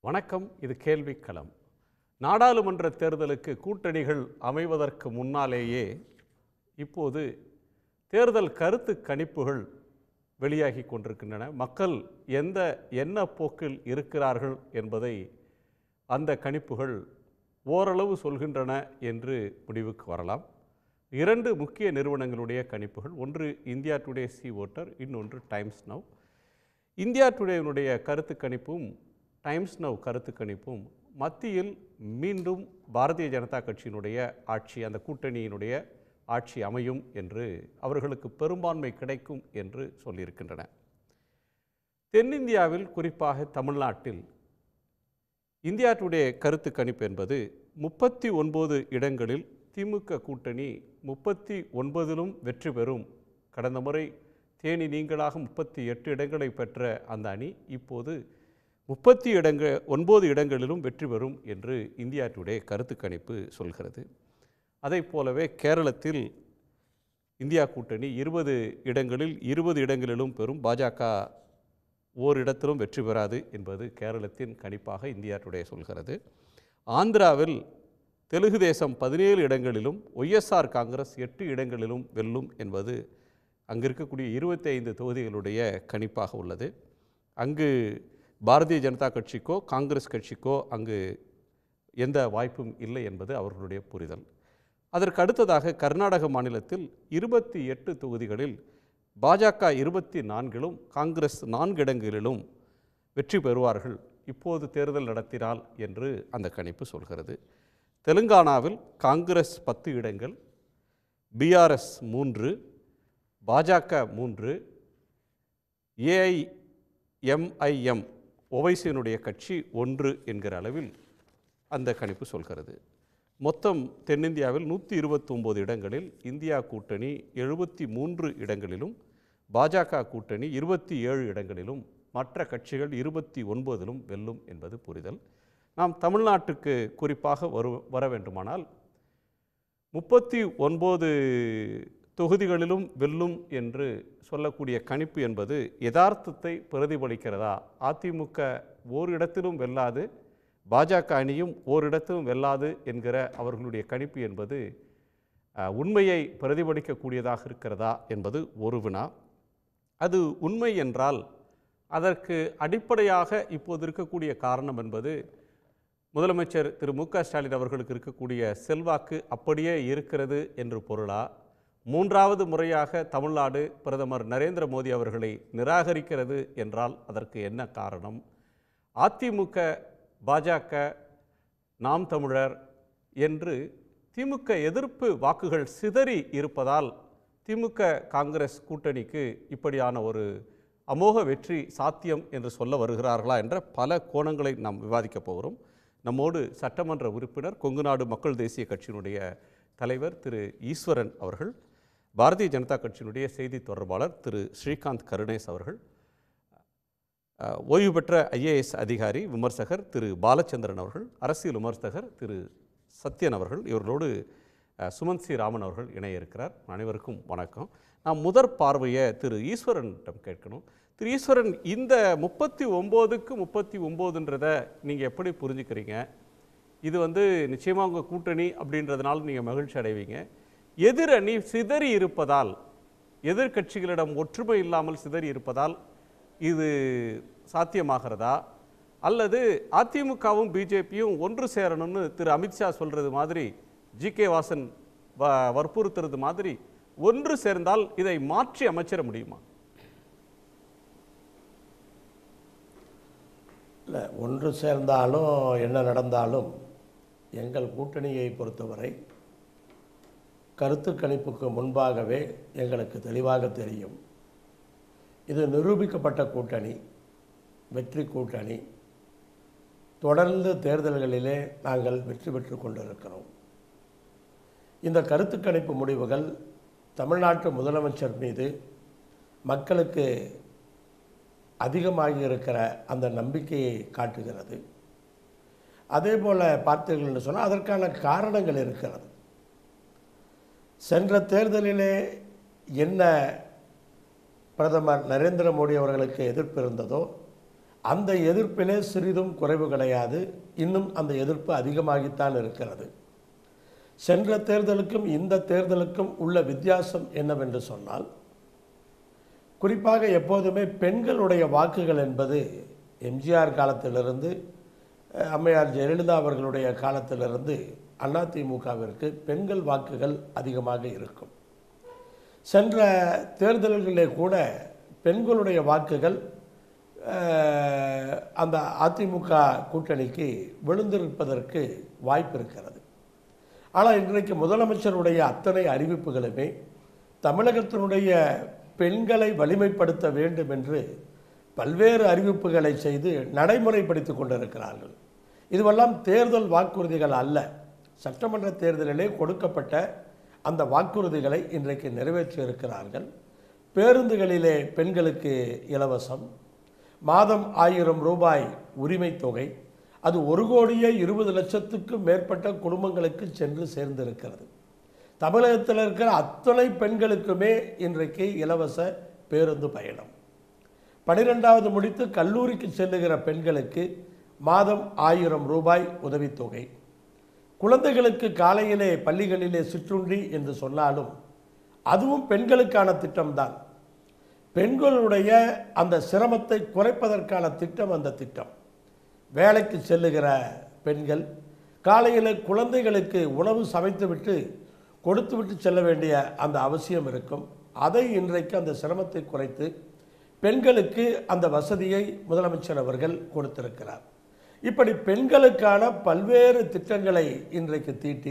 வணக்கம் இது கேள்விக்களம் நாடாளுமன்ற தேர்தலுக்கு கூட்டணிகள் அமைவதற்கு முன்னாலேயே இப்போது தேர்தல் கருத்து கணிப்புகள் வெளியாகி கொண்டிருக்கின்றன மக்கள் எந்த என்ன போக்கில் இருக்கிறார்கள் என்பதை அந்த கணிப்புகள் ஓரளவு சொல்கின்றன என்று முடிவுக்கு வரலாம் இரண்டு முக்கிய நிறுவனங்களுடைய கணிப்புகள் ஒன்று இந்தியா டுடே சி ஓட்டர் இன்னொன்று டைம்ஸ் நவ் இந்தியா டுடேனுடைய கருத்து கணிப்பும் டைம்ஸ் நவ் கருத்து கணிப்பும் மத்தியில் மீண்டும் பாரதிய ஜனதா கட்சியினுடைய ஆட்சி அந்த கூட்டணியினுடைய ஆட்சி அமையும் என்று அவர்களுக்கு பெரும்பான்மை கிடைக்கும் என்று சொல்லியிருக்கின்றன தென்னிந்தியாவில் குறிப்பாக தமிழ்நாட்டில் இந்தியா டுடே கருத்து கணிப்பு என்பது முப்பத்தி ஒன்பது இடங்களில் திமுக கூட்டணி முப்பத்தி ஒன்பதிலும் வெற்றி பெறும் கடந்த முறை தேனி நீங்களாக முப்பத்தி எட்டு இடங்களை பெற்ற அந்த அணி இப்போது முப்பத்தி இடங்க ஒன்பது இடங்களிலும் வெற்றி பெறும் என்று இந்தியா டுடே கருத்து கணிப்பு சொல்கிறது அதை போலவே கேரளத்தில் இந்தியா கூட்டணி இருபது இடங்களில் இருபது இடங்களிலும் பெறும் பாஜக ஓரிடத்திலும் வெற்றி பெறாது என்பது கேரளத்தின் கணிப்பாக இந்தியா டுடே சொல்கிறது ஆந்திராவில் தெலுங்கு தேசம் பதினேழு இடங்களிலும் ஒய்எஸ்ஆர் காங்கிரஸ் எட்டு இடங்களிலும் வெல்லும் என்பது அங்கு இருக்கக்கூடிய இருபத்தி ஐந்து தொகுதிகளுடைய கணிப்பாக உள்ளது அங்கு பாரதிய ஜனதா கட்சிக்கோ காங்கிரஸ் கட்சிக்கோ அங்கு எந்த வாய்ப்பும் இல்லை என்பது அவர்களுடைய புரிதல் அதற்கு அடுத்ததாக கர்நாடக மாநிலத்தில் இருபத்தி எட்டு தொகுதிகளில் பாஜக இருபத்தி நான்கிலும் காங்கிரஸ் நான்கு இடங்களிலும் வெற்றி பெறுவார்கள் இப்போது தேர்தல் நடத்தினால் என்று அந்த கணிப்பு சொல்கிறது தெலுங்கானாவில் காங்கிரஸ் பத்து இடங்கள் பிஆர்எஸ் மூன்று பாஜக மூன்று ஏஐஎம்ஐஎம் ஒவைசியனுடைய கட்சி ஒன்று என்கிற அளவில் அந்த கணிப்பு சொல்கிறது மொத்தம் தென்னிந்தியாவில் நூற்றி இருபத்தொம்போது இடங்களில் இந்தியா கூட்டணி எழுபத்தி மூன்று இடங்களிலும் பாஜக கூட்டணி இருபத்தி ஏழு இடங்களிலும் மற்ற கட்சிகள் இருபத்தி ஒன்பதிலும் வெல்லும் என்பது புரிதல் நாம் தமிழ்நாட்டுக்கு குறிப்பாக வரு வர வேண்டுமானால் முப்பத்தி ஒன்பது தொகுதிகளிலும் வெல்லும் என்று சொல்லக்கூடிய கணிப்பு என்பது யதார்த்தத்தை பிரதிபலிக்கிறதா அதிமுக ஓரிடத்திலும் வெல்லாது பாஜக அணியும் ஓரிடத்திலும் வெல்லாது என்கிற அவர்களுடைய கணிப்பு என்பது அஹ், உண்மையை பிரதிபலிக்கக்கூடியதாக இருக்கிறதா என்பது ஒரு வினா அது உண்மை என்றால் அதற்கு அடிப்படையாக இப்போது இருக்கக்கூடிய காரணம் என்பது முதலமைச்சர் திரு மு க ஸ்டாலின் அவர்களுக்கு இருக்கக்கூடிய செல்வாக்கு அப்படியே இருக்கிறது என்று பொருளா மூன்றாவது முறையாக தமிழ்நாடு பிரதமர் நரேந்திர மோடி அவர்களை நிராகரிக்கிறது என்றால் அதற்கு என்ன காரணம் அதிமுக பாஜக நாம் தமிழர் என்று திமுக எதிர்ப்பு வாக்குகள் சிதறி இருப்பதால் திமுக காங்கிரஸ் கூட்டணிக்கு இப்படியான ஒரு அமோக வெற்றி சாத்தியம் என்று சொல்ல வருகிறார்களா என்ற பல கோணங்களை நாம் விவாதிக்கப் போகிறோம் நம்மோடு சட்டமன்ற உறுப்பினர் கொங்குநாடு மக்கள் தேசிய கட்சியினுடைய தலைவர் திரு ஈஸ்வரன் அவர்கள் பாரதிய ஜனதா கட்சியினுடைய செய்தி தொடர்பாளர் திரு ஸ்ரீகாந்த் கருணேஸ் அவர்கள் அஹ், ஓய்வு பெற்ற ஐஏஎஸ் அதிகாரி விமர்சகர் திரு பாலச்சந்திரன் அவர்கள் அரசியல் விமர்சகர் திரு சத்யன் அவர்கள் இவர்களோடு அஹ், சுமந்த் சி ராமன் அவர்கள் இணைய இருக்கிறார் அனைவருக்கும் வணக்கம் நான் முதற் பார்வையை திரு ஈஸ்வரனிடம் கேட்கணும் திரு ஈஸ்வரன் இந்த முப்பத்தி ஒம்போதுக்கு முப்பத்தி ஒம்போதுன்றதை நீங்கள் எப்படி புரிஞ்சுக்கிறீங்க இது வந்து நிச்சயமாக உங்கள் கூட்டணி அப்படின்றதுனால நீங்கள் மகிழ்ச்சி அடைவீங்க எதிரணி சிதறி இருப்பதால் எதிர்க்கட்சிகளிடம் ஒற்றுமை இல்லாமல் சிதறி இருப்பதால் இது சாத்தியமாகிறதா அல்லது அதிமுகவும் பிஜேபியும் ஒன்று சேரணும்னு திரு அமித்ஷா சொல்கிறது மாதிரி ஜி கே வாசன் வ வற்புறுத்துறது மாதிரி ஒன்று சேர்ந்தால் இதை மாற்றி அமைச்சிட முடியுமா இல்லை ஒன்று சேர்ந்தாலும் என்ன நடந்தாலும் எங்கள் கூட்டணியை பொறுத்தவரை கருத்து கணிப்புக்கு முன்பாகவே எங்களுக்கு தெளிவாக தெரியும் இது நிரூபிக்கப்பட்ட கூட்டணி வெற்றி கூட்டணி தொடர்ந்து தேர்தல்களிலே நாங்கள் வெற்றி பெற்று கொண்டிருக்கிறோம் இந்த கருத்து கணிப்பு முடிவுகள் தமிழ்நாட்டு முதலமைச்சர் மீது மக்களுக்கு அதிகமாகி இருக்கிற அந்த நம்பிக்கையை காட்டுகிறது அதே போல் பார்த்தீர்கள்னு சொன்னால் அதற்கான காரணங்கள் இருக்கிறது சென்ற தேர்தலிலே என்ன பிரதமர் நரேந்திர மோடி அவர்களுக்கு எதிர்ப்பு இருந்ததோ அந்த எதிர்ப்பிலே சிறிதும் குறைவு கிடையாது இன்னும் அந்த எதிர்ப்பு அதிகமாகித்தான் இருக்கிறது சென்ற தேர்தலுக்கும் இந்த தேர்தலுக்கும் உள்ள வித்தியாசம் என்னவென்று சொன்னால் குறிப்பாக எப்போதுமே பெண்களுடைய வாக்குகள் என்பது எம்ஜிஆர் காலத்திலிருந்து அஹ், அம்மையார் ஜெயலலிதா அவர்களுடைய காலத்திலிருந்து அதிமுகவிற்கு பெண்கள் வாக்குகள் அதிகமாக இருக்கும் சென்ற தேர்தல்களிலே கூட பெண்களுடைய வாக்குகள் அஹ், அந்த அதிமுக கூட்டணிக்கு விழுந்திருப்பதற்கு வாய்ப்பு இருக்கிறது ஆனால் இன்றைக்கு முதலமைச்சருடைய அத்தனை அறிவிப்புகளுமே தமிழகத்தினுடைய பெண்களை வலிமைப்படுத்த வேண்டும் என்று பல்வேறு அறிவிப்புகளை செய்து நடைமுறைப்படுத்தி கொண்டிருக்கிறார்கள் இதுவெல்லாம் தேர்தல் வாக்குறுதிகள் அல்ல சட்டமன்ற தேர்தலிலே கொடுக்கப்பட்ட அந்த வாக்குறுதிகளை இன்றைக்கு நிறைவேற்றி இருக்கிறார்கள் பேருந்துகளிலே பெண்களுக்கு இலவசம் மாதம் ஆயிரம் ரூபாய் உரிமை தொகை அது ஒரு கோடியே இருபது லட்சத்துக்கும் மேற்பட்ட குடும்பங்களுக்கு சென்று சேர்ந்திருக்கிறது தமிழகத்தில் இருக்கிற அத்தனை பெண்களுக்குமே இன்றைக்கு இலவச பேருந்து பயணம் பனிரெண்டாவது முடித்து கல்லூரிக்கு செல்லுகிற பெண்களுக்கு மாதம் ஆயிரம் ரூபாய் உதவித்தொகை குழந்தைகளுக்கு காலையிலே பள்ளிகளிலே சிற்றுண்டி என்று சொன்னாலும் அதுவும் பெண்களுக்கான திட்டம்தான் பெண்களுடைய அந்த சிரமத்தை குறைப்பதற்கான திட்டம் அந்த திட்டம் வேலைக்கு செல்லுகிற பெண்கள் காலையில் குழந்தைகளுக்கு உணவு சமைத்துவிட்டு கொடுத்துவிட்டு செல்ல வேண்டிய அந்த அவசியம் இருக்கும் அதை இன்றைக்கு அந்த சிரமத்தை குறைத்து பெண்களுக்கு அந்த வசதியை முதலமைச்சர் அவர்கள் கொடுத்திருக்கிறார் இப்படி பெண்களுக்கான பல்வேறு திட்டங்களை இன்றைக்கு தீட்டி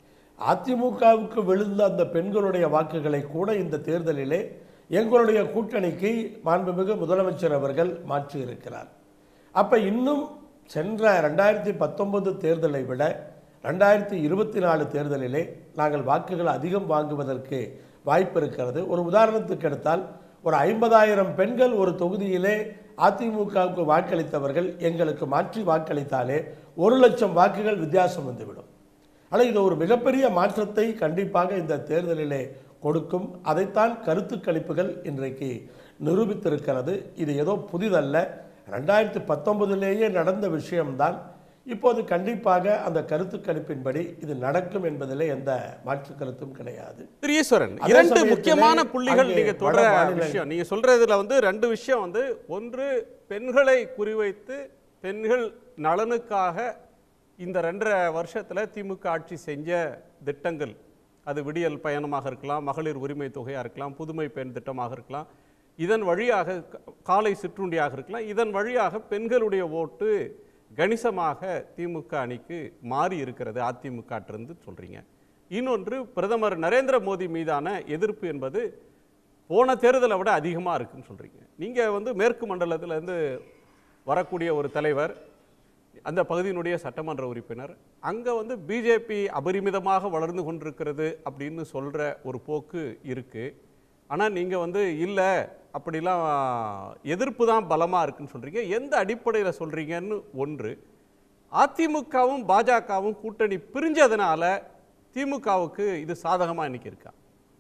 அதிமுகவுக்கு விழுந்த அந்த பெண்களுடைய வாக்குகளை கூட இந்த தேர்தலிலே எங்களுடைய கூட்டணிக்கு மாண்புமிகு முதலமைச்சர் அவர்கள் மாற்றி இருக்கிறார் அப்ப இன்னும் சென்ற ரெண்டாயிரத்தி பத்தொன்பது தேர்தலை விட ரெண்டாயிரத்தி இருபத்தி நாலு தேர்தலிலே நாங்கள் வாக்குகள் அதிகம் வாங்குவதற்கு வாய்ப்பு இருக்கிறது ஒரு உதாரணத்துக்கு எடுத்தால் ஒரு ஐம்பதாயிரம் பெண்கள் ஒரு தொகுதியிலே அதிமுகவுக்கு வாக்களித்தவர்கள் எங்களுக்கு மாற்றி வாக்களித்தாலே ஒரு லட்சம் வாக்குகள் வித்தியாசம் வந்துவிடும் ஆனால் இது ஒரு மிகப்பெரிய மாற்றத்தை கண்டிப்பாக இந்த தேர்தலிலே கொடுக்கும் அதைத்தான் கருத்து கணிப்புகள் இன்றைக்கு நிரூபித்திருக்கிறது இது ஏதோ புதிதல்ல ரெண்டாயிரத்தி பத்தொன்பதிலேயே நடந்த விஷயம்தான் இப்போது கண்டிப்பாக அந்த கருத்து கணிப்பின்படி இது நடக்கும் என்பதிலே எந்த மாற்று கருத்தும் கிடையாது திரு ஈஸ்வரன் அதே இரண்டு சமயத்திலே முக்கியமான புள்ளிகள் அங்கே நீங்க தொடர வட மாநில- விஷயம் நீங்க சொல்றதுல வந்து ரெண்டு விஷயம் வந்து ஒன்று பெண்களை குறிவைத்து பெண்கள் நலனுக்காக இந்த ரெண்டரை வருஷத்துல திமுக ஆட்சி செஞ்ச திட்டங்கள் அது விடியல் பயணமாக இருக்கலாம் மகளிர் உரிமை தொகையாக இருக்கலாம் புதுமை பெண் திட்டமாக இருக்கலாம் இதன் வழியாக க- காலை சிற்றுண்டியாக இருக்கலாம் இதன் வழியாக பெண்களுடைய ஓட்டு கணிசமாக திமுக அணிக்கு மாறி இருக்கிறது அதிமுகட்டிருந்து சொல்றீங்க இன்னொன்று பிரதமர் நரேந்திர மோடி மீதான எதிர்ப்பு என்பது போன தேர்தலை விட அதிகமாக இருக்குன்னு சொல்றீங்க நீங்க வந்து மேற்கு மண்டலத்துல இருந்து வரக்கூடிய ஒரு தலைவர் அந்த பகுதியினுடைய சட்டமன்ற உறுப்பினர் அங்க வந்து பிஜேபி அபரிமிதமாக வளர்ந்து கொண்டிருக்கிறது அப்படின்னு சொல்ற ஒரு போக்கு இருக்கு ஆனா நீங்க வந்து இல்ல அப்படிலாம் எதிர்ப்பு தான் பலமா இருக்குன்னு சொல்றீங்க எந்த அடிப்படையில் சொல்றீங்கன்னு ஒன்று அதிமுகவும் பாஜகவும் கூட்டணி பிரிஞ்சதுனால திமுகவுக்கு இது சாதகமா இன்னைக்கு இருக்கா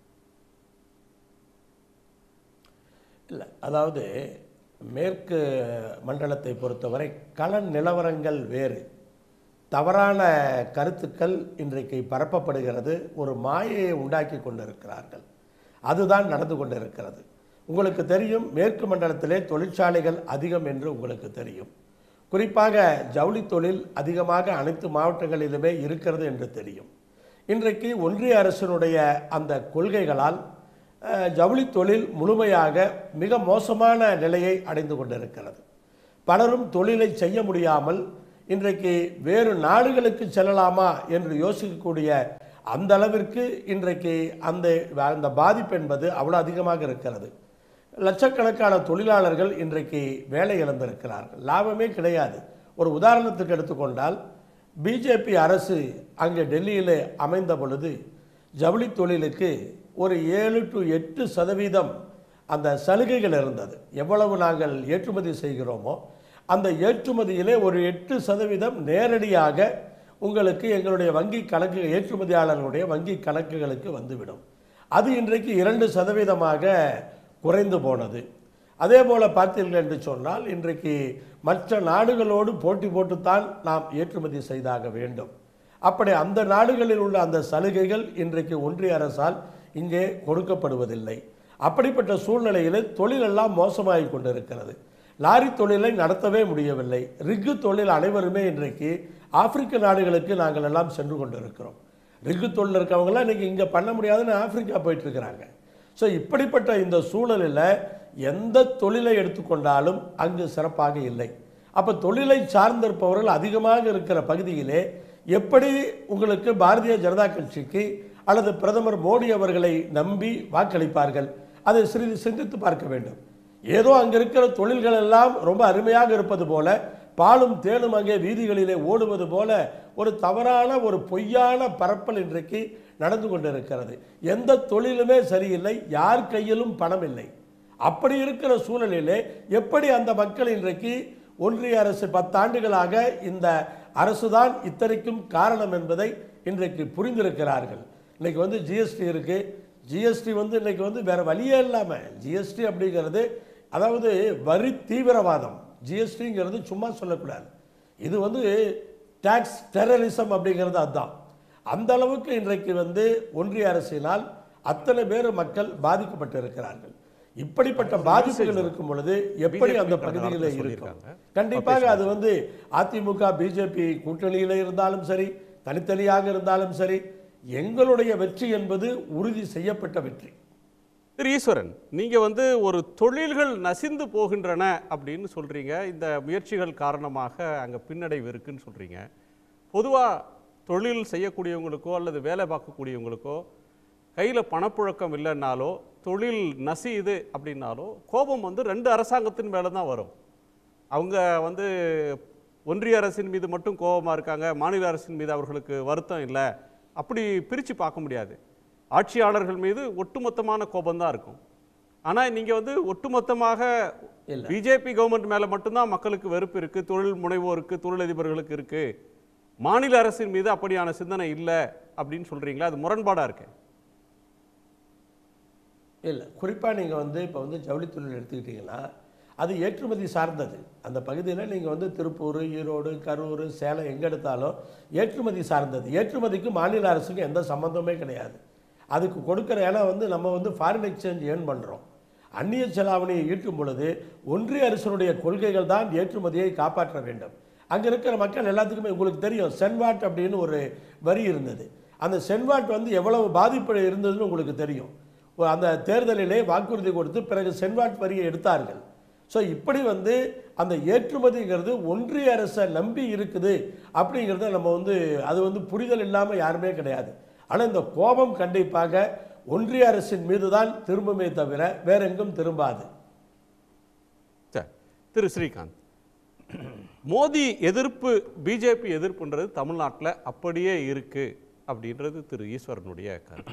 இல்லை அதாவது மேற்கு மண்டலத்தை பொறுத்தவரை கள நிலவரங்கள் வேறு தவறான கருத்துக்கள் இன்றைக்கு பரப்பப்படுகிறது ஒரு மாயையை உண்டாக்கி கொண்டிருக்கிறார்கள் அதுதான் நடந்து கொண்டிருக்கிறது உங்களுக்கு தெரியும் மேற்கு மண்டலத்திலே தொழிற்சாலைகள் அதிகம் என்று உங்களுக்கு தெரியும் குறிப்பாக ஜவுளி தொழில் அதிகமாக அனைத்து மாவட்டங்களிலுமே இருக்கிறது என்று தெரியும் இன்றைக்கு ஒன்றிய அரசினுடைய அந்த கொள்கைகளால் அஹ், ஜவுளி தொழில் முழுமையாக மிக மோசமான நிலையை அடைந்து கொண்டிருக்கிறது பலரும் தொழிலை செய்ய முடியாமல் இன்றைக்கு வேறு நாடுகளுக்கு செல்லலாமா என்று யோசிக்கக்கூடிய அந்த அளவிற்கு இன்றைக்கு அந்த அந்த பாதிப்பு என்பது அவ்வளோ அதிகமாக இருக்கிறது லட்சக்கணக்கான தொழிலாளர்கள் இன்றைக்கு வேலை இழந்திருக்கிறார்கள் லாபமே கிடையாது ஒரு உதாரணத்துக்கு எடுத்துக்கொண்டால் பிஜேபி அரசு அங்கே டெல்லியிலே அமைந்த பொழுது ஜவுளி தொழிலுக்கு ஒரு ஏழு டு எட்டு சதவீதம் அந்த சலுகைகள் இருந்தது எவ்வளவு நாங்கள் ஏற்றுமதி செய்கிறோமோ அந்த ஏற்றுமதியிலே ஒரு எட்டு சதவீதம் நேரடியாக உங்களுக்கு எங்களுடைய வங்கி கணக்கு ஏற்றுமதியாளர்களுடைய வங்கி கணக்குகளுக்கு வந்துவிடும் அது இன்றைக்கு இரண்டு சதவீதமாக குறைந்து போனது அதே போல பார்த்தீர்கள் என்று சொன்னால் இன்றைக்கு மற்ற நாடுகளோடு போட்டி போட்டுத்தான் நாம் ஏற்றுமதி செய்தாக வேண்டும் அப்படி அந்த நாடுகளில் உள்ள அந்த சலுகைகள் இன்றைக்கு ஒன்றிய அரசால் இங்கே கொடுக்கப்படுவதில்லை அப்படிப்பட்ட சூழ்நிலையில் தொழிலெல்லாம் மோசமாகி கொண்டிருக்கிறது லாரி தொழிலை நடத்தவே முடியவில்லை ரிக்கு தொழில் அனைவருமே இன்றைக்கு ஆப்பிரிக்க நாடுகளுக்கு நாங்கள் எல்லாம் சென்று கொண்டிருக்கிறோம் ரிக்கு தொழில் இருக்கவங்களாம் இன்றைக்கி இங்கே பண்ண முடியாதுன்னு ஆப்பிரிக்கா போயிட்டு இருக்கிறாங்க ஸோ இப்படிப்பட்ட இந்த சூழலில் எந்த தொழிலை எடுத்துக்கொண்டாலும் அங்கு சிறப்பாக இல்லை அப்போ தொழிலை சார்ந்திருப்பவர்கள் அதிகமாக இருக்கிற பகுதியிலே எப்படி உங்களுக்கு பாரதிய ஜனதா கட்சிக்கு அல்லது பிரதமர் மோடி அவர்களை நம்பி வாக்களிப்பார்கள் அதை சிறிது சிந்தித்து பார்க்க வேண்டும் ஏதோ அங்கே இருக்கிற தொழில்கள் எல்லாம் ரொம்ப அருமையாக இருப்பது போல பாலும் தேனும் அங்கே வீதிகளிலே ஓடுவது போல ஒரு தவறான ஒரு பொய்யான பரப்பல் இன்றைக்கு நடந்து கொண்டிருக்கிறது எந்த தொழிலுமே சரியில்லை யார் கையிலும் பணம் இல்லை அப்படி இருக்கிற சூழலிலே எப்படி அந்த மக்கள் இன்றைக்கு ஒன்றிய அரசு பத்தாண்டுகளாக இந்த அரசுதான் இத்தனைக்கும் காரணம் என்பதை இன்றைக்கு புரிந்திருக்கிறார்கள் இன்னைக்கு வந்து ஜிஎஸ்டி இருக்கு ஜிஎஸ்டி வந்து இன்னைக்கு வந்து வேற வழியே இல்லாமல் ஜிஎஸ்டி அப்படிங்கிறது அதாவது வரி தீவிரவாதம் ஜிஎஸ்டிங்கிறது சும்மா சொல்லக்கூடாது இது வந்து டாக்ஸ் டெரரிசம் அப்படிங்கிறது அதுதான் அந்த அளவுக்கு இன்றைக்கு வந்து ஒன்றிய அரசினால் அத்தனை பேர் மக்கள் பாதிக்கப்பட்டிருக்கிறார்கள் இப்படிப்பட்ட பாதிப்புகள் இருக்கும் பொழுது எப்படி அந்த BJP பகுதியில் நடத்த இருக்கும் சொல்லியிருக்காங்க. கண்டிப்பாக அது வந்து அதிமுக பிஜேபி கூட்டணியில் இருந்தாலும் சரி தனித்தனியாக இருந்தாலும் சரி எங்களுடைய வெற்றி என்பது உறுதி செய்யப்பட்ட வெற்றி திரு ஈஸ்வரன் நீங்க வந்து ஒரு தொழில்கள் நசிந்து போகின்றன அப்படின்னு சொல்றீங்க இந்த முயற்சிகள் காரணமாக அங்க பின்னடைவு இருக்குன்னு சொல்றீங்க பொதுவா தொழில் செய்யக்கூடியவங்களுக்கோ அல்லது வேலை பார்க்கக்கூடியவங்களுக்கோ கையில பணப்புழக்கம் இல்லைன்னாலோ தொழில் நசியுது அப்படின்னாலோ கோபம் வந்து ரெண்டு அரசாங்கத்தின் மேல தான் வரும் அவங்க வந்து ஒன்றிய அரசின் மீது மட்டும் கோபமாக இருக்காங்க மாநில அரசின் மீது அவர்களுக்கு வருத்தம் இல்லை அப்படி பிரித்து பார்க்க முடியாது ஆட்சியாளர்கள் மீது ஒட்டுமொத்தமான கோபம்தான் இருக்கும் ஆனால் நீங்கள் வந்து ஒட்டுமொத்தமாக இல்ல. பிஜேபி கவர்மெண்ட் மேலே மட்டும்தான் மக்களுக்கு வெறுப்பு இருக்குது தொழில் முனைவோருக்கு தொழிலதிபர்களுக்கு இருக்குது மாநில அரசின் மீது அப்படியான சிந்தனை இல்லை அப்படின்னு சொல்கிறீங்களா அது முரண்பாடாக இருக்கு இல்லை குறிப்பாக நீங்கள் வந்து இப்போ வந்து ஜவுளி தொழில் எடுத்துக்கிட்டிங்கன்னா அது ஏற்றுமதி சார்ந்தது அந்த பகுதியில் நீங்கள் வந்து திருப்பூர் ஈரோடு கரூர் சேலம் எங்கே எடுத்தாலும் ஏற்றுமதி சார்ந்தது ஏற்றுமதிக்கும் மாநில அரசுக்கும் எந்த சம்மந்தமே கிடையாது அதுக்கு கொடுக்குற ஏன்னா வந்து நம்ம வந்து ஃபாரின் எக்ஸ்சேஞ்ச் ஏர்ன் பண்ணுறோம் அந்நிய செலாவணியை ஈட்டும் பொழுது ஒன்றிய அரசினுடைய கொள்கைகள் தான் ஏற்றுமதியை காப்பாற்ற வேண்டும் அங்கே இருக்கிற மக்கள் எல்லாத்துக்குமே உங்களுக்கு தெரியும் சென்வாட் அப்படின்னு ஒரு வரி இருந்தது அந்த சென்வாட் வந்து எவ்வளவு பாதிப்பு இருந்ததுன்னு உங்களுக்கு தெரியும் அந்த தேர்தலிலே வாக்குறுதி கொடுத்து பிறகு சென்வாட் வரியை எடுத்தார்கள் ஸோ இப்படி வந்து அந்த ஏற்றுமதிங்கிறது ஒன்றிய அரசை நம்பி இருக்குது அப்படிங்கிறத நம்ம வந்து அது வந்து புரிதல் இல்லாமல் யாருமே கிடையாது ஆனால் இந்த கோபம் கண்டிப்பாக ஒன்றிய அரசின் மீது தான் திரும்புமே தவிர வேற எங்கும் திரும்பாது சரி திரு ஸ்ரீகாந்த் மோடி எதிர்ப்பு பிஜேபி எதிர்ப்புன்றது தமிழ்நாட்டில் அப்படியே இருக்கு அப்படின்றது திரு ஈஸ்வரனுடைய கருத்து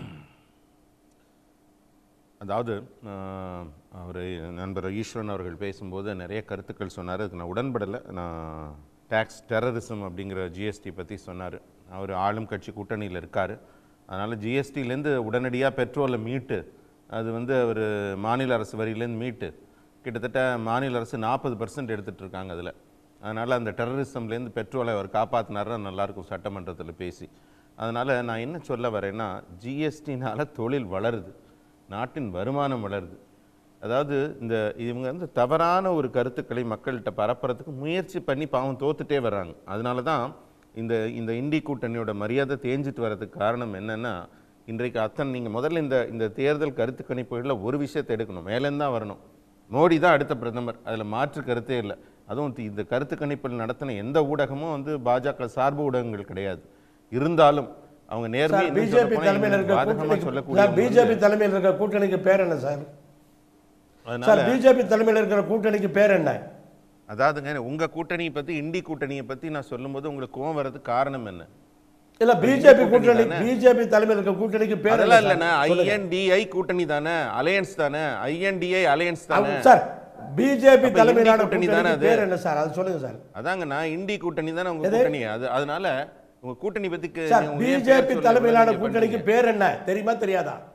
அதாவது அவர் நண்பர் ஈஸ்வரன் அவர்கள் பேசும்போது நிறைய கருத்துக்கள் சொன்னார் அதுக்கு நான் உடன்படலை நான் டேக்ஸ் டெரரிசம் அப்படிங்கிற ஜிஎஸ்டி பற்றி சொன்னார் அவர் ஆளும் கட்சி கூட்டணியில் இருக்கார் அதனால் ஜிஎஸ்டிலேருந்து உடனடியாக பெட்ரோலை மீட்டு அது வந்து அவர் மாநில அரசு வரியிலேருந்து மீட்டு கிட்டத்தட்ட மாநில அரசு நாற்பது பர்சன்ட் எடுத்துகிட்டு இருக்காங்க அதில் அதனால் அந்த டெரரிசம்லேருந்து பெட்ரோலை அவர் காப்பாற்றினாரா நல்லாயிருக்கும் சட்டமன்றத்தில் பேசி அதனால் நான் என்ன சொல்ல வரேன்னா ஜிஎஸ்டினால் தொழில் வளருது நாட்டின் வருமானம் வளருது அதாவது இந்த இவங்க வந்து தவறான ஒரு கருத்துக்களை மக்கள்கிட்ட பரப்புறதுக்கு முயற்சி பண்ணி பாவம் தோத்துட்டே வர்றாங்க அதனால தான் இந்த இந்த இண்டி கூட்டணியோட மரியாதை தேஞ்சிட்டு வர்றதுக்கு காரணம் என்னன்னா இன்றைக்கு அத்தனை நீங்கள் முதல்ல இந்த இந்த தேர்தல் கருத்து கணிப்புகளில் ஒரு விஷயத்தை எடுக்கணும் மேலேருந்து தான் வரணும் மோடி தான் அடுத்த பிரதமர் அதில் மாற்று கருத்தே இல்லை அதுவும் தி- இந்த கருத்து கணிப்பில் நடத்தின எந்த ஊடகமும் வந்து பாஜக சார்பு ஊடகங்கள் கிடையாது இருந்தாலும் அவங்க நேர்மை சார் பிஜேபி தலைமையில் இருக்கிற கூட்டணிக்கு சொல்லக்கூடிய பிஜேபி தலைமையில் இருக்கிற கூட்டணிக்கு பேர் என்ன சார் அதனால சார் பிஜேபி தலைமையில் இருக்கிற கூட்டணிக்கு பேர் என்ன அதாவதுங்க உங்க கூட்டணியை பத்தி இண்டி கூட்டணியை பத்தி நான் சொல்லும்போது உங்களுக்கு கோவம் வர்றதுக்கு காரணம் என்ன இல்ல பிஜேபி கூட்டணி கூட்டணி தானே? பிஜேபி தலைமையில் இருக்கிற கூட்டணிக்கு பேர் அதெல்லாம் என்ன இல்லைண்ணா சார்? சொல்லுங்க. ஐஎன்டிஐ கூட்டணி தானே அலையன்ஸ் தானே ஐஎன்டிஐ அலையன்ஸ் தானே அவங்க- சார் பிஜேபி அப்ப தலைமையிலான இந்தி கூட்டணி தானே கூட்டணிக்கு அது? பேர் என்ன சார் அது சொல்லுங்க சார் அதாங்கண்ணா இண்டி கூட்டணி தானே உங்க எது? கூட்டணி அது அதனால உங்க கூட்டணி பத்தி சார் பிஜேபி தலைமையிலான கூட்டணிக்கு பேர் என்ன தெரியுமா தெரியாதா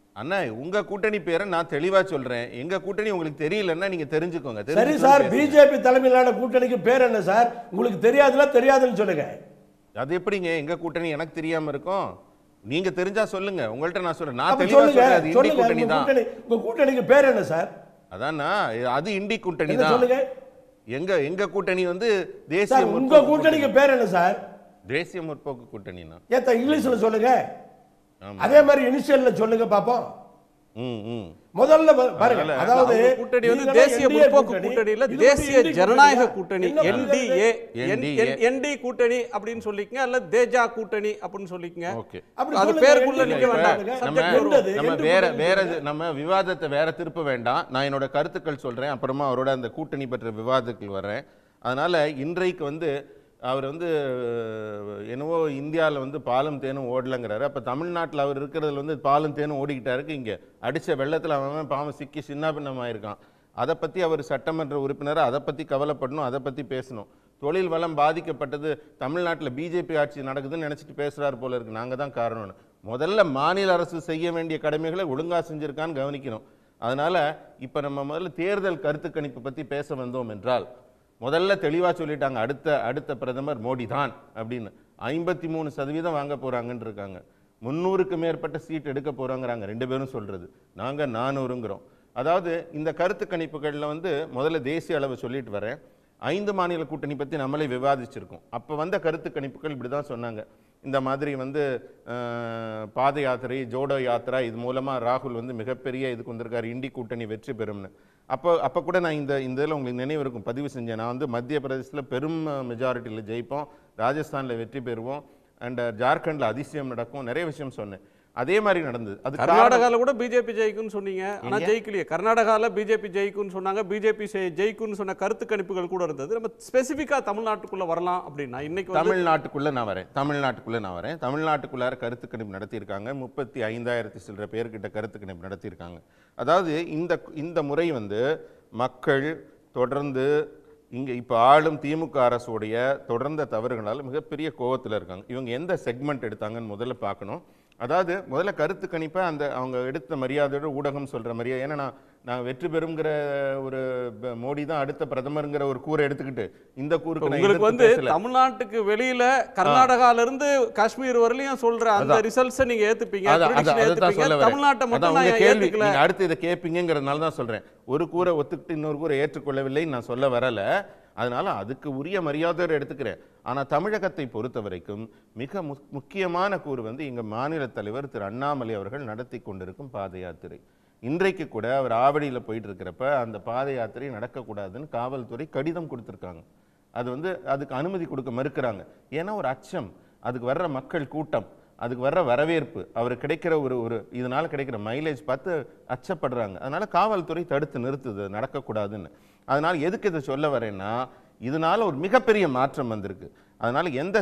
அண்ணா உங்க கூட்டணி பேரை நான் தெளிவா சொல்றேன் எங்க கூட்டணி உங்களுக்கு தெரியலன்னா நீங்க தெரிஞ்சுக்கோங்க சரி தெரிஞ்சுக்கோங்க சார் பேசுங்க. பிஜேபி தலைமையிலான கூட்டணிக்கு பேர் என்ன சார் உங்களுக்கு தெரியாதுல தெரியாதுன்னு சொல்லுங்க அது எப்படிங்க எங்க கூட்டணி எனக்கு தெரியாம இருக்கும் நீங்க தெரிஞ்சா சொல்லுங்க உங்கள்ட்ட நான் சொல்றேன் நான் அப்ப தெளிவா சொல்லுங்க சொல்றேன் அது இந்தி சொல்லுங்க கூட்டணி உங்க தான் கூட்டணி உங்க கூட்டணிக்கு பேர் என்ன சார் அதான்னா அது இண்டி கூட்டணி என்ன தான் சொல்லுங்க எங்க எங்க கூட்டணி வந்து தேசிய சார் உங்க முற்போக்கு கூட்டணிக்கு பேர் என்ன சார் தேசிய முற்போக்கு கூட்டணினா ஏத்த இங்கிலீஷ்ல சொல்லுங்க ஆமா. அதே மாதிரி இனிஷியல்ல சொல்லுங்க பாப்போம் ம் ம் முதல்ல ப- பாருங்க அதனால அதாவது அவங்க கூட்டணி வந்து நீங்களும் தேசிய NDA முற்போக்கு கூட்டணி, கூட்டணியில இது வந்து தேசிய இந்தி ஜனநாயக கூட்டணி. கூட்டணி என்ன என்டிஏ NDA. என்டி கூட்டணி அப்படின்னு சொல்லிக்கங்க அல்ல தேஜா கூட்டணி அப்படின்னு சொல்லிக்கங்க ஓகே அப்படி அது சொல்லுங்க, பேருக்குள்ள NDA நிக்க இப்ப வேண்டாம் சொல்லுங்க. நம்ம Subject வரும். என்னது? நம்ம எந்த வேற கூட்டணி வேற சொல்லுங்க. இது- நம்ம விவாதத்தை வேற திருப்ப வேண்டாம் நான் என்னோட கருத்துக்கள் சொல்றேன் அப்புறமா அவரோட அந்த கூட்டணி பற்ற விவாதத்துக்கு வர்றேன் அதனால இன்றைக்கு வந்து அவர் வந்து அஹ், என்னவோ இந்தியாவில் வந்து பாலும் தேனும் ஓடலங்கிறாரு அப்போ தமிழ்நாட்டில் அவர் இருக்கிறதுல வந்து பாலும் தேனும் ஓடிக்கிட்டாருக்கு இங்கே அடிச்ச வெள்ளத்தில் அவன் பாவம் சிக்கி சின்ன பின்னமாயிருக்கான் அதை பற்றி அவர் சட்டமன்ற உறுப்பினர் அதை பற்றி கவலைப்படணும் அதை பற்றி பேசணும் தொழில் வளம் பாதிக்கப்பட்டது தமிழ்நாட்டில் பிஜேபி ஆட்சி நடக்குதுன்னு நினச்சிட்டு பேசுகிறாரு போல இருக்கு நாங்கள் தான் காரணம்னு முதல்ல மாநில அரசு செய்ய வேண்டிய கடமைகளை ஒழுங்காக செஞ்சிருக்கான்னு கவனிக்கணும் அதனால இப்போ நம்ம முதல்ல தேர்தல் கருத்து கணிப்பு பற்றி பேச வந்தோம் என்றால் முதல்ல தெளிவாக சொல்லிட்டாங்க அடுத்த அடுத்த பிரதமர் மோடி தான் அப்படின்னு ஐம்பத்தி மூணு சதவீதம் வாங்க போகிறாங்கன்னு இருக்காங்க முந்நூறுக்கு மேற்பட்ட சீட் எடுக்க போகிறாங்கிறாங்க ரெண்டு பேரும் சொல்கிறது நாங்கள் நானூறுங்கிறோம் அதாவது இந்த கருத்து கணிப்புகளில் வந்து முதல்ல தேசிய அளவு சொல்லிட்டு வரேன் ஐந்து மாநில கூட்டணி பற்றி நம்மளே விவாதிச்சிருக்கோம் அப்போ வந்த கருத்து கணிப்புகள் இப்படி தான் சொன்னாங்க இந்த மாதிரி வந்து அஹ், பாத யாத்திரை ஜோடோ யாத்திரா இது மூலமாக ராகுல் வந்து மிகப்பெரிய இதுக்கு வந்திருக்காரு இண்டி கூட்டணி வெற்றி பெறும்னு அப்போ அப்போ கூட நான் இந்த இந்த இதில் உங்களுக்கு நினைவு இருக்கும் பதிவு செஞ்சேன் நான் வந்து மத்திய பிரதேசத்தில் பெரும் மெஜாரிட்டியில் ஜெயிப்போம் ராஜஸ்தானில் வெற்றி பெறுவோம் அண்ட் ஜார்க்கண்டில் அதிசயம் நடக்கும் நிறைய விஷயம் சொன்னேன் அதே மாதிரி நடந்தது அது காரணம்- கர்நாடகால கூட பிஜேபி ஜெயிக்கும்னு சொன்னீங்க ஆனா ஜெயிக்கலையே கர்நாடகால பிஜேபி ஜெயிக்கும்னு சொன்னாங்க பிஜேபி ஜெயிக்கும்னு சொன்ன கருத்து கணிப்புகள் கூட இருந்தது நம்ம ஸ்பெசிஃபிக்கா தமிழ்நாட்டுக்குள்ள வரலாம் அப்படின்னா இன்னைக்கு வந்து தமிழ்நாட்டுக்குள்ள நான் வரேன் தமிழ்நாட்டுக்குள்ள நான் வரேன் தமிழ்நாட்டுக்குள்ளார கருத்து கணிப்பு நடத்தியிருக்காங்க முப்பத்தி ஐந்தாயிரத்தி சில்லற பேர்கிட்ட கருத்து கணிப்பு நடத்தியிருக்காங்க அதாவது இந்த இந்த முறை வந்து மக்கள் தொடர்ந்து இங்கே இப்போ ஆளும் திமுக அரசுடைய தொடர்ந்த தவறுகளால் மிகப்பெரிய கோவத்தில் இருக்காங்க இவங்க எந்த செக்மெண்ட் எடுத்தாங்கன்னு முதல்ல பார்க்கணும் அதாவது முதல்ல கருத்து கணிப்பை அந்த அவங்க எடுத்த மரியாதையோட ஊடகம் சொல்கிற மரியாதை ஏன்னா நான் நான் வெற்றி பெறுங்கிற ஒரு ப- மோடி தான் அடுத்த பிரதமருங்கிற ஒரு கூரை எடுத்துக்கிட்டு இந்த கூருக்கு நான் உங்களுக்கு எதிர்த்து வந்து பேசல. தமிழ்நாட்டுக்கு வெளியில கர்நாடகால இருந்து காஷ்மீர் வரலையும் சொல்ற அந்த அதான். ரிசல்ட்ஸை நீங்க ஏத்துப்பீங்க அதான், prediction அதான், அதைத்தான் ஏத்துப்பீங்க சொல்ல வரேன். தமிழ்நாட்டை அதான் மட்டும் உங்க நான் கேள்வி ஏத்துக்கல நீங்க அடுத்து இதை கேட்பீங்கிறதுனால தான் சொல்றேன் ஒரு கூரை ஒத்துக்கிட்டு இன்னொரு கூரை ஏற்றுக்கொள்ளவில்லைன்னு நான் சொல்ல வரல அதனால அதுக்கு உரிய மரியாதையோடு எடுத்துக்கிறேன் ஆனா தமிழகத்தை பொறுத்த வரைக்கும் மிக மு- முக்கியமான கூறு வந்து எங்க மாநில தலைவர் திரு அண்ணாமலை அவர்கள் நடத்தி கொண்டிருக்கும் பாத யாத்திரை இன்றைக்கு கூட அவர் ஆவடியில் போயிட்டு இருக்கிறப்ப அந்த பாத யாத்திரை நடக்கக்கூடாதுன்னு காவல்துறை கடிதம் கொடுத்துருக்காங்க அது வந்து அதுக்கு அனுமதி கொடுக்க மறுக்கிறாங்க ஏன்னா ஒரு அச்சம் அதுக்கு வர்ற மக்கள் கூட்டம் அதுக்கு வர்ற வரவேற்பு அவர் கிடைக்கிற ஒரு ஒரு இதனால கிடைக்கிற மைலேஜ் பார்த்து அச்சப்படுறாங்க அதனால காவல்துறை தடுத்து நிறுத்துது அது நடக்கக்கூடாதுன்னு அதனால எதுக்கு இதை சொல்ல வரேன்னா இதனால ஒரு மிகப்பெரிய மாற்றம் வந்திருக்கு அதனால எந்த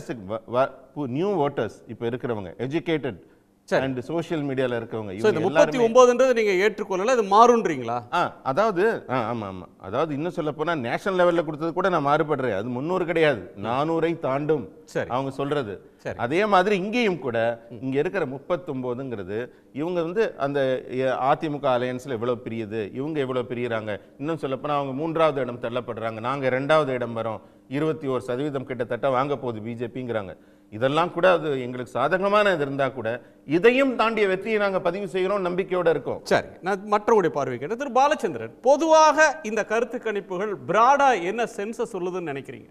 நியூ ஓட்டர்ஸ் இப்போ இருக்கிறவங்க எஜுகேட்டட் சரி. அண்ட் சோஷியல் மீடியால இருக்கவங்க சோ இந்த இவங்க முப்பத்தி எல்லாருமே ஒன்பதுன்றது நீங்க ஏற்றுக்கொள்ளல அது மாறுன்றீங்களா ஆ அதாவது ஆ ஆமாம் ஆமாம் அதாவது இன்னும் சொல்ல போனால் நேஷனல் லெவலில் கொடுத்தது கூட நான் மாறுபடுறேன் அது முந்நூறு கிடையாது நானூறை தாண்டும் சரி. அவங்க சொல்றது சரி. அதே மாதிரி இங்கேயும் கூட இங்க இருக்கிற முப்பத்தொம்போதுங்கிறது இவங்க வந்து அந்த எ, அதிமுக அலையன்ஸ்ல எவ்வளவு பிரியுது இவங்க எவ்வளவு பிரியறாங்க இன்னும் சொல்ல போனா அவங்க மூன்றாவது இடம் தள்ளப்படுறாங்க நாங்க ரெண்டாவது இடம் வரோம் இருபத்தி ஒரு சதவீதம் கிட்டத்தட்ட வாங்க போகுது பிஜேபிங்கிறாங்க இதெல்லாம் கூட அது எங்களுக்கு சாதகமான இது இருந்தா கூட இதையும் தாண்டிய வெற்றியை நாங்க பதிவு செய்கிறோம் நம்பிக்கையோட இருக்கோம் சரி நான் மற்றவருடைய பார்வை கேட்டேன் திரு பாலச்சந்திரன் பொதுவாக இந்த கருத்து கணிப்புகள் பிராடா என்ன சென்ஸை சொல்லுதுன்னு நினைக்கிறீங்க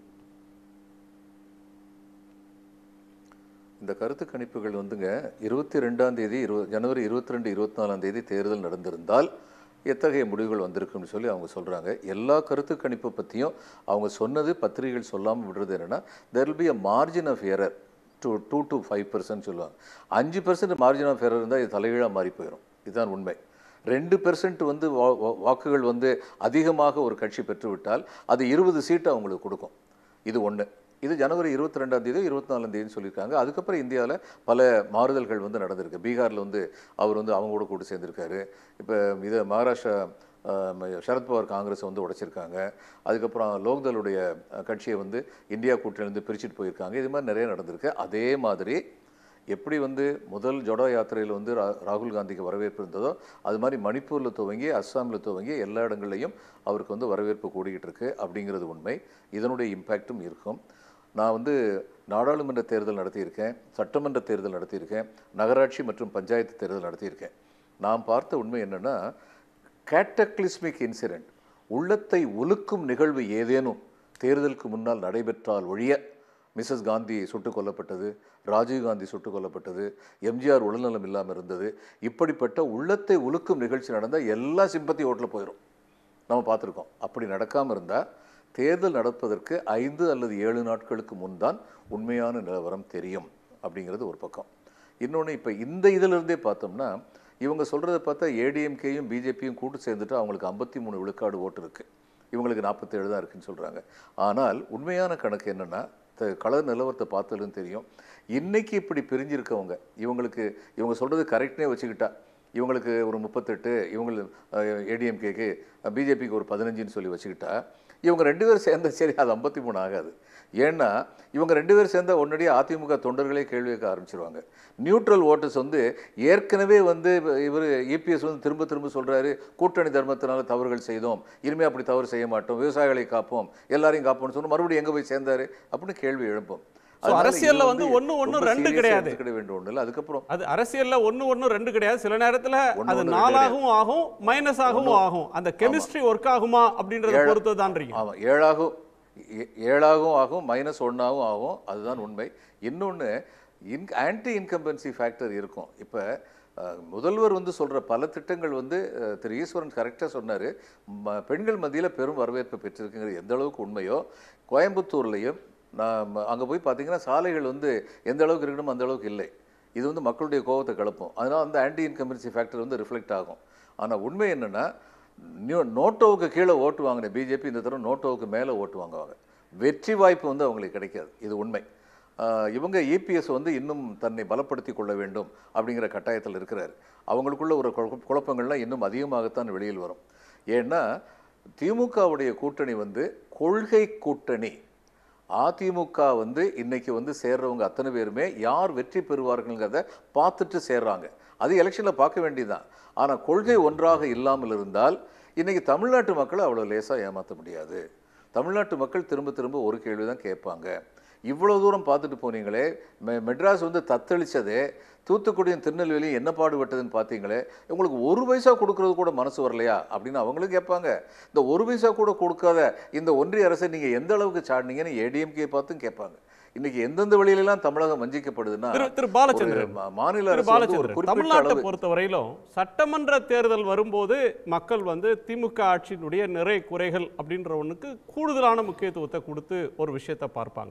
இந்த கருத்து கணிப்புகள் வந்துங்க இருபத்தி ரெண்டாம் தேதி இரு ஜனவரி இருபத்தி ரெண்டு இருபத்தி நாலாம் தேதி தேர்தல் நடந்திருந்தால் எத்தகைய முடிவுகள் வந்திருக்குன்னு சொல்லி அவங்க சொல்கிறாங்க எல்லா கருத்து கணிப்பை பற்றியும் அவங்க சொன்னது பத்திரிகைகள் சொல்லாமல் விடுறது என்னென்னா there will be a margin of error two two to five percent சொல்லுவாங்க அஞ்சு பர்சன்ட் மார்ஜின் ஆஃப் எரர் இருந்தால் இது தலைகீழாக மாறி போயிடும் இதுதான் உண்மை ரெண்டு பெர்சன்ட் வந்து வா- வா- வாக்குகள் வந்து அதிகமாக ஒரு கட்சி பெற்றுவிட்டால் அது இருபது சீட்டு அவங்களுக்கு கொடுக்கும் இது ஒன்று இது ஜனவரி இருபத்தி ரெண்டாம் தேதி இருபத்தி நாலாம் தேதி சொல்லியிருக்காங்க அதுக்கப்புறம் இந்தியாவில் பல மாறுதல்கள் வந்து நடந்திருக்கு பீகாரில் வந்து அவர் வந்து அவங்க கூட கூட்டு சேர்ந்திருக்காரு இப்போ இது மகாராஷ்டிரா அஹ், சரத்பவார் காங்கிரஸ் வந்து உடைச்சிருக்காங்க அதுக்கப்புறம் லோக்தளுடைய அஹ், கட்சியை வந்து இந்தியா கூட்டணியிலேருந்து பிரிச்சுட்டு போயிருக்காங்க இது மாதிரி நிறைய நடந்திருக்கு அதே மாதிரி எப்படி வந்து முதல் ஜொடோ யாத்திரையில் வந்து ரா ராகுல் காந்திக்கு வரவேற்பு இருந்ததோ அது மாதிரி மணிப்பூரில் துவங்கி அஸ்ஸாமில் துவங்கி எல்லா இடங்கள்லையும் அவருக்கு வந்து வரவேற்பு கூடிக்கிட்டு இருக்கு அப்படிங்கிறது உண்மை இதனுடைய இம்பேக்டும் இருக்கும் நான் வந்து நாடாளுமன்ற தேர்தல் நடத்தியிருக்கேன் சட்டமன்ற தேர்தல் நடத்தியிருக்கேன் நகராட்சி மற்றும் பஞ்சாயத்து தேர்தல் நடத்தியிருக்கேன் நான் பார்த்த உண்மை என்னென்னா கேட்டக்லிஸ்மிக் இன்சிடென்ட் உள்ளத்தை உலுக்கும் நிகழ்வு ஏதேனும் தேர்தலுக்கு முன்னால் நடைபெற்றால் ஒழிய மிஸ்ஸஸ் காந்தி சுட்டுக் கொல்லப்பட்டது ராஜீவ் காந்தி சுட்டுக் கொல்லப்பட்டது எம்ஜிஆர் உடல்நலம் இல்லாமல் இருந்தது இப்படிப்பட்ட உள்ளத்தை உலுக்கும் நிகழ்ச்சி நடந்தால் எல்லா சிம்பத்தி ஓட்டில் போயிடும் நம்ம பார்த்துருக்கோம் அப்படி நடக்காமல் இருந்தால் தேர்தல் நடப்பதற்கு ஐந்து அல்லது ஏழு நாட்களுக்கு முன் தான் உண்மையான நிலவரம் தெரியும் அப்படிங்கிறது ஒரு பக்கம் இன்னொன்று இப்போ இந்த இதிலிருந்தே பார்த்தோம்னா இவங்க சொல்கிறத பார்த்தா ஏடிஎம்கேயும் பிஜேபியும் கூட்டு சேர்ந்துட்டு அவங்களுக்கு ஐம்பத்தி மூணு விழுக்காடு ஓட்டு இருக்குது இவங்களுக்கு நாற்பத்தேழு தான் இருக்குன்னு சொல்கிறாங்க ஆனால் உண்மையான கணக்கு என்னென்னா கலர் நிலவரத்தை பார்த்ததுன்னு தெரியும் இன்னைக்கு இப்படி பிரிஞ்சிருக்கவங்க இவங்களுக்கு இவங்க சொல்கிறது கரெக்ட்னே வச்சுக்கிட்டா இவங்களுக்கு ஒரு முப்பத்தெட்டு இவங்க ஏடிஎம்கேக்கு பிஜேபிக்கு ஒரு பதினஞ்சுன்னு சொல்லி வச்சுக்கிட்டா இவங்க ரெண்டு பேரும் சேர்ந்த சரி அது ஐம்பத்தி மூணு ஆகாது ஏன்னா இவங்க ரெண்டு பேரும் சேர்ந்த உடனடியாக அதிமுக தொண்டர்களே கேள்வி கேட்க ஆரம்பிச்சிருவாங்க நியூட்ரல் ஓட்டர்ஸ் வந்து ஏற்கனவே வந்து இவர் இபிஎஸ் வந்து திரும்ப திரும்ப சொல்கிறாரு கூட்டணி தர்மத்தினால தவறுகள் செய்தோம் இனிமேல் அப்படி தவறு செய்ய மாட்டோம் விவசாயிகளை காப்போம் எல்லாரையும் காப்போம்னு சொன்னால் மறுபடியும் எங்கே போய் சேர்ந்தாரு அப்படின்னு கேள்வி எழுப்போம் அதனால அரசியல்ல இது வந்து ஒண்ணு ஒண்ணு ரொம்ப ரெண்டு serious ஆ கிடையாது. எடுத்துக்கிட வேண்டிய ஒண்ணு இல்லை அதுக்கப்புறம் அது அரசியல்ல ஒண்ணு ஒண்ணு ரெண்டு கிடையாது சில நேரத்துல ஒண்ணு அது ஒண்ணு ரெண்டு நாலாகவும் ஆகும் மைனஸ் ஆகவும் ஆகும் அந்த கெமிஸ்ட்ரி ஒர்க் ஆகுமா அப்படின்றத ஏழ- பொறுத்து தான் ஆமாம் ஏழாகும் ஏ- ஏழாகும் ஆகும் மைனஸ் ஒன்றாகும் ஆகும் அதுதான் உண்மை இன்னொன்று இன் ஆன்டி இன்கம்பன்சி ஃபேக்டர் இருக்கும் இப்போ முதல்வர் வந்து சொல்கிற பல திட்டங்கள் வந்து அஹ், திரு ஈஸ்வரன் கரெக்டாக சொன்னார் பெண்கள் மத்தியில் பெரும் வரவேற்பு பெற்றிருக்குங்கிறது எந்த அளவுக்கு உண்மையோ கோயம்புத்தூர்லேயும் நான் அங்கே போய் பார்த்தீங்கன்னா சாலைகள் வந்து எந்த அளவுக்கு இருக்கணுமோ அந்த அளவுக்கு இல்லை இது வந்து மக்களுடைய கோபத்தை கிளப்பும் அதனால் அந்த ஆன்டி இன்கம்பன்சி ஃபேக்டர் வந்து ரிஃப்ளெக்ட் ஆகும் ஆனால் உண்மை என்னென்னா நியூ நோட்டோவுக்கு கீழே ஓட்டு வாங்கின பிஜேபி இந்த தடவை நோட்டோவுக்கு மேலே ஓட்டு வாங்குவாங்க வெற்றி வாய்ப்பு வந்து அவங்களுக்கு கிடைக்காது இது உண்மை ஆஹ் இவங்க இபிஎஸ் வந்து இன்னும் தன்னை பலப்படுத்தி கொள்ள வேண்டும் அப்படிங்கிற கட்டாயத்தில் இருக்கிறார் அவங்களுக்குள்ள ஒரு குழப்ப- குழப்பங்கள்லாம் இன்னும் அதிகமாகத்தான் வெளியில் வரும் ஏன்னா திமுகவுடைய கூட்டணி வந்து கொள்கை கூட்டணி அதிமுக வந்து இன்னைக்கு வந்து சேர்றவங்க அத்தனை பேருமே யார் வெற்றி பெறுவார்கள்ங்கிறத பார்த்துட்டு சேர்றாங்க அது எலெக்ஷனில் பார்க்க வேண்டியதுதான் ஆனால் கொள்கை ஒன்றாக இல்லாமல் இருந்தால் இன்னைக்கு தமிழ்நாட்டு மக்களை அவ்வளோ லேசாக ஏமாற்ற முடியாது தமிழ்நாட்டு மக்கள் திரும்ப திரும்ப ஒரு கேள்வி தான் கேட்பாங்க இவ்வளோ தூரம் பார்த்துட்டு போனீங்களே மெ- மெட்ராஸ் வந்து தத்தளிச்சதே தூத்துக்குடியும் திருநெல்வேலியும் என்ன பாடுபட்டதுன்னு பார்த்தீங்களே உங்களுக்கு ஒரு பைசா கொடுக்கறது கூட மனசு வரலையா அப்படின்னு அவங்களும் கேட்பாங்க இந்த ஒரு பைசா கூட கொடுக்காத இந்த ஒன்றிய அரசை நீங்கள் எந்த அளவுக்கு சாடினீங்கன்னு ஏடிஎம்கே பார்த்தும் கேட்பாங்க இன்னைக்கு எந்தெந்த வழியிலெல்லாம் தமிழகம் வஞ்சிக்கப்படுதுன்னா திரு திரு ஒரு பாலச்சந்திரன் மா- மாநில திரு அரசு வந்து ஒரு பாலச்சந்திரன் குறிப்பிட்ட தமிழ்நாட்டை அளவு பொறுத்தவரையிலும் சட்டமன்ற தேர்தல் வரும்போது மக்கள் வந்து திமுக ஆட்சியினுடைய நிறை குறைகள் அப்படின்ற ஒண்ணுக்கு கூடுதலான முக்கியத்துவத்தை கொடுத்து ஒரு விஷயத்தை பார்ப்பாங்க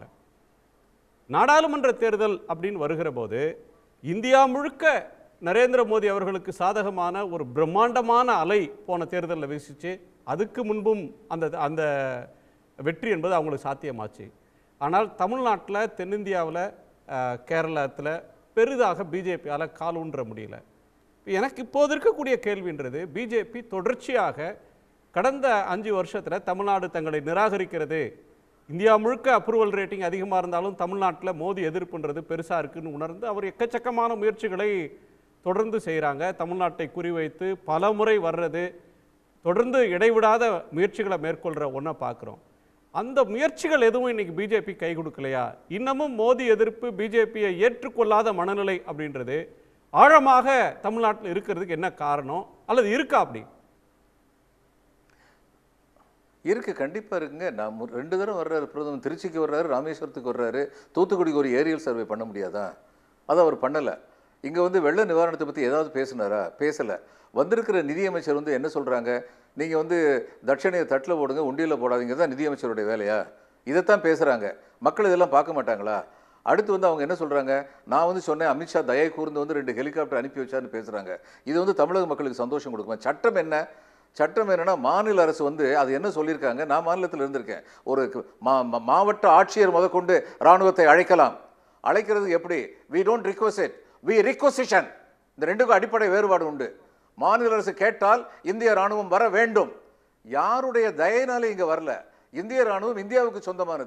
நாடாளுமன்ற தேர்தல் அப்படின்னு வருகிற போது இந்தியா முழுக்க நரேந்திர மோடி அவர்களுக்கு சாதகமான ஒரு பிரம்மாண்டமான அலை போன தேர்தலில் வீசிச்சு அதுக்கு முன்பும் அந்த அந்த வெற்றி என்பது அவங்களுக்கு சாத்தியமாச்சு ஆனால் தமிழ்நாட்டில் தென்னிந்தியாவில் கேரளத்தில் பெரிதாக பிஜேபியால் கால் ஊன்ற முடியல எனக்கு இப்போது இருக்கக்கூடிய கேள்வின்றது பிஜேபி தொடர்ச்சியாக கடந்த அஞ்சு வருஷத்தில் தமிழ்நாடு தங்களை நிராகரிக்கிறது இந்தியா முழுக்க அப்ரூவல் ரேட்டிங் அதிகமாக இருந்தாலும் தமிழ்நாட்டில் மோடி எதிர்ப்புன்றது பெருசாக இருக்குன்னு உணர்ந்து அவர் எக்கச்சக்கமான முயற்சிகளை தொடர்ந்து செய்கிறாங்க தமிழ்நாட்டை குறிவைத்து பல முறை வர்றது தொடர்ந்து இடைவிடாத முயற்சிகளை மேற்கொள்கிற ஒன்றை பார்க்குறோம் அந்த முயற்சிகள் எதுவும் இன்னைக்கு பிஜேபி கை கொடுக்கலையா இன்னமும் மோடி எதிர்ப்பு பிஜேபியை ஏற்றுக்கொள்ளாத மனநிலை அப்படின்றது ஆழமாக தமிழ்நாட்டில் இருக்கிறதுக்கு என்ன காரணம் அல்லது இருக்கா அப்படி இருக்கு கண்டிப்பா இருக்குங்க நான் மு- ரெண்டு தடவை வர்றாரு பிரதமர் திருச்சிக்கு வர்றாரு ராமேஸ்வரத்துக்கு வர்றாரு தூத்துக்குடிக்கு ஒரு ஏரியல் சர்வே பண்ண முடியாதா அதை அவர் பண்ணல இங்க வந்து வெள்ள நிவாரணத்தை பத்தி ஏதாவது பேசினாரா பேசல வந்திருக்கிற நிதியமைச்சர் வந்து என்ன சொல்றாங்க நீங்க வந்து தட்சணையை தட்டில் போடுங்க உண்டியலில் போடாதீங்க தான் நிதியமைச்சருடைய வேலையா இதைத்தான் பேசுறாங்க மக்கள் இதெல்லாம் பார்க்க மாட்டாங்களா அடுத்து வந்து அவங்க என்ன சொல்றாங்க நான் வந்து சொன்னேன் அமித்ஷா தயை கூர்ந்து வந்து ரெண்டு ஹெலிகாப்டர் அனுப்பி வச்சாருன்னு பேசுறாங்க இது வந்து தமிழக மக்களுக்கு சந்தோஷம் கொடுக்குமா சட்டம் என்ன சட்டம் என்னன்னா மாநில அரசு வந்து அது என்ன சொல்லியிருக்காங்க நான் மாநிலத்தில் இருந்திருக்கேன் ஒரு கு- மா- மா- மாவட்ட ஆட்சியர் முதற்கொண்டு ராணுவத்தை அழைக்கலாம் அழைக்கிறது எப்படி we don't request it we requisition இந்த ரெண்டுக்கும் அடிப்படை வேறுபாடு உண்டு மாநில அரசு கேட்டால் இந்திய ராணுவம் வர வேண்டும் யாருடைய தயையினால இங்க வரல இந்திய ராணுவம் இந்தியாவுக்கு சொந்தமானது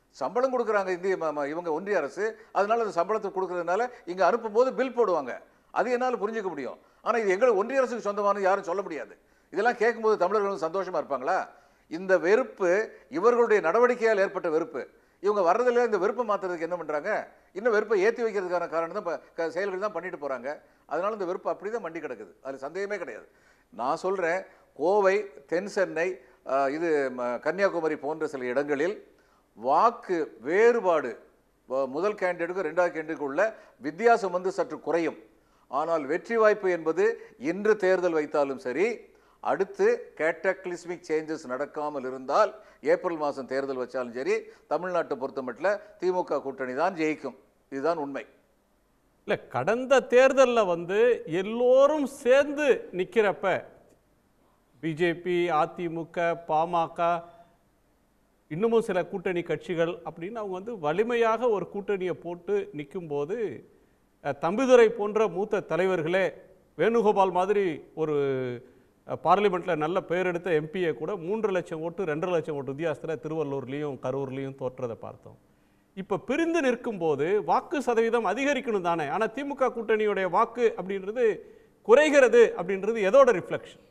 சம்பளம் கொடுக்குறாங்க இந்திய ம- ம- இவங்க ஒன்றிய அரசு அதனால அந்த சம்பளத்தை கொடுக்கறதுனால இங்கே அனுப்பும்போது பில் போடுவாங்க அது என்னால் புரிஞ்சுக்க முடியும் ஆனால் இது எங்களை ஒன்றிய அரசுக்கு சொந்தமானு யாரும் சொல்ல முடியாது இதெல்லாம் கேட்கும்போது தமிழர்கள் வந்து சந்தோஷமா இருப்பாங்களா இந்த வெறுப்பு இவர்களுடைய நடவடிக்கையால் ஏற்பட்ட வெறுப்பு இவங்க வர்றதில்ல இந்த வெறுப்பை மாற்றுறதுக்கு என்ன பண்ணுறாங்க இன்னும் வெறுப்பை ஏற்றி வைக்கிறதுக்கான காரணம் தான் ப- க- செயல்கள் தான் பண்ணிட்டு போகிறாங்க அதனால இந்த வெறுப்பு அப்படி தான் மண்டி கிடக்குது அதில் சந்தேகமே கிடையாது நான் சொல்கிறேன் கோவை தென் சென்னை ஆஹ், இது ம- கன்னியாகுமரி போன்ற சில இடங்களில் வாக்கு வேறுபாடு வ- முதல் கேண்டிடேட்டுக்கும் ரெண்டாவது கேண்டிடேட்டுக்கும் உள்ள வித்தியாசம் வந்து சற்று குறையும் ஆனால் வெற்றி வாய்ப்பு என்பது இன்று தேர்தல் வைத்தாலும் சரி அடுத்து கேட்டக்லிஸ்மிக் சேஞ்சஸ் நடக்காமல் இருந்தால் ஏப்ரல் மாதம் தேர்தல் வச்சாலும் சரி தமிழ்நாட்டை பொறுத்த மட்டும் திமுக கூட்டணி தான் ஜெயிக்கும் இதுதான் உண்மை இல்லை கடந்த தேர்தலில் வந்து எல்லோரும் சேர்ந்து நிற்கிறப்ப பிஜேபி அதிமுக பாமக இன்னமும் சில கூட்டணி கட்சிகள் அப்படின்னு அவங்க வந்து வலிமையாக ஒரு கூட்டணியை போட்டு நிற்கும்போது அஹ், தம்பிதுரை போன்ற மூத்த தலைவர்களே வேணுகோபால் மாதிரி ஒரு பார்லிமெண்ட்டில் நல்ல பெயர் எடுத்த எம்பியை கூட மூன்று லட்சம் ஓட்டு ரெண்டரை லட்சம் ஓட்டு வித்தியாசத்தில் திருவள்ளூர்லேயும் கரூர்லேயும் தோற்றதை பார்த்தோம் இப்போ பிரிந்து நிற்கும்போது வாக்கு சதவீதம் அதிகரிக்கணும் தானே ஆனால் திமுக கூட்டணியுடைய வாக்கு அப்படின்றது குறைகிறது அப்படின்றது எதோட ரிஃப்ளெக்ஷன்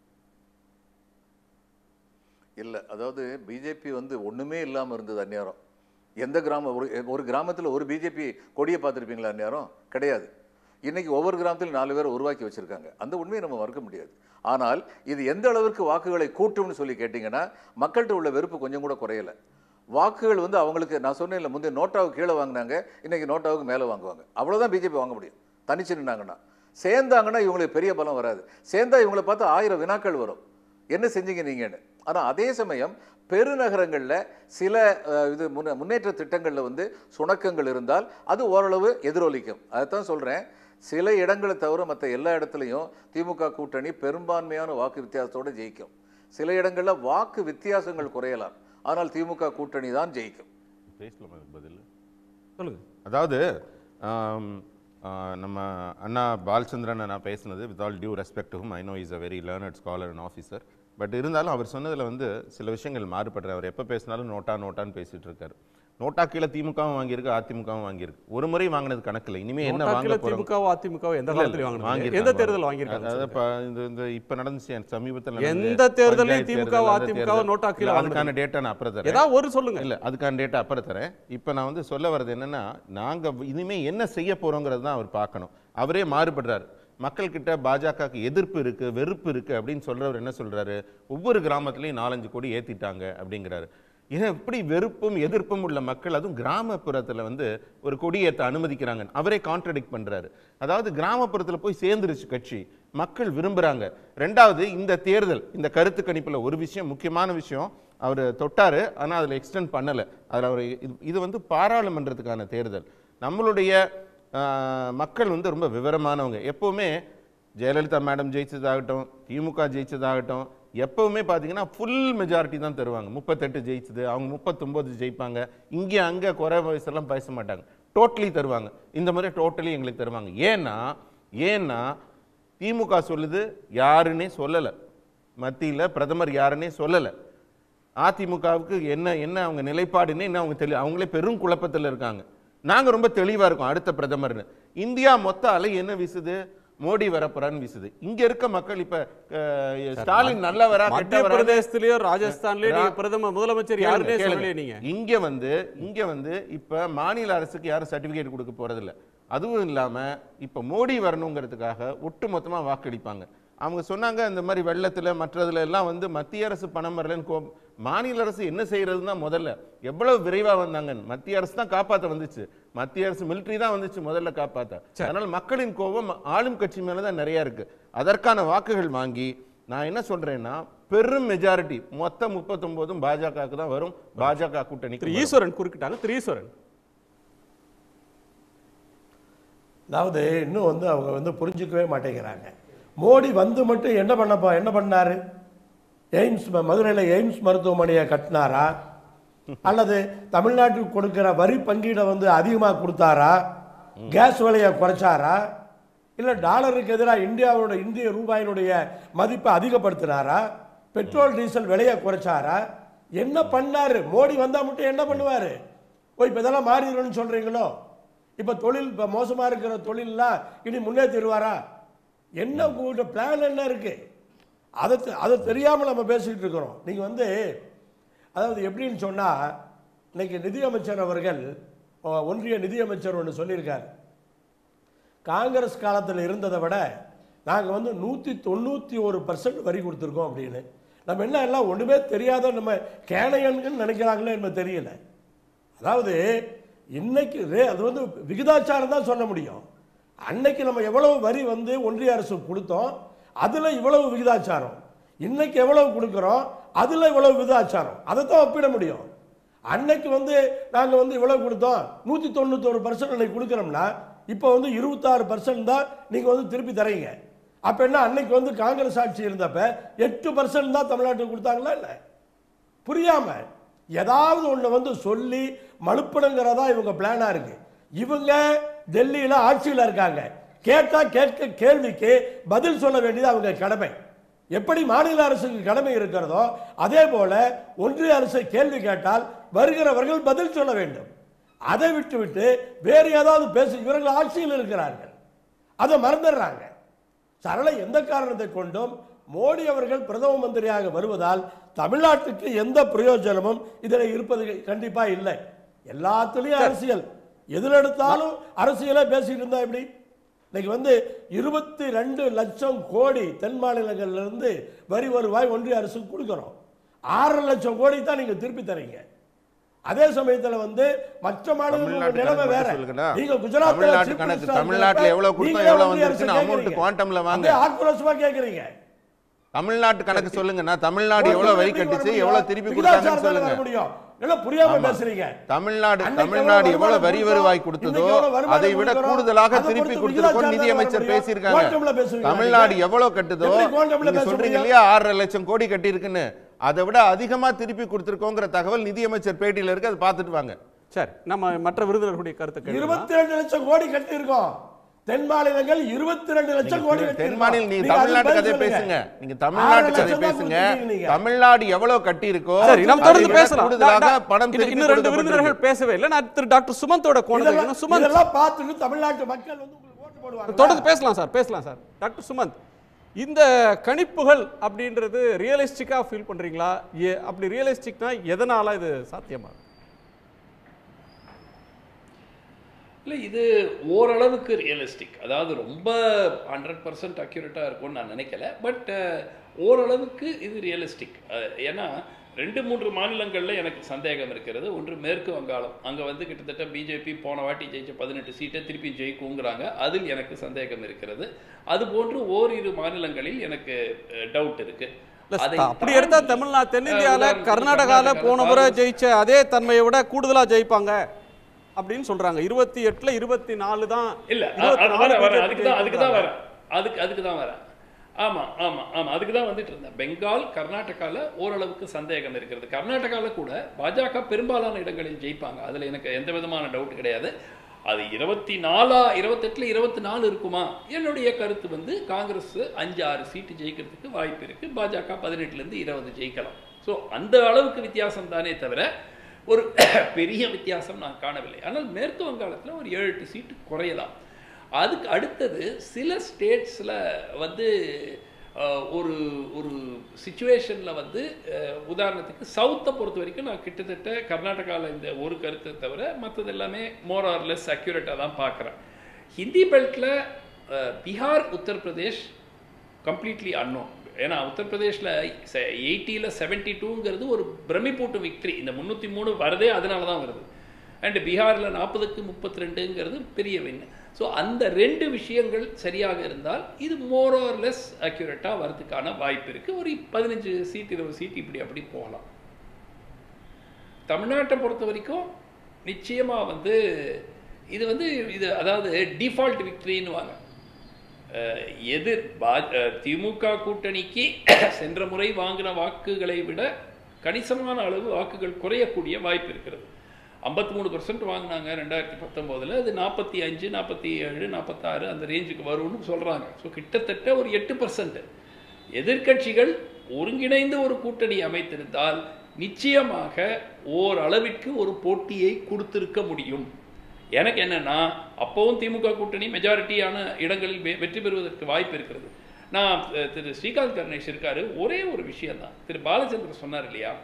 இல்லை அதாவது பிஜேபி வந்து ஒன்றுமே இல்லாமல் இருந்தது அந்நேரம் எந்த கிராம ஒரு ஒரு கிராமத்தில் ஒரு பிஜேபி கொடியை பார்த்துருப்பீங்களா அந்நேரம் கிடையாது இன்னைக்கு ஒவ்வொரு கிராமத்திலும் நாலு பேரை உருவாக்கி வச்சிருக்காங்க அந்த உண்மையை நம்ம மறுக்க முடியாது ஆனால் இது எந்த அளவிற்கு வாக்குகளை கூட்டும்னு சொல்லி கேட்டிங்கன்னா மக்கள்கிட்ட உள்ள வெறுப்பு கொஞ்சம் கூட குறையல வாக்குகள் வந்து அவங்களுக்கு நான் சொன்னேன்ல முந்தைய நோட்டாவுக்கு கீழே வாங்கினாங்க இன்னைக்கு நோட்டாவுக்கு மேலே வாங்குவாங்க அவ்வளவுதான் பிஜேபி வாங்க முடியும் தனிச்சு நின்னாங்கன்னா சேர்ந்தாங்கன்னா இவங்களுக்கு பெரிய பலம் வராது சேர்ந்தா இவங்களை பார்த்து ஆயிரம் வினாக்கள் வரும் என்ன செஞ்சீங்க நீங்கன்னு ஆனால் அதே சமயம் பெருநகரங்களில் சில அஹ், இது முன்ன முன்னேற்ற திட்டங்களில் வந்து சுணக்கங்கள் இருந்தால் அது ஓரளவு எதிரொலிக்கும் அதைத்தான் சொல்கிறேன் சில இடங்களை தவிர மற்ற எல்லா இடத்துலையும் திமுக கூட்டணி பெரும்பான்மையான வாக்கு வித்தியாசத்தோடு ஜெயிக்கும் சில இடங்களில் வாக்கு வித்தியாசங்கள் குறையலாம் ஆனால் திமுக கூட்டணி தான் ஜெயிக்கும் பேசலாமா இதுக்கு பதில் சொல்லுங்க அதாவது ஆம், ஆ, நம்ம அண்ணா பாலச்சந்திரன் நான் பேசினது with all due respect hmm I know is a very learned scholar and officer but இருந்தாலும் அவர் சொன்னதில் வந்து சில விஷயங்கள் மாறுபடுற அவர் எப்போ பேசினாலும் நோட்டா நோட்டான்னு பேசிட்டு இருக்காரு நோட்டா கீழே திமுகவும் வாங்கியிருக்கு அதிமுகவும் வாங்கியிருக்கு ஒரு முறை வாங்கினது கணக்கில் இனிமே என்ன வாங்க நோட்டாக்கில் போறோம் திமுகவோ அதிமுகவோ எந்த இல்ல, இல்ல, காலத்துலையும் வாங்கினாங்க வாங்கியிருக்காங்க. எந்த தேர்தல் வாங்கியிருக்காங்க அதாவது சொல்லுங்க. இப்ப இந்த இந்த இப்ப நடந்துச்சு சமீபத்தில் எந்த தேர்தலையும் திமுகவோ அதிமுகவோ நோட்டா கீழே அதுக்கான டேட்டா நான் அப்புறம் தரேன் ஏதாவது ஒரு சொல்லுங்க இல்ல அதுக்கான டேட்டா அப்புறம் தரேன் இப்போ நான் வந்து சொல்ல வர்றது என்னன்னா நாங்க இனிமே என்ன செய்ய போறோங்கிறது தான் அவர் பார்க்கணும் அவரே மாறுபடுறாரு மக்கள்கிட்ட பாஜகவுக்கு எதிர்ப்பு இருக்கு வெறுப்பு இருக்கு அப்படின்னு சொல்றவர் என்ன சொல்றாரு ஒவ்வொரு கிராமத்துலயும் நாலஞ்சு கோடி ஏத்திட்டாங்க அப்படிங்கிறாரு ஏன் எப்படி வெறுப்பும் எதிர்ப்பும் உள்ள மக்கள் அதுவும் கிராமப்புறத்துல வந்து ஒரு கொடியேற்ற அனுமதிக்கிறாங்க அவரே கான்ட்ரடிக்ட் பண்றாரு அதாவது கிராமப்புறத்துல போய் சேர்ந்துருச்சு கட்சி மக்கள் விரும்புறாங்க ரெண்டாவது இந்த தேர்தல் இந்த கருத்து கணிப்புல ஒரு விஷயம் முக்கியமான விஷயம் அவர் தொட்டாரு ஆனா அதுல எக்ஸ்டெண்ட் பண்ணல அதுல அவர் இது- இது வந்து பாராளுமன்றத்துக்கான தேர்தல் நம்மளுடைய ஆஹ், மக்கள் வந்து ரொம்ப விவரமானவங்க எப்பவுமே ஜெயலலிதா மேடம் ஜெயிச்சதாகட்டும் திமுக ஜெயிச்சதாகட்டும் எப்பவுமே பார்த்தீங்கன்னா ஃபுல் மெஜாரிட்டி தான் தருவாங்க முப்பத்தெட்டு ஜெயிச்சது அவங்க முப்பத்தொம்போது ஜெயிப்பாங்க இங்கே அங்கே குறை வயசெல்லாம் பேச மாட்டாங்க டோட்டலி தருவாங்க இந்த முறை டோட்டலி எங்களுக்கு தருவாங்க ஏன்னா ஏன்னா திமுக சொல்லுது யாருன்னே சொல்லலை மத்தியில் பிரதமர் யாருன்னே சொல்லலை அதிமுகவுக்கு என்ன என்ன அவங்க நிலைப்பாடுன்னு என்ன அவங்க தெளி அவங்களே பெரும் குழப்பத்தில் இருக்காங்க நாங்க ரொம்ப தெளிவா இருக்கோம் அடுத்த பிரதமர்னு இந்தியா மொத்த அலை என்ன வீசுது மோடி வரப்போறான்னு வீசுது இங்க இருக்க மக்கள் இப்ப அஹ், ஸ்டாலின் நல்லவரா மத்திய கெட்டவரா பிரதேசத்திலயும் ராஜஸ்தான்லயும் நீங்க பிரதமர் முதலமைச்சர் யாருன்னே கேளுங்க, சொல்லலையே கேளுங்க. நீங்க இங்க வந்து இங்க வந்து இப்ப மாநில அரசுக்கு யாரும் சர்டிபிகேட் கொடுக்க போறதில்ல அதுவும் இல்லாம இப்ப மோடி வரணுங்கிறதுக்காக ஒட்டு மொத்தமா வாக்களிப்பாங்க அவங்க சொன்னாங்க இந்த மாதிரி வெள்ளத்துல மற்றதுல எல்லாம் வந்து மத்திய அரசு பணம் வரலன்னு கோ மாநில அரசு என்ன செய்யறதுன்னு தான் முதல்ல எவ்வளவு விரைவா வந்தாங்க மத்திய அரசு தான் காப்பாத்த வந்துச்சு மத்திய அரசு மிலிட்டரி தான் வந்துச்சு முதல்ல காப்பாத்த அதனால மக்களின் கோபம் ஆளும் கட்சி மேல தான் நிறைய இருக்கு அதற்கான வாக்குகள் வாங்கி நான் என்ன சொல்றேன்னா பெரும் மெஜாரிட்டி மொத்த முப்பத்தொன்பதும் பாஜகவுக்கு தான் வரும் பாஜக கூட்டணிக்கு திரு வரும். ஈஸ்வரன் குறுக்கிட்டாங்க திரு ஈஸ்வரன் அதாவது இன்னும் வந்து அவங்க வந்து புரிஞ்சுக்கவே மாட்டேங்கிறாங்க மோடி வந்து மட்டும் என்ன பண்ணப்போ என்ன பண்ணாரு எய்ம்ஸ் ம- மதுரையில் எய்ம்ஸ் மருத்துவமனையை கட்டினாரா அல்லது தமிழ்நாட்டுக்கு கொடுக்கிற வரி பங்கீடை வந்து அதிகமாக கொடுத்தாரா கேஸ் விலையை குறைச்சாரா இல்லை டாலருக்கு எதிராக இந்தியாவோட இந்திய ரூபாயினுடைய மதிப்பை அதிகப்படுத்தினாரா பெட்ரோல் டீசல் விலையை குறைச்சாரா என்ன பண்ணாரு மோடி வந்தா மட்டும் என்ன பண்ணுவாரு ஓ இப்போ இதெல்லாம் மாறிடும்னு சொல்கிறீங்களோ இப்போ தொழில் இப்போ மோசமாக இருக்கிற தொழிலெலாம் இனி முன்னேற்றிடுவாரா என்ன உங்கள்கிட்ட பிளான் என்ன இருக்குது அதை தெ- அதை தெரியாமல் நம்ம பேசிக்கிட்டு இருக்கிறோம் நீங்கள் வந்து அதாவது எப்படின்னு சொன்னால் இன்னைக்கு நிதியமைச்சர் அவர்கள் அஹ், ஒன்றிய நிதியமைச்சர் ஒன்று சொல்லியிருக்காரு காங்கிரஸ் காலத்தில் இருந்ததை விட நாங்கள் வந்து நூற்றி தொண்ணூற்றி ஒரு பர்சன்ட் வரி கொடுத்துருக்கோம் அப்படின்னு நம்ம என்ன எல்லாம் ஒன்றுமே தெரியாத நம்ம கேனையன்கள் நினைக்கிறாங்களே என்ன தெரியல அதாவது இன்னைக்கு ரே அது வந்து விகிதாச்சாரம் தான் சொல்ல முடியும் அன்னைக்கு நம்ம எவ்வளவு வரி வந்து ஒன்றிய அரசு கொடுத்தோம் அதில் இவ்வளவு விகிதாச்சாரம் இன்னைக்கு எவ்வளவு கொடுக்குறோம் அதில் இவ்வளவு விகிதாச்சாரம் அதை தான் ஒப்பிட முடியும் அன்னைக்கு வந்து நாங்கள் வந்து இவ்வளவு கொடுத்தோம் நூற்றி தொண்ணூத்தொரு பர்சன்ட் அன்னைக்கு கொடுக்குறோம்னா இப்போ வந்து இருபத்தாறு பர்சன்ட் தான் நீங்கள் வந்து திருப்பி தரீங்க அப்போ என்ன அன்னைக்கு வந்து காங்கிரஸ் ஆட்சி இருந்தப்ப எட்டு பர்சன்ட் தான் தமிழ்நாட்டுக்கு கொடுத்தாங்களா இல்லை புரியாம ஏதாவது ஒண்ணு வந்து சொல்லி மழுப்பணுங்கிறதா இவங்க பிளானா இருக்கு இவங்க டெல்லியில ஆட்சியில் இருக்காங்க கேட்டா கேட்க கேள்விக்கு பதில் சொல்ல வேண்டியது அவங்க கடமை எப்படி மாநில அரசுக்கு கடமை இருக்கிறதோ அதே போல ஒன்றிய அரசு கேள்வி கேட்டால் வருகிறவர்கள் பதில் சொல்ல வேண்டும் அதை விட்டுவிட்டு வேறு ஏதாவது பேச இவர்கள் ஆட்சியில் இருக்கிறார்கள் அதை மறந்துடுறாங்க சரள எந்த காரணத்தை கொண்டும் மோடி அவர்கள் பிரதம மந்திரியாக வருவதால் தமிழ்நாட்டுக்கு எந்த பிரயோஜனமும் இதில் இருப்பது கண்டிப்பா இல்லை எல்லாத்துலயும் அரசியல் எதில் எடுத்தாலும் அரசியலே பேசிட்டு இருந்தா எப்படி இன்னைக்கு வந்து இருபத்தி ரெண்டு லட்சம் கோடி தென் மாநிலங்கள்ல இருந்து வரி வருவாய் ஒன்றிய அரசுக்கு கொடுக்கிறோம் ஆறரை லட்சம் கோடி தான் நீங்க திருப்பி தரீங்க அதே சமயத்துல வந்து மற்ற மாநிலங்களோட தமிழ்நாட்டு நிலைமை கணக்கு வேற மட்டும் சொல்லுங்கண்ணா. நீங்க குஜராத்ல தமிழ்நாட்டு chief கணக்கு, minister தமிழ்நாட்டுல இருக்கிறப்ப எவ்வளவு கொடுத்தோம், நீங்க எவ்வளவு ஒன்றிய அரசு வந்துருச்சுன்னு amount கேக்குறீங்க. quantumல வாங்க. அப்படியே ஆக்ரோஷமா கேக்குறீங்க தமிழ்நாட்டு கணக்கு சொல்லுங்கண்ணா தமிழ்நாடு எவ்வளவு வரி எப்படி வர கட்டுச்சு முடியும்? எவ்வளவு திருப்பி விகிதாச்சாரம் கொடுத்தாங்கன்னு தானே வர சொல்லுங்க முடியும் எல்லாம் புரியாம ஆமா. பேசுறீங்க தமிழ்நாடு அன்னைக்கு தமிழ்நாடு எவ்வளவு எவ்வளவு வரி வருமானம் வருவாய் கொடுத்தோம், கொடுத்ததோ இன்னைக்கு எவ்வளவு வருமானம் அதை விட கொடுக்கிறோம், கூடுதலாக அதை திருப்பி பொறுத்து கொடுத்திருக்கோம் விகிதாச்சாரம் நிதியமைச்சர் வர பேசியிருக்காங்க முடியும். குவாண்டம்ல பேசுவீங்க தமிழ்நாடு நீங்க. எவ்வளவு கட்டுதோ எப்படி குவாண்டம்ல நீங்க பேச சொல்றீங்க முடியும்? இல்லையா ஆறரை லட்சம் கோடி கட்டியிருக்குன்னு அதை விட அதிகமா திருப்பி கொடுத்திருக்கோங்கிற தகவல் நிதியமைச்சர் பேட்டியில இருக்கு அதை பார்த்துட்டு வாங்க சரி நம்ம மற்ற விருந்தினர்களுடைய கருத்தை கேட்கலாம் இருபத்தி ரெண்டு லட்சம் கோடி கட்டி இருக்கோம் தென் மாநிலங்கள் இருபத்தி ரெண்டு லட்சம் கோடி கட்டி தென் மாநில நீங்க நீங்க அதுக்கு தமிழ்நாட்டு பதில் கதை சொல்லுங்க. பேசுங்க நீங்க தமிழ்நாட்டு ஆறு கதை லட்சம் தான் பேசுங்க கொடுத்திருக்கீங்க நீங்க. தமிழ்நாடு எவ்வளவு கட்டி இருக்கோ சரி நம்ம அதை தொடர்ந்து விட பேசலாம் கூடுதலாக டா- டா- பணம் இன்னும் திருப்பி இன்னும் ரெண்டு கொடுக்கப்பட்டிருக்கு. விருந்தினர்கள் பேசவே இல்லை நான் திரு டாக்டர் சுமந்தோட கோணத்தை இதெல்லாம் கேட்கணும். சுமந்த் இதெல்லாம் பார்த்துட்டு தமிழ்நாட்டு மக்கள் வந்து உங்களுக்கு ஓட்டு போடுவாங்க தொடர்ந்து பேசலாம் சார் பேசலாம் சார் டாக்டர் சுமந்த் இந்த கணிப்புகள் அப்படின்றது ரியலிஸ்டிக்கா ஃபீல் பண்றீங்களா ஏ- அப்படி ரியலிஸ்டிக்னா எதனால இது சாத்தியமா இல்லை இது ஓரளவுக்கு ரியலிஸ்டிக் அதாவது ரொம்ப ஹண்ட்ரட் பர்சன்ட் அக்யூரேட்டாக இருக்கும்னு நான் நினைக்கல பட் ஓரளவுக்கு இது ரியலிஸ்டிக் ஏன்னா ரெண்டு மூன்று மாநிலங்களில் எனக்கு சந்தேகம் இருக்கிறது ஒன்று மேற்கு வங்காளம் அங்கே வந்து கிட்டத்தட்ட பிஜேபி போன வாட்டி ஜெயிச்ச பதினெட்டு சீட்டை திருப்பி ஜெயிக்குங்கிறாங்க அதில் எனக்கு சந்தேகம் இருக்கிறது அதுபோன்று ஓரிரு மாநிலங்களில் எனக்கு டவுட் இருக்கு இல்ல, அதை அப்படி எடுத்தா தாண்டி, தமிழ்நாடு தென்னிந்தியால உதாரணத்துக்கு கர்நாடகால கர்நாடகால போன முறை காங்கிரஸ் ஜெயிச்ச அதே தன்மையை விட கூடுதலா ஜெயிப்பாங்க அப்படின்னு சொல்றாங்க இருபத்தி எட்டுல இருபத்தி நாலு தான் இல்ல அ- இருபத்தி அ- நாலு வரேன், வரேன். BJP அதுக்கு தான் அதுக்கு தான் ஜெயிக்கிறாங்க. வரேன் அதுக்கு அதுக்கு தான் வரேன் ஆமா ஆமா ஆமா அதுக்கு தான் வந்துட்டு இருந்தேன் பெங்கால் கர்நாடகால ஓரளவுக்கு சந்தேகம் இருக்கிறது கர்நாடகால கூட பாஜக பெரும்பாலான இடங்களில் ஜெயிப்பாங்க அதுல எனக்கு எந்த விதமான டவுட் கிடையாது அது இருபத்தி நாலா இருபத்தெட்டுல இருபத்தி நாலு இருக்குமா என்னுடைய கருத்து வந்து காங்கிரஸ் அஞ்சு ஆறு சீட்டு ஜெயிக்கிறதுக்கு வாய்ப்பு இருக்கு பாஜக பதினெட்டுல இருந்து இருபது ஜெயிக்கலாம் ஸோ அந்த அளவுக்கு வித்தியாசம் தானே தவிர ஒரு பெரிய வித்தியாசம் நான் காணவில்லை ஆனால் மேற்கு வங்காளத்தில் ஒரு ஏழு எட்டு சீட்டு குறையலாம் அதுக்கு அடுத்தது சில ஸ்டேட்ஸில் வந்து அஹ், ஒரு ஒரு சுச்சுவேஷனில் வந்து அஹ், உதாரணத்துக்கு சவுத்தை பொறுத்த வரைக்கும் நான் கிட்டத்தட்ட கர்நாடகாவில் இந்த ஒரு கருத்தை தவிர மற்றது எல்லாமே மோர் ஆர் லெஸ் அக்யூரேட்டாக தான் பார்க்குறேன் ஹிந்தி பெல்ட்டில் பீகார் உத்தரப்பிரதேஷ் கம்ப்ளீட்லி அன்னோன் ஏன்னா உத்தரப்பிரதேஷில் எயிட்டியில் செவன்ட்டி டூங்கிறது ஒரு பிரமிப்பூட்டும் விக்ட்ரி இந்த முந்நூற்றி மூணு வரதே அதனால தான் வருது அண்ட் பீகாரில் நாற்பதுக்கு முப்பத்தி ரெண்டுங்கிறது பெரிய வின் ஸோ அந்த ரெண்டு விஷயங்கள் சரியாக இருந்தால் இது மோர் ஆர் லெஸ் அக்யூரேட்டாக வரதுக்கான வாய்ப்பு இருக்குது ஒரு பதினஞ்சு சீட் இருபது சீட் இப்படி அப்படி போகலாம் தமிழ்நாட்டை பொறுத்த வரைக்கும் நிச்சயமாக வந்து இது வந்து இது அதாவது டிஃபால்ட் விக்ட்ரின்னுவாங்க அஹ் எதிர் பா அஹ் திமுக கூட்டணிக்கு சென்ற முறை வாங்கின வாக்குகளை விட கணிசமான அளவு வாக்குகள் குறையக்கூடிய வாய்ப்பு இருக்கிறது ஐம்பத்தி மூணு பர்சன்ட் வாங்கினாங்க ரெண்டாயிரத்தி பத்தொம்போதில் அது நாற்பத்தி அஞ்சு நாற்பத்தி ஏழு நாற்பத்தாறு அந்த ரேஞ்சுக்கு வரும்னு சொல்கிறாங்க ஸோ கிட்டத்தட்ட ஒரு எட்டு பர்சன்ட் எதிர்க்கட்சிகள் ஒருங்கிணைந்து ஒரு கூட்டணி அமைத்திருந்தால் நிச்சயமாக ஓரளவிற்கு ஒரு போட்டியை கொடுத்திருக்க முடியும் எனக்கு என்னன்னா அப்போவும் திமுக கூட்டணி மெஜாரிட்டியான இடங்களில் வெ- வெற்றி பெறுவதற்கு வாய்ப்பு இருக்கிறது நான் அஹ், திரு ஸ்ரீகாந்த் கணேஷ் இருக்காரு ஒரே ஒரு விஷயம்தான் திரு பாலச்சந்திரன் சொன்னார் இல்லையா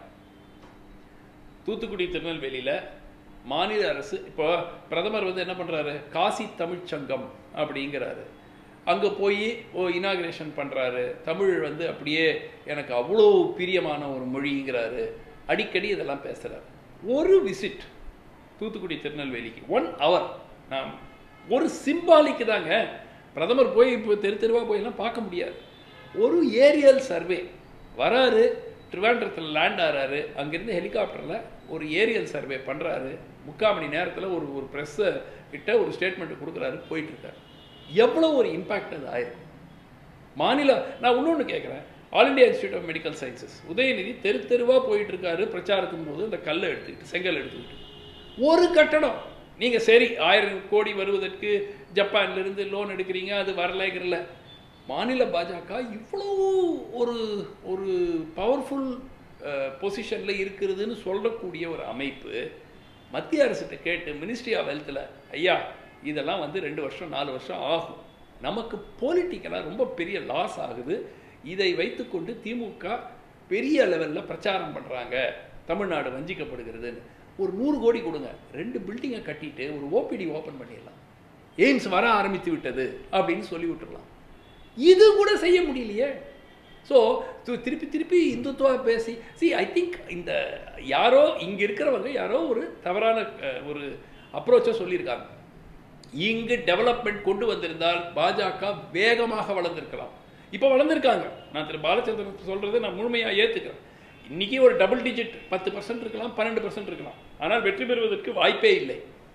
தூத்துக்குடி திருநெல்வேலியில் மாநில அரசு இப்போ பிரதமர் வந்து என்ன பண்ணுறாரு காசி தமிழ்ச் சங்கம் அப்படிங்கிறாரு அங்கே போய் ஓ இனாகிரேஷன் பண்ணுறாரு தமிழ் வந்து அப்படியே எனக்கு அவ்வளோ பிரியமான ஒரு மொழிங்கிறாரு அடிக்கடி இதெல்லாம் பேசுகிறாரு ஒரு விசிட் தூத்துக்குடி திருநெல்வேலிக்கு ஒன் ஹவர் நான் ஒரு சிம்பாலிக்கு தாங்க பிரதமர் போய் இப்போ தெரு தெருவாக போயெல்லாம் பார்க்க முடியாது ஒரு ஏரியல் சர்வே வராரு ட்ரிவாண்ட்ரத்தில் லேண்ட் ஆறாரு அங்கேருந்து ஹெலிகாப்டரில் ஒரு ஏரியல் சர்வே பண்ணுறாரு முக்கால் மணி நேரத்தில் ஒரு ஒரு ப்ரெஸ்ஸை கிட்ட ஒரு ஸ்டேட்மெண்ட் கொடுக்குறாரு போயிட்டுருக்காரு எவ்வளோ ஒரு இம்பேக்ட் அது ஆயிருக்கும் மாநில நான் இன்னொன்று கேட்குறேன் All India Institute of Medical Sciences Udhayanidhi தெரு தெருவாக போயிட்டு இருக்காரு பிரச்சாரத்தின் போது இந்த கல்லை எடுத்துக்கிட்டு செங்கல் எடுத்துக்கிட்டு ஒரு கட்டடம் நீங்கள் சரி ஆயிரம் கோடி வருவதற்கு ஜப்பான்ல இருந்து லோன் எடுக்கிறீங்க அது வரலைங்கிறல மாநில பாஜக இவ்வளோ ஒரு ஒரு பவர்ஃபுல் பொசிஷனில் இருக்கிறதுன்னு சொல்லக்கூடிய ஒரு அமைப்பு மத்திய அரசுகிட்ட கேட்டு மினிஸ்ட்ரி ஆஃப் ஹெல்த்தில் ஐயா இதெல்லாம் வந்து ரெண்டு வருஷம் நாலு வருஷம் ஆகும் நமக்கு பொலிட்டிக்கலாக ரொம்ப பெரிய லாஸ் ஆகுது இதை வைத்துக்கொண்டு திமுக பெரிய லெவலில் பிரச்சாரம் பண்ணுறாங்க தமிழ்நாடு வஞ்சிக்கப்படுகிறதுன்னு ஒரு நூறு கோடி கொடுங்க ரெண்டு பில்டிங்கை கட்டிட்டு ஒரு ஓபிடி ஓப்பன் பண்ணிடலாம் எய்ம்ஸ் வர ஆரம்பித்து விட்டது அப்படின்னு சொல்லி விட்டுறலாம் இது கூட செய்ய முடியலையே ஸோ திருப்பி திருப்பி இந்துத்துவா பேசி சி ஐ திங்க் இந்த யாரோ இங்கே இருக்கிறவங்க யாரோ ஒரு தவறான அஹ், ஒரு அப்ரோச்சை சொல்லியிருக்காங்க இங்கு டெவலப்மெண்ட் கொண்டு வந்திருந்தால் பாஜக வேகமாக வளர்ந்திருக்கலாம் இப்போ வளர்ந்திருக்காங்க நான் திரு பாலச்சந்திரன் சொல்றதை நான் முழுமையாக ஏற்றுக்கிறேன் இன்னைக்கு ஒரு டபுள் டிஜிட் பத்து பர்சன்ட் இருக்கலாம் பன்னெண்டு பர்சன்ட் இருக்கலாம் ஆனால் வெற்றி பெறுவதற்கு வாய்ப்பே இல்லை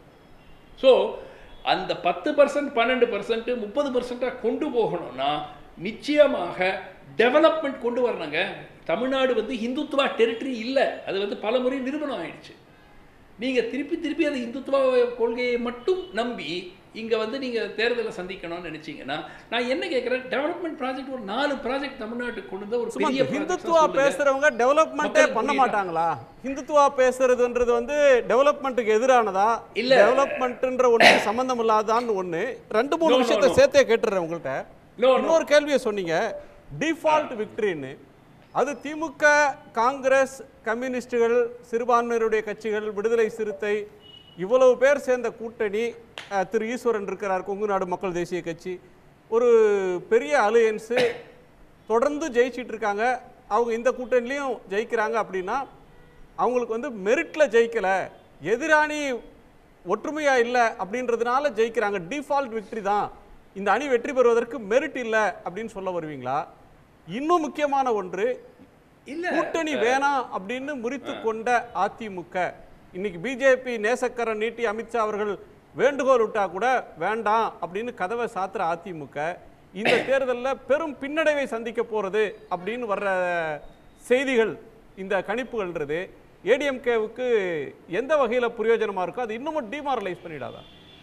ஸோ அந்த பத்து பர்சன்ட் பன்னெண்டு பர்சன்ட் முப்பது பர்சன்ட்டாக கொண்டு போகணும்னா நிச்சயமாக டெவலப்மெண்ட் கொண்டு வரணுங்க தமிழ்நாடு வந்து இந்துத்துவா டெரிட்டரி இல்லை அது வந்து பல முறை நிரூபணம் ஆயிடுச்சு நீங்கள் திருப்பி திருப்பி அந்த இந்துத்துவ கொள்கையை மட்டும் நம்பி இங்கே வந்து நீங்கள் தேர்தலை சந்திக்கணும்னு நினைச்சீங்கன்னா நான் என்ன கேட்குறேன் டெவலப்மெண்ட் ப்ராஜெக்ட் ஒரு நாலு ப்ராஜெக்ட் தமிழ்நாட்டுக்கு கொண்டு வந்து ஒரு சும்மா பெரிய இந்த project ஹிந்துத்துவா சொல்லுங்க. பேசுறவங்க டெவலப்மெண்ட்டே மக்களுக்கு பண்ண புரியுதா? மாட்டாங்களா ஹிந்துத்துவா பேசுறதுன்றது வந்து டெவலப்மெண்ட்டுக்கு எதிரானதா இல்ல. டெவலப்மெண்ட்ன்ற ஒண்ணு சம்பந்தம் இல்லாதான்னு ஒண்ணு ரெண்டு மூணு No, no, விஷயத்தை no. சேர்த்தே கேட்டுறேன் உங்கள்கிட்ட No, no. இன்னொரு கேள்வியை சொன்னீங்க டிஃபால்ட் விக்டரின்னு அது திமுக காங்கிரஸ் கம்யூனிஸ்டுகள் சிறுபான்மையினருடைய கட்சிகள் விடுதலை சிறுத்தை இவ்வளவு பேர் சேர்ந்த கூட்டணி அஹ், திரு ஈஸ்வரன் இருக்கிறார் கொங்கு நாடு மக்கள் தேசிய கட்சி ஒரு பெரிய அலையன்ஸு தொடர்ந்து ஜெயிச்சிட்டு இருக்காங்க அவங்க இந்த கூட்டணிலையும் ஜெயிக்கிறாங்க அப்படின்னா அவங்களுக்கு வந்து மெரிட்டில் ஜெயிக்கலை எதிராணி ஒற்றுமையா இல்லை அப்படின்றதுனால ஜெயிக்கிறாங்க டிஃபால்ட் விக்டரி தான் இந்த அணி வெற்றி பெறுவதற்கு மெரிட் இல்லை அப்படின்னு சொல்ல வருவீங்களா இன்னும் முக்கியமான ஒன்று இல்ல கூட்டணி வேணாம் அப்படின்னு முறித்து கொண்ட அதிமுக இன்னைக்கு பிஜேபி நேசக்கரம் நீட்டி அமித்ஷா அவர்கள் வேண்டுகோள் விட்டா கூட வேண்டாம் அப்படின்னு கதவை சாத்துற அதிமுக இந்த தேர்தலில் பெரும் பின்னடைவை சந்திக்க போறது அப்படின்னு வர்ற செய்திகள் இந்த கணிப்புகள்ன்றது ஏடிஎம்கேவுக்கு எந்த வகையில பிரயோஜனமா இருக்கோ அது இன்னமும் டிமாரலைஸ் பண்ணிடாதா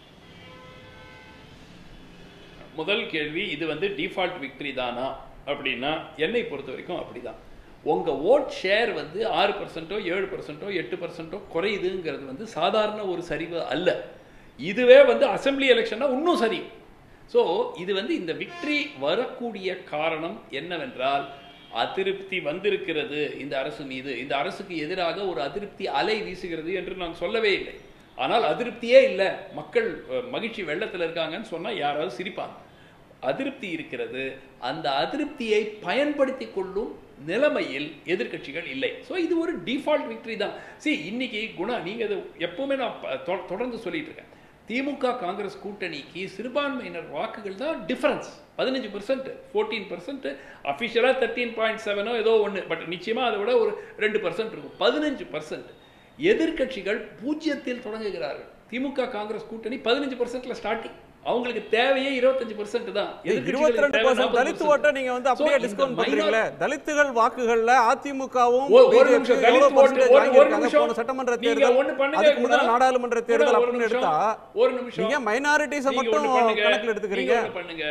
முதல் கேள்வி இது வந்து டிஃபால்ட் விக்டரி தானா அப்படின்னா என்னை பொறுத்த வரைக்கும் அப்படிதான் உங்க ஓட் ஷேர் வந்து ஆறு பர்சன்ட்டோ ஏழு பர்சன்ட்டோ எட்டு பர்சன்ட்டோ குறையுதுங்கிறது வந்து சாதாரண ஒரு சரிவு அல்ல இதுவே வந்து அசெம்பிளி எலெக்ஷன்னா இன்னும் சரி ஸோ இது வந்து இந்த விக்டரி வரக்கூடிய காரணம் என்னவென்றால் அதிருப்தி வந்திருக்கிறது இந்த அரசு மீது இந்த அரசுக்கு எதிராக ஒரு அதிருப்தி அலை வீசுகிறது என்று நான் சொல்லவே இல்லை ஆனால் அதிருப்தியே இல்லை மக்கள் அஹ், மகிழ்ச்சி வெள்ளத்தில் இருக்காங்கன்னு சொன்னால் யாராவது சிரிப்பாங்க அதிருப்தி இருக்கிறது அந்த அதிருப்தியை பயன்படுத்தி கொள்ளும் நிலைமையில் எதிர்க்கட்சிகள் இல்லை ஸோ இது ஒரு டிஃபால்ட் விக்டரி தான் see இன்னைக்கு குணா நீங்கள் இது எப்பவுமே நான் ப- தொ- தொடர்ந்து சொல்லிட்டு இருக்கேன் திமுக காங்கிரஸ் கூட்டணிக்கு சிறுபான்மையினர் வாக்குகள் தான் டிஃபரன்ஸ் பதினஞ்சு பர்சன்ட் ஃபோர்டீன் பர்சன்ட் அஃபிஷியலாக தேர்ட்டீன் பாயிண்ட் செவனோ ஏதோ ஒன்று பட் நிச்சயமாக அதை விட ஒரு ரெண்டு பர்சன்ட் இருக்கும் பதினஞ்சு பர்சன்ட் எதிர்க்கட்சிகள் பூஜ்ஜியத்தில் தொடங்குகிறார்கள் திமுக காங்கிரஸ் கூட்டணி பதினஞ்சு பர்சன்ட்ல ஸ்டார்டிங் அவங்களுக்கு தேவையே இருபத்தஞ்சு பர்சன்ட் தான் இருபத்தி ரெண்டு எதிர்க்கட்சிகளுக்கு தேவை 40% தலித் ஓட்டை நீங்க வந்து So, அப்படியே இந்த டிஸ்கவுண்ட் minor- பண்றீங்களே தலித்துகள் வாக்குகள்ல அதிமுகவும் ஒரு- ஒரு BJP நிமிஷம், எவ்வளவு தலித் ஓட்டு, percentage ஒரு- ஒரு வாங்கியிருக்காங்க நிமிஷம். போன சட்டமன்ற நீங்க தேர்தல் ஒண்ணு பண்ணுங்க, அதுக்கு முதல்ல குணா. நாடாளுமன்ற தேர்தல் குணா, ஒரு அப்படின்னு நிமிஷம், எடுத்தா ஒரு நிமிஷம். நீங்க மைனாரிட்டிஸை நீங்க மட்டும் ஒண்ணு பண்ணுங்க. கணக்குல எடுத்துக்கிறீங்க நீங்க ஒண்ணு பண்ணுங்க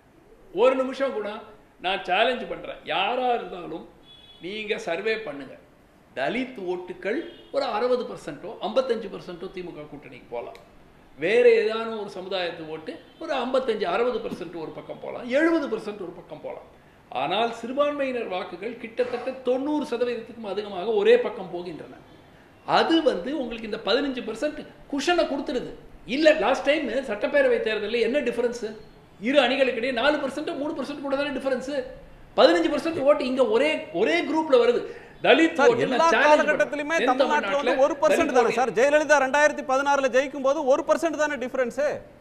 ஒரு நிமிஷம் கூட நான் சேலஞ்ச் பண்றேன் யாரா இருந்தாலும் நீங்க சர்வே பண்ணுங்க தலித் ஓட்டுக்கள் ஒரு அறுபது பர்சன்ட்டோ ஐம்பத்தஞ்சு பர்சன்ட்டோ திமுக கூட்டணிக்கு போகலாம் வேற ஏதான ஒரு சமுதாயத்து ஓட்டு ஒரு ஐம்பத்தஞ்சு அறுபது பர்சன்ட் ஒரு பக்கம் போகலாம் எழுபது பர்சன்ட் ஒரு பக்கம் போகலாம் ஆனால் சிறுபான்மையினர் வாக்குகள் கிட்டத்தட்ட தொண்ணூறு சதவீதத்துக்கும் அதிகமாக ஒரே பக்கம் போகின்றன அது வந்து உங்களுக்கு இந்த பதினஞ்சு பர்சன்ட் குஷனை கொடுத்துருது இல்லை லாஸ்ட் டைம் சட்டப்பேரவை தேர்தலில் என்ன டிஃபரன்ஸ் இரு அணிகளுக்கு இடையே நாலு பர்சன்ட் மூணு பர்சன்ட் கூட தானே டிஃபரன்ஸ் பதினஞ்சு பர்சன்ட் ஓட்டு இங்க ஒரே ஒரே குரூப்ல வருது தலித் சார் vote எல்லா நான் challenge காலகட்டத்திலுமே பண்றேன். தென் தமிழ்நாட்டுல வந்து தமிழ்நாட்டுல ஒரு பர்சன்ட் தலித் தானே vote சார் ஜெயலலிதா ரெண்டாயிரத்தி பதினாறுல ஜெயிக்கும் போது ஒரு பர்சன்ட் தானே டிஃபரன்ஸ்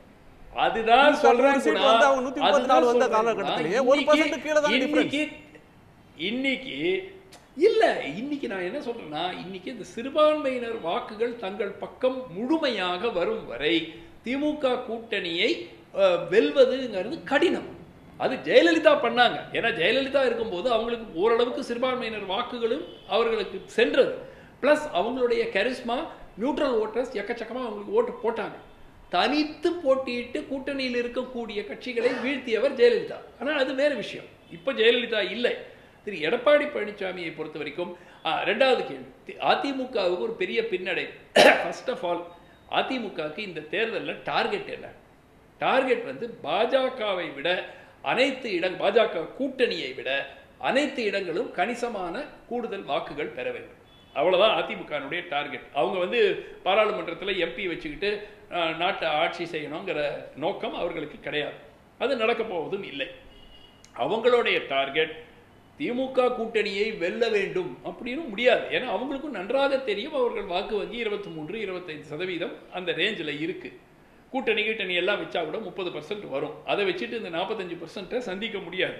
அதுதான் திமுக சொல்றேன் ஒரு seat குணா. வந்து அவங்க 134 அதுதான் வந்த சொல்றேன் காலகட்டத்திலேயே குணா. ஒரு இன்னைக்கு- percent கீழே தான் difference. இன்னைக்கு இன்னைக்கு இல்ல இன்னைக்கு நான் என்ன சொல்றேன்னா இன்னைக்கு இந்த சிறுபான்மையினர் வாக்குகள் தங்கள் பக்கம் முழுமையாக வரும் வரை திமுக கூட்டணியை அஹ், வெல்வதுங்கிறது கடினம் அது ஜெயலலிதா பண்ணாங்க ஏன்னா ஜெயலலிதா இருக்கும்போது அவங்களுக்கு ஓரளவுக்கு சிறுபான்மையினர் வாக்குகளும் அவர்களுக்கு சென்றது ப்ளஸ் அவங்களுடைய கரிஸ்மா நியூட்ரல் ஓட்டர்ஸ் எக்கச்சக்கமாக அவங்களுக்கு ஓட்டு போட்டாங்க தனித்து போட்டியிட்டு கூட்டணியில் இருக்கக்கூடிய கட்சிகளை வீழ்த்தியவர் ஜெயலலிதா ஆனால் அது வேறு விஷயம் இப்போ ஜெயலலிதா இல்லை திரு எடப்பாடி பழனிசாமியை பொறுத்த வரைக்கும் ஆ, ரெண்டாவது கேள்வி தி- அதிமுகவுக்கு ஒரு பெரிய பின்னடை ஃபர்ஸ்ட் ஆஃப் ஆல் அதிமுகவுக்கு இந்த தேர்தலில் டார்கெட் என்ன டார்கெட் வந்து பாஜகவை விட அனைத்து இடம் பாஜக கூட்டணியை விட அனைத்து இடங்களும் கணிசமான கூடுதல் வாக்குகள் பெற வேண்டும் அவ்வளவுதான் அதிமுகனுடைய டார்கெட் அவங்க வந்து பாராளுமன்றத்தில் எம்பி வச்சுக்கிட்டு அஹ், நாட்டை ஆட்சி செய்யணுங்கிற நோக்கம் அவர்களுக்கு கிடையாது அது நடக்க போவதும் இல்லை அவங்களுடைய டார்கெட் திமுக கூட்டணியை வெல்ல வேண்டும் அப்படின்னு முடியாது ஏன்னா அவங்களுக்கும் நன்றாக தெரியும் அவர்கள் வாக்கு வங்கி இருபத்தி மூன்று இருபத்தைந்து சதவீதம் அந்த ரேஞ்சில் இருக்கு கூட்டணி கீட்டணி எல்லாம் வச்சா கூட முப்பது பர்சன்ட் வரும் அதை வச்சுட்டு இந்த நாற்பத்தஞ்சு பர்சன்ட்டை சந்திக்க முடியாது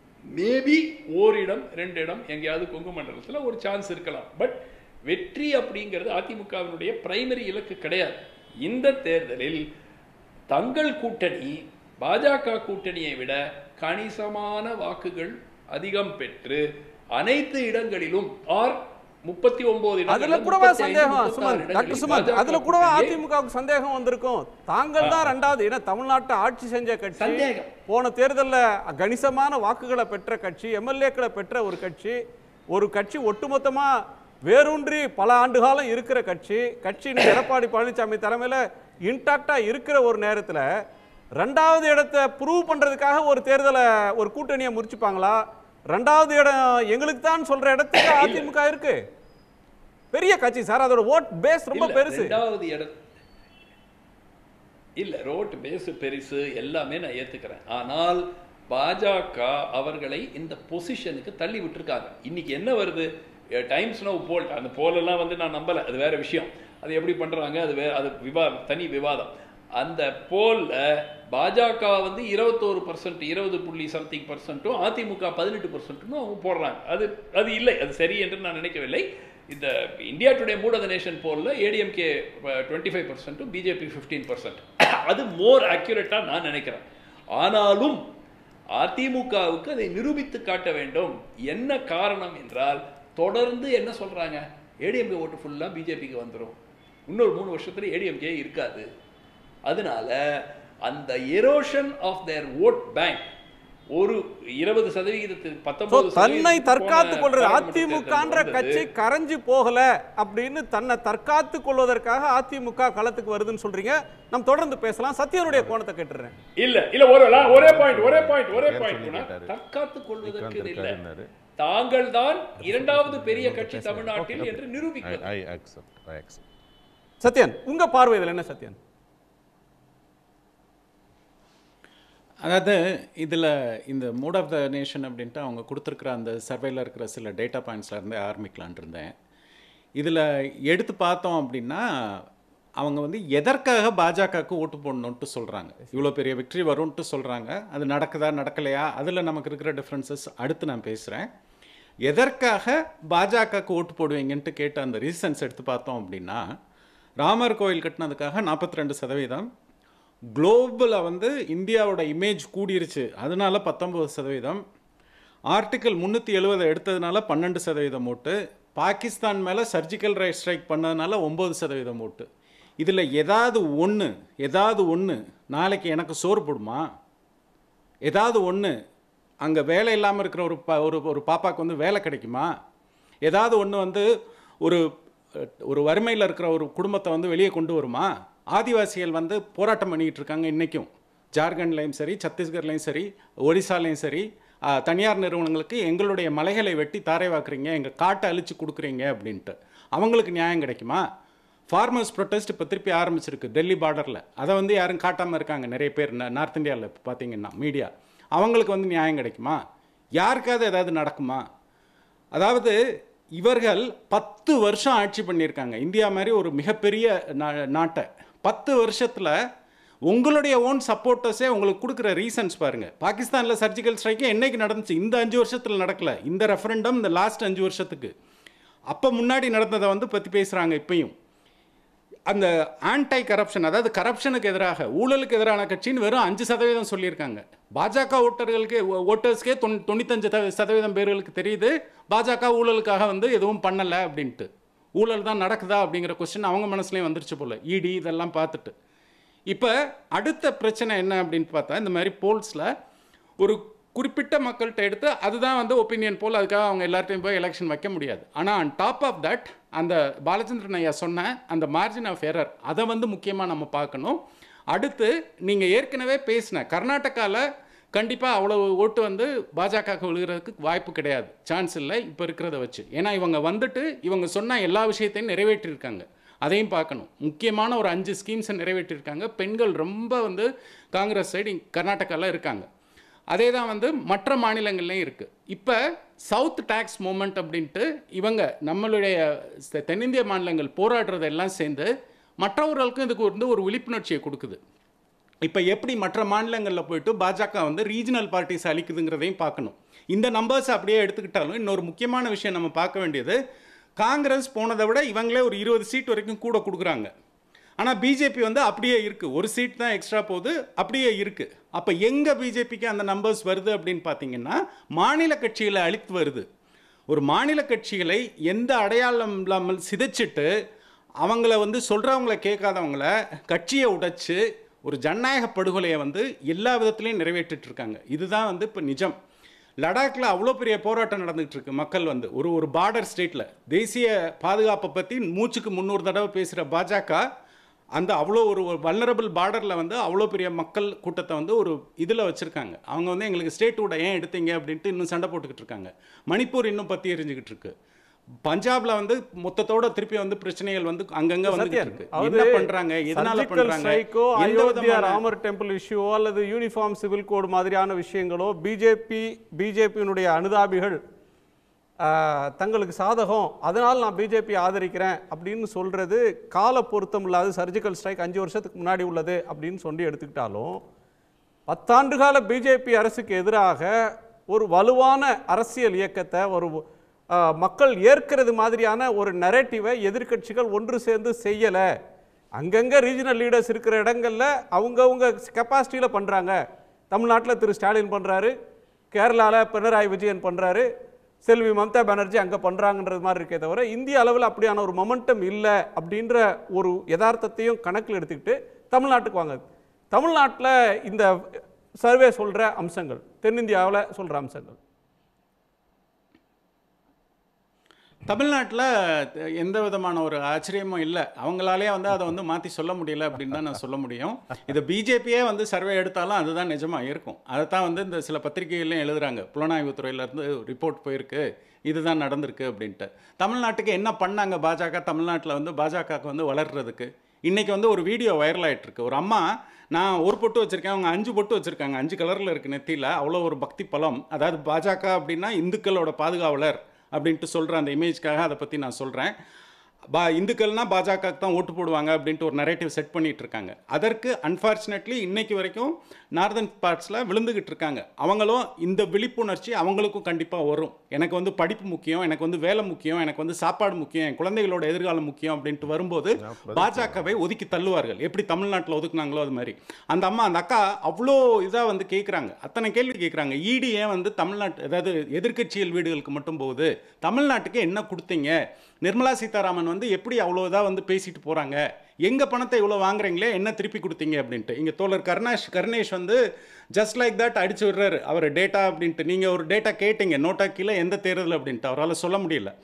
மேபி ஓரிடம் ரெண்டு இடம் எங்கேயாவது கொங்கு மண்டலத்தில் ஒரு சான்ஸ் இருக்கலாம் பட் வெற்றி அப்படிங்கிறது அதிமுகவினுடைய பிரைமரி இலக்கு கிடையாது இந்த தேர்தலில் தங்கள் கூட்டணி பாஜக கூட்டணியை விட கணிசமான வாக்குகள் அதிகம் பெற்று அனைத்து இடங்களிலும் ஆர் முப்பத்தி ஒன்பது அதுல கூடவா சந்தேகம் சுமன் டாக்டர் சுமன் அதுல கூடவா அதிமுகவுக்கு சந்தேகம் வந்திருக்கும் தாங்கள் தான் ரெண்டாவது ஏன்னா தமிழ்நாட்டை ஆட்சி செஞ்ச கட்சி சந்தேகம். போன தேர்தல்ல கணிசமான வாக்குகளை பெற்ற கட்சி எம்எல்ஏக்களை பெற்ற ஒரு கட்சி ஒரு கட்சி ஒட்டுமொத்தமா வேரூன்றி பல ஆண்டு காலம் இருக்கிற கட்சி கட்சி இன்னைக்கு எடப்பாடி பழனிசாமி தலைமையில இன்டாக்டா இருக்கிற ஒரு நேரத்துல ரெண்டாவது இடத்தை ப்ரூவ் பண்றதுக்காக ஒரு தேர்தலை ஒரு கூட்டணியை முறிச்சுப்பாங்களா ரெண்டாவது இடம் எங்களுக்கு தான் சொல்ற இடத்துக்கு அதிமுக இருக்கு பெரிய கட்சி சார் அதோட ஓட் பேஸ் ரொம்ப இல்ல, பெருசு ரெண்டாவது இடம் இல்ல ரோட் பேஸ் பெருசு எல்லாமே நான் ஏத்துக்கிறேன் ஆனால் பாஜக அவர்களை இந்த பொசிஷனுக்கு தள்ளி விட்டுருக்காங்க இன்னைக்கு என்ன வருது டைம்ஸ் நோ போல் அந்த poll எல்லாம் வந்து நான் நம்பல அது வேற விஷயம் அது எப்படி பண்றாங்க அது வே அது விவா தனி விவாதம் அந்த போல்ல பாஜக வந்து இருபத்தோரு பர்சன்ட் இருபது புள்ளி சம்திங் பர்சன்ட்டும் அதிமுக பதினெட்டு பர்சன்ட்டும் அவங்க போடுறாங்க அது அது இல்லை அது சரி என்று நான் நினைக்கவில்லை இந்த India Today mood of the nation போலில் ஏடிஎம்கே டுவெண்ட்டி ஃபைவ் பர்சன்ட்டும் பிஜேபி ஃபிஃப்டீன் பர்சன்ட் அது மோர் அக்யூரேட்டாக நான் நினைக்கிறேன் ஆனாலும் அதிமுகவுக்கு அதை நிரூபித்து காட்ட வேண்டும் என்ன காரணம் என்றால் தொடர்ந்து என்ன சொல்றாங்க ஏடிஎம்கே ஓட்டு ஃபுல்லாக பிஜேபிக்கு வந்துடும் இன்னொரு மூணு வருஷத்துல ஏடிஎம்கே இருக்காது அதனால அந்த erosion of their vote bank ஒரு இருபது சதவிகிதத்துக்கு So, பத்தொன்பது தன்னை தற்காத்துக் கொள்றது பாராளுமன்ற அதிமுகன்ற தேர்தல் கட்சி வந்தது. கரைஞ்சு போகல அப்படின்னு தன்னை தற்காத்துக் கொள்வதற்காக அதிமுக களத்துக்கு வருதுன்னு சொல்றீங்க நம்ம தொடர்ந்து பேசலாம் சத்யனுடைய கோணத்தை கேட்டுறேன் இல்ல இல்ல ஒரு la- ஒரே பாயிண்ட் ஒரே பாயிண்ட் ஒரே பேர் பாயிண்ட் சொல்லி கேட்டாரு. தற்காத்துக் கொள்வதற்கு விக்ராந்த் இல்ல இருக்காருன்னாரு. தாங்கள் தான் இரண்டாவது பெரிய கட்சி தமிழ்நாட்டில் என்று நிரூபிக்கிறது I accept I accept Sathyan உங்க பார்வை இதுல என்ன சத்யன் அதாவது இதில் இந்த மூட் ஆஃப் த நேஷன் அப்படின்ட்டு அவங்க கொடுத்துருக்குற அந்த சர்வேல இருக்கிற சில டேட்டா பாயிண்ட்ஸ்லேருந்து ஆரம்பிக்கலான் இருந்தேன் இதில் எடுத்து பார்த்தோம் அப்படின்னா அவங்க வந்து எதற்காக பாஜகவுக்கு ஓட்டு போடணுன்ட்டு சொல்கிறாங்க இவ்வளோ பெரிய வெற்றி வரும்ன்ட்டு சொல்கிறாங்க அது நடக்குதா நடக்கலையா அதில் நமக்கு இருக்கிற டிஃப்ரென்சஸ் அடுத்து நான் பேசுகிறேன் எதற்காக பாஜகவுக்கு ஓட்டு போடுவீங்கன்ட்டு கேட்ட அந்த ரீசன்ஸ் எடுத்து பார்த்தோம் அப்படின்னா ராமர் கோயில் கட்டினதுக்காக நாற்பத்தி ரெண்டு சதவீதம் குளோபலில் வந்து இந்தியாவோட இமேஜ் கூடிருச்சு அதனால பத்தொம்பது சதவீதம் ஆர்டிக்கல் முந்நூற்றி எழுபதை எடுத்ததுனால பன்னெண்டு சதவீதம் ஓட்டு பாகிஸ்தான் மேலே சர்ஜிக்கல் ரைட் ஸ்ட்ரைக் பண்ணதுனால ஒம்பது சதவீதம் ஓட்டு இதில் ஏதாவது ஒன்று ஏதாவது ஒன்று நாளைக்கு எனக்கு சோறு போடுமா ஏதாவது ஒன்று அங்கே வேலை இல்லாமல் இருக்கிற ஒரு பா ஒரு ஒரு பாப்பாக்கு வந்து வேலை கிடைக்குமா ஏதாவது ஒன்று வந்து ஒரு அஹ், ஒரு வறுமையில் இருக்கிற ஒரு குடும்பத்தை வந்து வெளியே கொண்டு வருமா ஆதிவாசிகள் வந்து போராட்டம் பண்ணிக்கிட்டு இருக்காங்க இன்றைக்கும் ஜார்க்கண்ட்லேயும் சரி சத்தீஸ்கர்லேயும் சரி ஒரிசாலையும் சரி அஹ், தனியார் நிறுவனங்களுக்கு எங்களுடைய மலைகளை வெட்டி தாரை வாக்குறீங்க எங்கள் காட்டை அழிச்சு கொடுக்குறீங்க அப்படின்ட்டு அவங்களுக்கு நியாயம் கிடைக்குமா ஃபார்மர்ஸ் ப்ரொட்டஸ்ட் இப்போ திருப்பி ஆரம்பிச்சிருக்கு டெல்லி பார்டரில் அதை வந்து யாரும் காட்டாமல் இருக்காங்க நிறைய பேர் ந- நார்த் இந்தியாவில் இப்போ பார்த்தீங்கன்னா மீடியா அவங்களுக்கு வந்து நியாயம் கிடைக்குமா யாருக்காவது ஏதாவது நடக்குமா அதாவது இவர்கள் பத்து வருஷம் ஆட்சி பண்ணியிருக்காங்க இந்தியா மாதிரி ஒரு மிகப்பெரிய நா- நாட்டை பத்து வருஷத்தில் உங்களுடைய ஓன் சப்போர்ட்டர்ஸே உங்களுக்கு கொடுக்குற ரீசன்ஸ் பாருங்க பாகிஸ்தானில் சர்ஜிக்கல் ஸ்ட்ரைக்கே என்னைக்கு நடந்துச்சு இந்த அஞ்சு வருஷத்தில் நடக்கல இந்த ரெஃபரண்டம் இந்த லாஸ்ட் அஞ்சு வருஷத்துக்கு அப்போ முன்னாடி நடந்ததை வந்து பற்றி பேசுகிறாங்க இப்பயும் அந்த ஆன்டை கரப்ஷன் அதாவது கரப்ஷனுக்கு எதிராக ஊழலுக்கு எதிரான கட்சின்னு வெறும் அஞ்சு சதவீதம் சொல்லியிருக்காங்க பாஜக ஓட்டர்களுக்கு ஓட்டர்ஸ்க்கே தொண் தொண்ணூத்தஞ்சு த- சதவீதம் பேர்களுக்கு தெரியுது பாஜக ஊழலுக்காக வந்து எதுவும் பண்ணலை அப்படின்ட்டு ஊழல் தான் நடக்குதா அப்படிங்கிற கொஸ்டின் அவங்க மனசுலேயும் வந்துருச்சு போல் இடி இதெல்லாம் பார்த்துட்டு இப்போ அடுத்த பிரச்சனை என்ன அப்படின்னு பார்த்தா இந்த மாதிரி போல்ஸில் ஒரு குறிப்பிட்ட மக்கள்கிட்ட எடுத்து அதுதான் வந்து ஒப்பீனியன் போல் அதுக்காக அவங்க எல்லார்ட்டையும் போய் எலெக்ஷன் வைக்க முடியாது ஆனால் ஆன் டாப் ஆஃப் தட் அந்த பாலச்சந்திரன் ஐயா சொன்ன அந்த மார்ஜின் ஆஃப் எரர் அதை வந்து முக்கியமாக நம்ம பார்க்கணும் அடுத்து நீங்கள் ஏற்கனவே பேசின கர்நாடகாவில் கண்டிப்பாக அவ்வளோ ஓட்டு வந்து பாஜகவுக்கு விழுகிறதுக்கு வாய்ப்பு கிடையாது சான்ஸ் இல்லை இப்போ இருக்கிறத வச்சு ஏன்னா இவங்க வந்துட்டு இவங்க சொன்ன எல்லா விஷயத்தையும் நிறைவேற்றியிருக்காங்க அதையும் பார்க்கணும் முக்கியமான ஒரு அஞ்சு ஸ்கீம்ஸை நிறைவேற்றியிருக்காங்க பெண்கள் ரொம்ப வந்து காங்கிரஸ் சைடு கர்நாடகாவில் இருக்காங்க அதே தான் வந்து மற்ற மாநிலங்கள்லையும் இருக்குது இப்போ சவுத் டேக்ஸ் மூமெண்ட் அப்படின்ட்டு இவங்க நம்மளுடைய தெ- தென்னிந்திய மாநிலங்கள் போராடுறதெல்லாம் சேர்ந்து மற்றவர்களுக்கும் இதுக்கு வந்து ஒரு விழிப்புணர்ச்சியை கொடுக்குது இப்போ எப்படி மற்ற மாநிலங்களில் போயிட்டு பாஜக வந்து ரீஜனல் பார்ட்டிஸ் அளிக்குதுங்கிறதையும் பார்க்கணும் இந்த நம்பர்ஸ் அப்படியே எடுத்துக்கிட்டாலும் இன்னொரு முக்கியமான விஷயம் நம்ம பார்க்க வேண்டியது காங்கிரஸ் போனதை விட இவங்களே ஒரு இருபது சீட் வரைக்கும் கூட கொடுக்குறாங்க ஆனால் பிஜேபி வந்து அப்படியே இருக்குது ஒரு சீட் தான் எக்ஸ்ட்ரா போகுது அப்படியே இருக்குது அப்போ எங்கே பிஜேபிக்கு அந்த நம்பர்ஸ் வருது அப்படின்னு பார்த்தீங்கன்னா மாநில கட்சிகளை அழித்து வருது ஒரு மாநில கட்சிகளை எந்த அடையாளம் இல்லாமல் சிதைச்சிட்டு அவங்கள வந்து சொல்கிறவங்கள கேட்காதவங்கள கட்சியை உடைச்சு ஒரு ஜனநாயக படுகொலையை வந்து எல்லா விதத்துலையும் நிறைவேற்றிட்டு இருக்காங்க இதுதான் வந்து இப்போ நிஜம் லடாக்ல அவ்வளோ பெரிய போராட்டம் நடந்துகிட்டு இருக்கு மக்கள் வந்து ஒரு ஒரு பார்டர் ஸ்டேட்டில் தேசிய பாதுகாப்பை பற்றி மூச்சுக்கு முந்நூறு தடவை பேசுகிற பாஜக அந்த அவ்வளோ ஒரு வல்னரபிள் பார்டரில் வந்து அவ்வளோ பெரிய மக்கள் கூட்டத்தை வந்து ஒரு இதில் வச்சுருக்காங்க அவங்க வந்து எங்களுக்கு ஸ்டேட் விட ஏன் எடுத்தீங்க அப்படின்ட்டு இன்னும் சண்டை போட்டுக்கிட்டு இருக்காங்க மணிப்பூர் இன்னும் பற்றி எரிஞ்சுக்கிட்டு இருக்கு பஞ்சாப்ல வந்து மொத்தத்தோட திருப்பி வந்து பிரச்சனைகள் வந்து அங்கங்க வந்துகிட்டு சத்யன், இருக்கு அதாவது என்ன பண்றாங்க எதனால surgical பண்றாங்க strike-ஓ, எந்த அயோத்தியா விதமான ராமர் டெம்பிள் இஷ்யூவோ அல்லது யூனிஃபார்ம் சிவில் கோட் மாதிரியான விஷயங்களோ பிஜேபி பிஜேபியினுடைய அனுதாபிகள் ஆஹ், தங்களுக்கு சாதகம் அதனால் நான் பிஜேபி ஆதரிக்கிறேன் அப்படின்னு சொல்றது கால பொருத்தம் இல்லாத சர்ஜிக்கல் ஸ்ட்ரைக் அஞ்சு வருஷத்துக்கு முன்னாடி உள்ளது அப்படின்னு சொல்லி எடுத்துக்கிட்டாலும் பத்தாண்டு கால பிஜேபி அரசுக்கு எதிராக ஒரு வலுவான அரசியல் இயக்கத்தை ஒரு ஆஹ், மக்கள் ஏற்கிறது மாதிரியான ஒரு நரேட்டிவை எதிர்க்கட்சிகள் ஒன்று சேர்ந்து செய்யலை அங்கங்கே ரீஜனல் லீடர்ஸ் இருக்கிற இடங்கள்ல அவங்கவுங்க கெப்பாசிட்டியில் பண்ணுறாங்க தமிழ்நாட்டில் திரு ஸ்டாலின் பண்ணுறாரு கேரளாவில் பினராயி விஜயன் பண்ணுறாரு செல்வி மம்தா பானர்ஜி அங்கே பண்ணுறாங்கன்றது மாதிரி இருக்கே தவிர இந்திய அளவில் அப்படியான ஒரு மொமெண்டம் இல்லை அப்படின்ற ஒரு யதார்த்தத்தையும் கணக்கில் எடுத்துக்கிட்டு தமிழ்நாட்டுக்கு வாங்க தமிழ்நாட்டில் இந்த சர்வே சொல்கிற அம்சங்கள் தென்னிந்தியாவில் சொல்கிற அம்சங்கள் தமிழ்நாட்டில் எந்த விதமான ஒரு ஆச்சரியமும் இல்லை அவங்களாலே வந்து அதை வந்து மாற்றி சொல்ல முடியல அப்படின்னு தான் நான் சொல்ல முடியும் இது பிஜேபியே வந்து சர்வே எடுத்தாலும் அதுதான் நிஜமாக இருக்கும் அதை தான் வந்து இந்த சில பத்திரிகைகள்லையும் எழுதுறாங்க புலனாய்வுத் துறையிலேருந்து ரிப்போர்ட் போயிருக்கு இதுதான் நடந்திருக்கு அப்படின்ட்டு தமிழ்நாட்டுக்கு என்ன பண்ணாங்க பாஜக தமிழ்நாட்டில் வந்து பாஜகவுக்கு வந்து வளர்றதுக்கு இன்றைக்கி வந்து ஒரு வீடியோ வைரல் ஆயிட்டு இருக்கு ஒரு அம்மா நான் ஒரு பொட்டு வச்சுருக்கேன் அவங்க அஞ்சு பொட்டு வச்சுருக்காங்க அஞ்சு கலரில் இருக்குது நெத்தியில் அவ்வளோ ஒரு பக்தி பலம் அதாவது பாஜக அப்படின்னா இந்துக்களோட பாதுகாவலர் அப்படின்ட்டு சொல்கிற அந்த இமேஜ்க்காக அதை பற்றி நான் சொல்கிறேன் பா இந்துக்கள்னா பாஜகவுக்கு தான் ஓட்டு போடுவாங்க அப்படின்ட்டு ஒரு நரேட்டிவ் செட் பண்ணிட்டு இருக்காங்க அதற்கு அன்ஃபார்ச்சுனேட்லி இன்னைக்கு வரைக்கும் நார்தன் பார்ட்ஸில் விழுந்துகிட்டு இருக்காங்க அவங்களும் இந்த விழிப்புணர்ச்சி அவங்களுக்கும் கண்டிப்பாக வரும் எனக்கு வந்து படிப்பு முக்கியம் எனக்கு வந்து வேலை முக்கியம் எனக்கு வந்து சாப்பாடு முக்கியம் என் குழந்தைகளோட எதிர்காலம் முக்கியம் அப்படின்ட்டு வரும்போது பாஜகவை ஒதுக்கி தள்ளுவார்கள் எப்படி தமிழ்நாட்டில் ஒதுக்குனாங்களோ அது மாதிரி அந்த அம்மா அந்த அக்கா அவ்வளோ இதாக வந்து கேட்குறாங்க அத்தனை கேள்வி கேட்குறாங்க இடி ஏன் வந்து தமிழ்நாட்டு அதாவது எதிர்க்கட்சிகள் வீடுகளுக்கு மட்டும் போகுது தமிழ்நாட்டுக்கு என்ன கொடுத்தீங்க நிர்மலா சீதாராமன் வந்து எப்படி அவ்வளோ இதாக வந்து பேசிட்டு போகிறாங்க எங்கள் பணத்தை இவ்வளோ வாங்குறீங்களே என்ன திருப்பி கொடுத்தீங்க அப்படின்ட்டு இங்கே தோழர் கருணாஷ் கருணேஷ் வந்து ஜஸ்ட் லைக் தட் அடிச்சு விடுறாரு அவர் டேட்டா அப்படின்ட்டு நீங்கள் ஒரு டேட்டா கேட்டீங்க நோட்டா கீழே எந்த தேர்தல் அப்படின்ட்டு அவரால் சொல்ல முடியல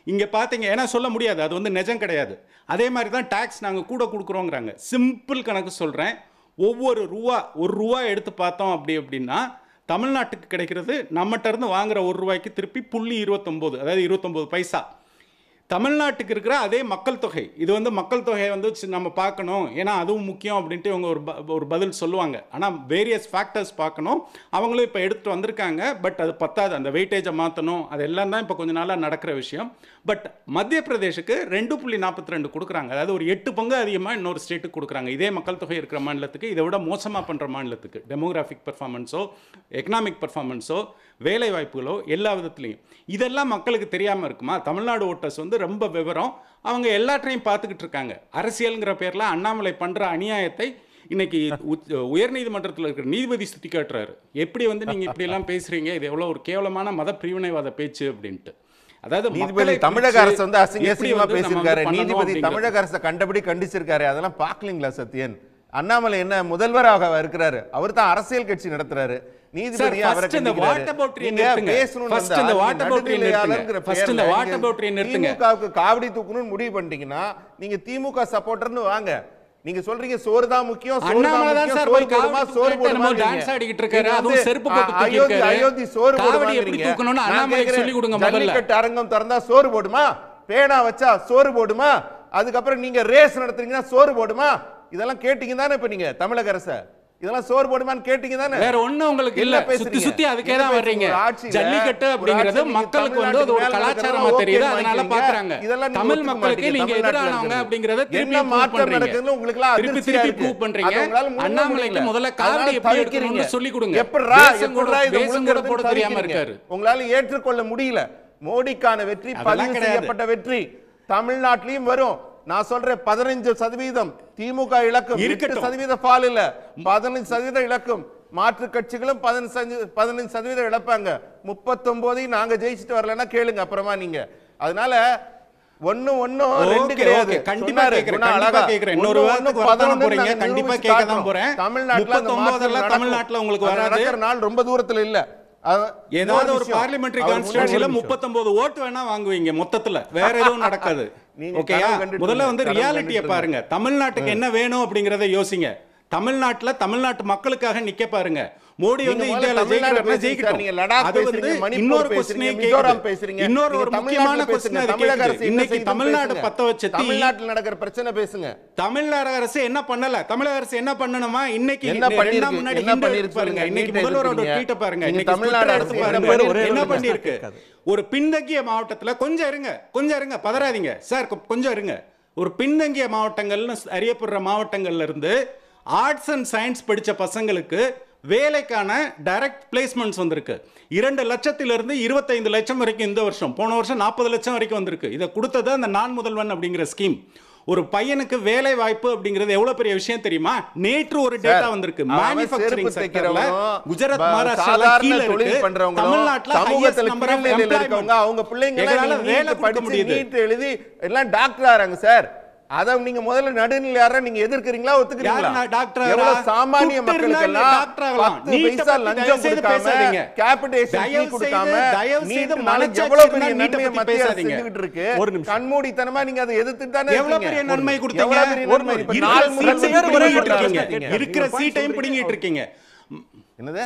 இங்கே பார்த்தீங்க ஏன்னா சொல்ல முடியாது அது வந்து நிஜம் கிடையாது அதே மாதிரி தான் டேக்ஸ் நாங்கள் கூட கொடுக்குறோங்கிறாங்க சிம்பிள் கணக்கு சொல்கிறேன் ஒவ்வொரு ரூபா ஒரு ரூபா எடுத்து பார்த்தோம் அப்படி அப்படின்னா தமிழ்நாட்டுக்கு கிடைக்கிறது நம்மகிட்ட இருந்து வாங்குற ஒரு ரூபாய்க்கு திருப்பி புள்ளி இருபத்தொம்போது அதாவது இருபத்தொம்போது பைசா தமிழ்நாட்டுக்கு இருக்கிற அதே மக்கள் தொகை இது வந்து மக்கள் தொகையை வந்து சி- நம்ம பார்க்கணும் ஏன்னா அதுவும் முக்கியம் அப்படின்ட்டு இவங்க ஒரு ப- ஒரு பதில் சொல்லுவாங்க ஆனால் வேரியஸ் ஃபேக்டர்ஸ் பார்க்கணும் அவங்களும் இப்போ எடுத்துட்டு வந்திருக்காங்க பட் அது பத்தாது அந்த வெயிட்டேஜை மாற்றணும் அது எல்லாம் தான் இப்போ கொஞ்ச நாளாக நடக்கிற விஷயம் பட் மத்திய பிரதேஷுக்கு ரெண்டு புள்ளி நாற்பத்தி ரெண்டு கொடுக்குறாங்க அதாவது ஒரு எட்டு பங்கு அதிகமாக இன்னொரு ஸ்டேட்டுக்கு கொடுக்குறாங்க இதே மக்கள் தொகை இருக்கிற மாநிலத்துக்கு இதை விட மோசமாக பண்ணுற மாநிலத்துக்கு டெமோகிராஃபிக் பெர்ஃபார்மன்ஸோ எக்கனாமிக் பெர்ஃபார்மன்ஸோ வேலை வாய்ப்புகளோ எல்லா விதத்துலையும் இதெல்லாம் மக்களுக்கு தெரியாமல் இருக்குமா தமிழ்நாடு ஓட்டர்ஸ் வந்து ரொம்ப விவரம் அவங்க எல்லாற்றையும் பார்த்துக்கிட்டு இருக்காங்க அரசியலுங்கிற பேரில் அண்ணாமலை பண்ணுற அநியாயத்தை இன்னைக்கு உச்ச- உயர்நீதிமன்றத்தில் இருக்கிற நீதிபதி சுட்டி காட்டுறாரு எப்படி வந்து நீங்கள் இப்படியெல்லாம் பேசுறீங்க இது எவ்வளோ ஒரு கேவலமான மத பிரிவினைவாத பேச்சு அப்படின்ட்டு அதாவது நீதிபதி மக்களை தமிழக பிரிச்சு அரசு வந்து அசிங்க எப்படி அசிங்கமா வந்து நம்ம வந்து பேசியிருக்காரு பண்ணணும் நீதிபதி அப்படிங்கிறது. தமிழக அரசை கண்டபடி கண்டிச்சிருக்காரு அதெல்லாம் பார்க்கலீங்களா சத்யன் அண்ணாமலை என்ன முதல்வராக இருக்கிறாரு அவர் தான் அரசியல் கட்சி நடத்துறாரு நீதிபதி Sir, அவரை first இந்த கண்டிக்கிறாரு. water bottle நீங்க நிறுத்துங்க. பேசணும்னு First வந்தா இந்த நீங்க water bottle நடுநிலையாளர்ங்கிற நிறுத்துங்க. First பேர்ல இந்த water நீங்க bottle நிறுத்துங்க. திமுகவுக்கு காவடி தூக்கணும்னு முடிவு பண்ணிட்டீங்கன்னா நீங்க திமுக சப்போர்ட்டர்னு வாங்க நீங்க சொல்றீங்க சோறு தான் முக்கியம் சோறு தான் அண்ணாமலை தான் முக்கியம், சார் சோறு போய் போடுமா காவடி சோறு தூக்கிட்டு போடுமா என்னமோ dance ஆடிக்கிட்டு இருக்காரு. நீங்க அதுவும் வந்து, செருப்பு போட்டு அ- அயோத்தி தூக்கியிருக்காரு. அயோத்தி சோறு காவடி போடுமாங்கிறீங்க. எப்படி தூக்கணும்னு நான் அண்ணாமலைக்கு கேக்குறேன், சொல்லிக் கொடுங்க முதல்ல. ஜல்லிக்கட்டு அரங்கம் திறந்தா சோறு போடுமா பேனா வச்சா சோறு போடுமா அதுக்கப்புறம் நீங்க ரேஸ் நடத்துறீங்கன்னா சோறு போடுமா இதெல்லாம் கேட்டீங்க தானே இப்ப நீங்க தமிழக அரச இதெல்லாம் சோறு போடுமான்னு கேட்டீங்க தானே வேற ஒண்ணும் உங்களுக்கு இல்ல என்ன பேசுறீங்க? சுத்தி சுத்தி அதுக்கே என்ன தான் பேசுறீங்க? வர்றீங்க ஒரு ஆட்சியில, ஜல்லிக்கட்டு ஒரு அப்படிங்கிறது ஆட்சியில நீங்க மக்களுக்கு வந்து அது ஒரு தமிழ்நாட்டுக்கு மேல கலாச்சாரமா இருக்கிறவங்க தெரியுது ஓகே அதனால வாங்கிக்கிறீங்க. பாக்குறாங்க இதெல்லாம் நீங்க தமிழ் ஒத்துக்க மக்களுக்கு மாட்டீங்க, நீங்க தமிழ்நாட்டுல எதிரானவங்க இருக்கிறது. அப்படிங்கறத திருப்பி என்ன prove மாற்றம் பண்றீங்க நடக்குதுன்னு உங்களுக்குலாம் திருப்பி அதிர்ச்சியா திருப்பி இருக்கு. ப்ரூவ் பண்றீங்க அதை உங்களால முழுங்க அண்ணாமலைக்கு முடியல. முதல்ல காவடி அதனால எப்படி தவிக்கிறீங்க. எடுக்கணும்னு சொல்லி கொடுங்க எப்படிரா, பேசும் கூட எப்படிரா இதை பேசும் கூட முழுங்குறதுன்னு போட தெரியாம தவிக்கிறீங்க. இருக்காரு உங்களால ஏற்றுக்கொள்ள முடியல மோடிக்கான வெற்றி அதெல்லாம் பதிவு கிடையாது. செய்யப்பட்ட வெற்றி தமிழ்நாட்டிலையும் வரும் நான் சொல்றேன் பதினஞ்சு சதவீதம் திமுக இலக்கும் எட்டு இருக்கட்டும். சதவீத பால் இல்ல பதினஞ்சு சதவீதம் இலக்கும் மாற்று கட்சிகளும் பதினஞ்சு சதவீ- பதினஞ்சு சதவீதம் இழப்பாங்க முப்பத்தொன்பதையும் நாங்க ஜெயிச்சுட்டு வரலன்னா கேளுங்க அப்புறமா நீங்க அதனால ஒண்ணு ஒண்ணும் ரெண்டு ஓகே, கிடையாது ஓகே. கண்டிப்பா சொன்னாரு, கேக்குறேன், குணா கண்டிப்பா அழகா. கேக்குறேன். இன்னொரு ஒண்ணு வாரத்துக்கு ஒண்ணு வரத்தானே பதினொன்னு போறீங்க. நாங்க கண்டிப்பா நிரூபிச்சு கேட்க தான் காட்டுறோம். போறேன். தமிழ்நாட்டுல அந்த 39 மாற்றம் எல்லாம் நடக்கும். தமிழ்நாட்டுல உங்களுக்கு அது வராது. நடக்கிற நாள் ரொம்ப தூரத்துல இல்ல அது- ஏதாவது இன்னொரு ஒரு விஷயம். பார்லிமெண்டரி அவர் கான்ஸ்டியூன்சில முன்னாடி- முப்பத்தொன்பது ஓட்டு வேணா வாங்குவீங்க மொத்தத்துல வேற எதுவும் நடக்காது நீங்க ஓகேயா கனவு கண்டுட்டு முதல்ல இருங்க. வந்து கனவு ரியாலிட்டியை கண்டுட்டு பாருங்க தமிழ்நாட்டுக்கு என்ன வேணும் அப்படிங்கறத யோசிங்க தமிழ்நாட்டுல தமிழ்நாட்டு மக்களுக்காக நிக்க பாருங்க மோடி நீங்க வந்து முதல்ல இந்தியால தமிழ்நாடு ஜெயிக்கிறதுனா பேசுறீங்க ஜெயிக்கட்டும் சார். நீங்க லடாக் அது வந்து பேசுறீங்க, மணிப்பூர் இன்னொரு பேசுறீங்க, கொஸ்டினே மிசோரம் கேக்குது பேசுறீங்க. இன்னொரு நீங்க ஒரு தமிழ்நாட்டுல முக்கியமான பேசுங்க. கொஸ்டின் அது தமிழக கேக்குது அரசு என்ன இன்னைக்கு செய்யுதுன்னு தமிழ்நாடு பேசுங்க. பத்த வச்ச தீ தமிழ்நாட்டுல நடக்கிற பிரச்சனை பேசுங்க தமிழ்நாடு அரசு என்ன பண்ணல தமிழக அரசு என்ன பண்ணணுமா இன்னைக்கு என்ன ரெண்டு பண்ணிருக்கு? நாள் முன்னாடி என்ன ஹிண்ட் பண்ணிருக்கு பாருங்க சொல்லுங்க. இன்னைக்கு நீட்டை முதல்வரோட எதிர்க்கிறீங்க. ட்வீட்டை பாருங்க நீங்க இன்னைக்கு தமிழ்நாடு Twitter அரசு எடுத்து என்ன பாருங்க பண்ணிருக்கு? என்ன ஒரே ஒரு பண்ணிருக்கு கேட்காது. ஒரு பின்தங்கிய மாவட்டத்துல கொஞ்சம் இருங்க கொஞ்சம் இருங்க பதறாதீங்க சார் கொ- கொஞ்சம் இருங்க ஒரு பின்தங்கிய மாவட்டங்கள்னு அறியப்படுற மாவட்டங்கள்ல இருந்து ஆர்ட்ஸ் அண்ட் சயின்ஸ் படிச்ச பசங்களுக்கு வேலைக்கான டைரக்ட் பிளேஸ்மெண்ட்ஸ் வந்திருக்கு இரண்டு லட்சத்திலிருந்து இருபத்தைந்து லட்சம் வரைக்கும் இந்த வருஷம் போன வருஷம் நாற்பது லட்சம் வரைக்கும் வந்திருக்கு இதை கொடுத்தது அந்த நான் முதல்வன் அப்படிங்கிற ஸ்கீம் ஒரு பையனுக்கு வேலை வாய்ப்பு அப்படிங்கிறது எவ்வளவு பெரிய விஷயம் தெரியுமா நேற்று ஒரு டேட்டா வந்திருக்கு அவன் மேனுஃபேக்சரிங் செருப்பு செக்டர்ல தைக்கிறவனும், குஜராத் ப- மகாராஷ்டிரால சாதாரண கீழ தொழில் இருக்கு பண்றவங்களும், தமிழ்நாட்டுல highest சமூகத்துல number of கீழ்நிலையில employment. இருக்கவங்க, அவங்க பிள்ளைங்க எல்லாம் எங்களால நீங்க வேலை நீட் கொடுக்க படிச்சு, முடியுது நீட் எழுதி எல்லாம் டாக்டர் ஆறாங்க சார் அத நீங்க முதல்ல நடுநிலையார நீங்க எதிர்க்கிறீங்களா ஒத்துக்கிறீங்களா யாரு நான் டாக்டர் ஆறா? எவ்வளவு சாமானிய துட்டு இருந்தா மக்களுக்கு இல்ல எல்லாம் டாக்டர் ஆகலாம். பத்து நீட்டை பைசா பத்தி லஞ்சம் தயவு செய்து கொடுக்காம பேசாதீங்க. கேபிடேஷன் தயவு ஃபீ செய்து- கொடுக்காம தயவு செய்து நீட்னால மனச்சாட்சி எவ்வளவு இருந்தா பெரிய நீட்டை நன்மையை பத்தி மத்திய அரசு பேசாதீங்க. செஞ்சுக்கிட்டு இருக்கு ஒரு நிமிஷம். கண்மூடித்தனமா நீங்க அதை எதிர்த்துட்டு தானே எவ்வளவு இருக்கீங்க. பெரிய நன்மை கொடுத்தீங்க எவ்வளவு பெரிய ஒரு நன்மை? இப்ப இருக்கிற நாலு முதல் சீட்டையும் முதல் பிடுங்கிட்டு முதல் இருக்கீங்க. முதல் இருக்கிற நீங்க சீட்டையும் சொல்றீங்க. பிடுங்கிட்டு இருக்கீங்க என்னது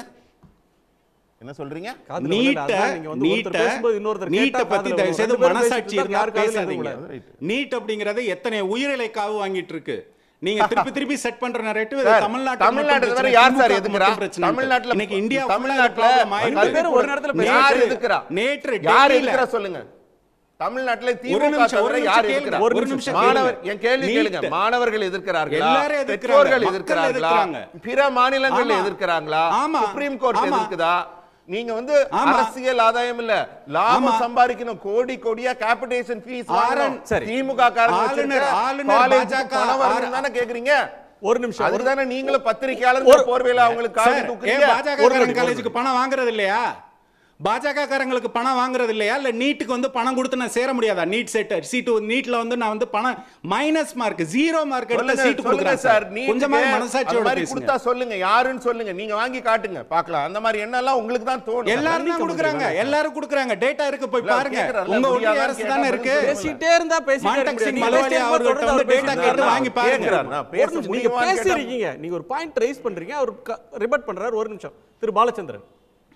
என்ன சொல்றீங்க காதுல விழல. நீட்ட அதான் நீங்க வந்து ஒருத்தர் நீட்ட பேசும்போது இன்னொருத்தர் நீட்ட கேட்டா பத்தி காதுல தயவு விழும். செய்து ரெண்டு பேரும் மனசாட்சி பேசிட்டு இருந்தா யார் காதுலயும் பேசாதீங்க விழாது. நீட் அப்படிங்கறது எத்தனை உயிரிழை காவு வாங்கிட்டு இருக்கு நீங்க திருப்பி திருப்பி செட் பண்ற நரேட்டிவ் சார், தமிழ்நாட்டுல தமிழ்நாட்டுல மட்டும் வேற பிரச்சனை, யார் சார் திமுக எதுக்குறா? மட்டும் பிரச்சனை தமிழ்நாட்டுல இன்னைக்கு இந்தியா தமிழ்நாட்டுல தமிழ்நாட்டுல பேர் ஒரு நேரத்துல பேசுறாங்க. யார் நேற்று- எதுக்குறா? நேற்று யார் டெல்லியில எதுக்குறா சொல்லுங்க தமிழ்நாட்டுல ஒரு திமுக நிமிஷம், ஒரு தவிர நிமிஷம் யார் கேளுங்க. எதிர்க்கிறா ஒரு நிமிஷம் மாணவர் கேளுங்க. என் கேள்வி நீட். கேளுங்க மாணவர்கள் எதிர்க்கிறார்களா எல்லாரும் எதிர்க்கிறாங்க. பெற்றோர்கள் மக்கள் எதிர்க்கிறார்களா எதிர்க்கிறாங்க. பிற மாநிலங்கள் ஆமா. எதிர்க்கிறாங்களா ஆமா. சுப்ரீம் கோர்ட் ஆமா. எதிர்க்குதா நீங்க வந்து ஆமா. அரசியல் ஆதாயம் இல்ல லாபம் ஆமா. சம்பாதிக்கணும் கோடி கோடியா கேபிடேஷன் ஃபீஸ் ஆரன், சரி. திமுக காரங்க ஆளுநர், வச்சிருக்க ஆளுநர் காலேஜுக்கு பாஜக பணம் வரணும் ஆர- தானே கேக்குறீங்க ஒரு நிமிஷம் அதுக்கு ஒரு- தானே நீங்களும் பத்திரிக்கையாளர் போர்வையில அவங்களுக்கு காவி சார், ஏன் தூக்குறீங்க பாஜக காரன் காலேஜுக்கு பணம் வாங்குறது இல்லையா பாஜக காரங்களுக்கு பணம் வாங்குறது இல்லையா இல்ல நீட்டுக்கு வந்து பணம் கொடுத்து நான் சேர முடியாதா நீட் செட் சீட்டு நீட்ல வந்து நான் வந்து பணம் மைனஸ் மார்க் ஜீரோ மார்க் எடுத்த சொல்லுங்க, சீட்டு சொல்லுங்க கொடுக்குறேன் சார் சார் நீட்டுக்கு கொஞ்சமாவது அந்த மனசாட்சியோட மாதிரி பேசுங்க கொடுத்தா சொல்லுங்க யாருன்னு சொல்லுங்க நீங்க வாங்கி காட்டுங்க பார்க்கலாம் அந்த மாதிரி எண்ணெல்லாம் உங்களுக்கு தான் தோணும் எல்லாரும் தான் கொடுக்குறாங்க எல்லாரும் கொடுக்குறாங்க டேட்டா இருக்கு போய் இல்ல, பாருங்க கேக்குறாருல, உங்க ஒன்றிய முடியாதான்னு அரசு கேட்டா தானே பதில் இருக்கு சொல்லுங்க. பேசிட்டே இருந்தா பேசிட்டே இருக்க மாண்டக் முடியாது. சிங் நீங்க மலவாடி பேசிட்டே அவர்கள்ட்ட தொடர்ந்து வந்து அவர் data பேசிட்டே கேட்டு இருந்தா வாங்கி பாருங்க. கேக்குறாரு, நான் பேச ஒரு நிமிஷம், நீங்க முடியுமான்னு கேட்டா- பேசிருக்கீங்க நீங்க ஒரு பாயிண்ட் ரைஸ் பண்றீங்க அவர் ரிபட் பண்றாரு ஒரு நிமிஷம் திரு பாலச்சந்திரன்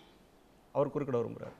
அவர் குறுக்கிட விரும்புறாரு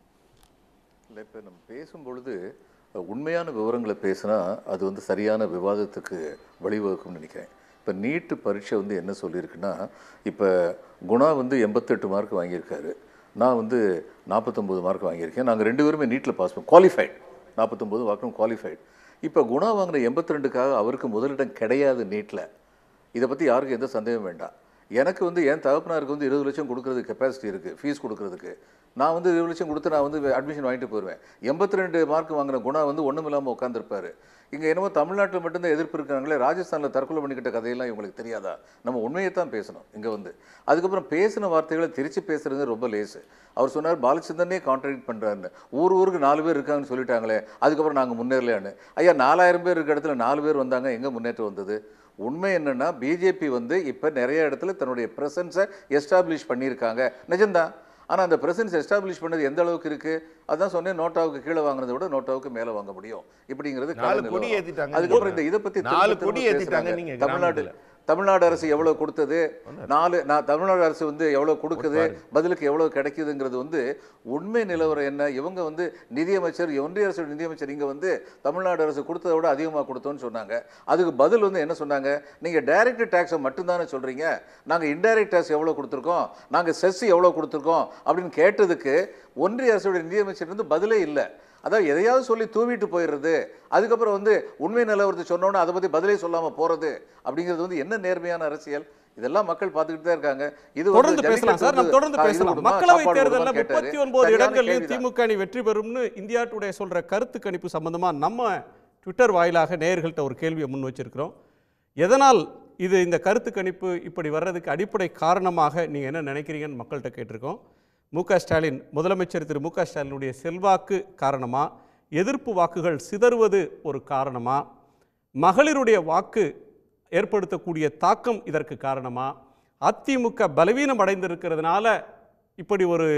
இல்லை இப்போ நம்ம பேசும்பொழுது அஹ், உண்மையான விவரங்களை பேசினா அது வந்து சரியான விவாதத்துக்கு வழிவகுக்கும்னு நினைக்கிறேன் இப்போ நீட்டு பரீட்சை வந்து என்ன சொல்லியிருக்குன்னா இப்போ குணா வந்து எண்பத்தெட்டு மார்க் வாங்கியிருக்காரு நான் வந்து நாற்பத்தொம்போது மார்க் வாங்கியிருக்கேன் நாங்கள் ரெண்டு பேருமே நீட்டில் பாஸ் பண்ணோம் குவாலிஃபைட் நாற்பத்தொம்போது வாக்கம் குவாலிஃபைட் இப்போ குணா வாங்கின எண்பத்தி ரெண்டுக்காக அவருக்கு முதலிடம் கிடையாது நீட்டில் இதை பற்றி யாருக்கும் எந்த சந்தேகம் வேண்டாம் எனக்கு வந்து என் தகப்பனாருக்கு வந்து இருபது லட்சம் கொடுக்கறதுக்கு கெப்பாசிட்டி இருக்குது ஃபீஸ் கொடுக்கறதுக்கு நான் வந்து இருபது லட்சம் கொடுத்து நான் வந்து அட்மிஷன் வாங்கிட்டு போயிடுவேன் எண்பத்தி ரெண்டு மார்க் வாங்கின குணா வந்து ஒன்றும் இல்லாமல் உட்காந்துருப்பாரு இங்கே என்னமோ தமிழ்நாட்டில் மட்டும்தான் எதிர்ப்பு இருக்காங்களே ராஜஸ்தானில் தற்கொலை பண்ணிக்கிட்ட கதையெல்லாம் இவங்களுக்கு தெரியாதா நம்ம உண்மையை தான் பேசணும் இங்கே வந்து அதுக்கப்புறம் பேசின வார்த்தைகளை திருச்சி பேசுறது ரொம்ப லேசு அவர் சொன்னார் பாலச்சந்திரனே கான்ட்ராக்ட் பண்ணுறாருன்னு ஊர் ஊருக்கு நாலு பேர் இருக்காங்கன்னு சொல்லிட்டாங்களே அதுக்கப்புறம் நாங்கள் முன்னேறலையான்னு ஐயா நாலாயிரம் பேர் இருக்க இடத்துல நாலு பேர் வந்தாங்க எங்கே முன்னேற்றம் வந்தது உண்மை என்னன்னா பிஜேபி வந்து இப்போ நிறைய இடத்துல தன்னுடைய ப்ரெசன்ஸை எஸ்டாப்ளிஷ் பண்ணியிருக்காங்க நிஜம்தான் ஆனால் அந்த ப்ரெசன்ஸ் எஸ்டாப்ளிஷ் பண்ணது எந்த அளவுக்கு இருக்குது அதான் சொன்னேன் நோட்டாவுக்கு கீழே வாங்குறதை விட நோட்டாவுக்கு மேலே வாங்க முடியும் இப்படிங்கிறது கள நாலு நிலவரம். கொடி ஏத்திட்டாங்க. அதுக்கப்புறம் இந்த இதை பற்றி நாலு கொடி ஏத்திட்டாங்க நீங்க தமிழ்நாடு கிராமத்துல. தமிழ்நாடு அரசு எவ்வளவு கொடுத்தது நாலு நான் தமிழ்நாடு அரசு வந்து எவ்வளவு கொடுக்குது பதிலுக்கு எவ்வளவு கிடைக்குதுங்கிறது வந்து உண்மை நிலவரம் என்ன இவங்க வந்து நிதியமைச்சர் ஒன்றிய அரசு நிதியமைச்சர் இங்க வந்து தமிழ்நாடு அரசு கொடுத்ததை விட அதிகமாக கொடுத்தோம்னு சொன்னாங்க அதுக்கு பதில் வந்து என்ன சொன்னாங்க நீங்க டைரக்ட் டேக்ஸை மட்டும்தானே சொல்றீங்க நாங்க இன்டைரக்ட் டேக்ஸ் எவ்வளவு கொடுத்துருக்கோம் நாங்க செஸ் எவ்வளவு கொடுத்துருக்கோம் அப்படின்னு கேட்டதுக்கு ஒன்றிய அரசுடைய நிதியமைச்சர் வந்து பதிலே இல்லை அதாவது எதையாவது சொல்லி தூவிட்டு போயிடுறது அதுக்கப்புறம் வந்து உண்மை நிலவரத்தை சொன்னோன்னு அதை பற்றி பதிலே சொல்லாமல் போகிறது அப்படிங்கிறது வந்து என்ன நேர்மையான அரசியல் இதெல்லாம் மக்கள் பார்த்துக்கிட்டு தான் இருக்காங்க இது வந்து தொடர்ந்து பேசலாம் சார் நம்ம ஜல்லிக்கட்டு தொடர்ந்து வந்து, பேசலாம் இது கொடுமா, மக்களவை சாப்பாடு தேர்தலில் கொடுமான்னு கேட்டாரு. முப்பத்தி ஒன்பது சரியான இடங்கள்லையும் கேள்விதான். திமுக அணி வெற்றி பெறும்னு இந்தியா டுடே சொல்ற கருத்து கணிப்பு சம்பந்தமா நம்ம ட்விட்டர் வாயிலாக நேயர்கள்ட்ட ஒரு கேள்வியை முன் வச்சிருக்கிறோம் எதனால் இது இந்த கருத்து கணிப்பு இப்படி வர்றதுக்கு அடிப்படை காரணமாக நீங்க என்ன நினைக்கிறீங்கன்னு மக்கள்கிட்ட கேட்டிருக்கோம் மு க ஸ்டாலின் முதலமைச்சர் திரு மு க ஸ்டாலினுடைய செல்வாக்கு காரணமா எதிர்ப்பு வாக்குகள் சிதறுவது ஒரு காரணமா மகளிருடைய வாக்கு ஏற்படுத்தக்கூடிய தாக்கம் இதற்கு காரணமா அதிமுக பலவீனம் அடைந்திருக்கிறதுனால இப்படி ஒரு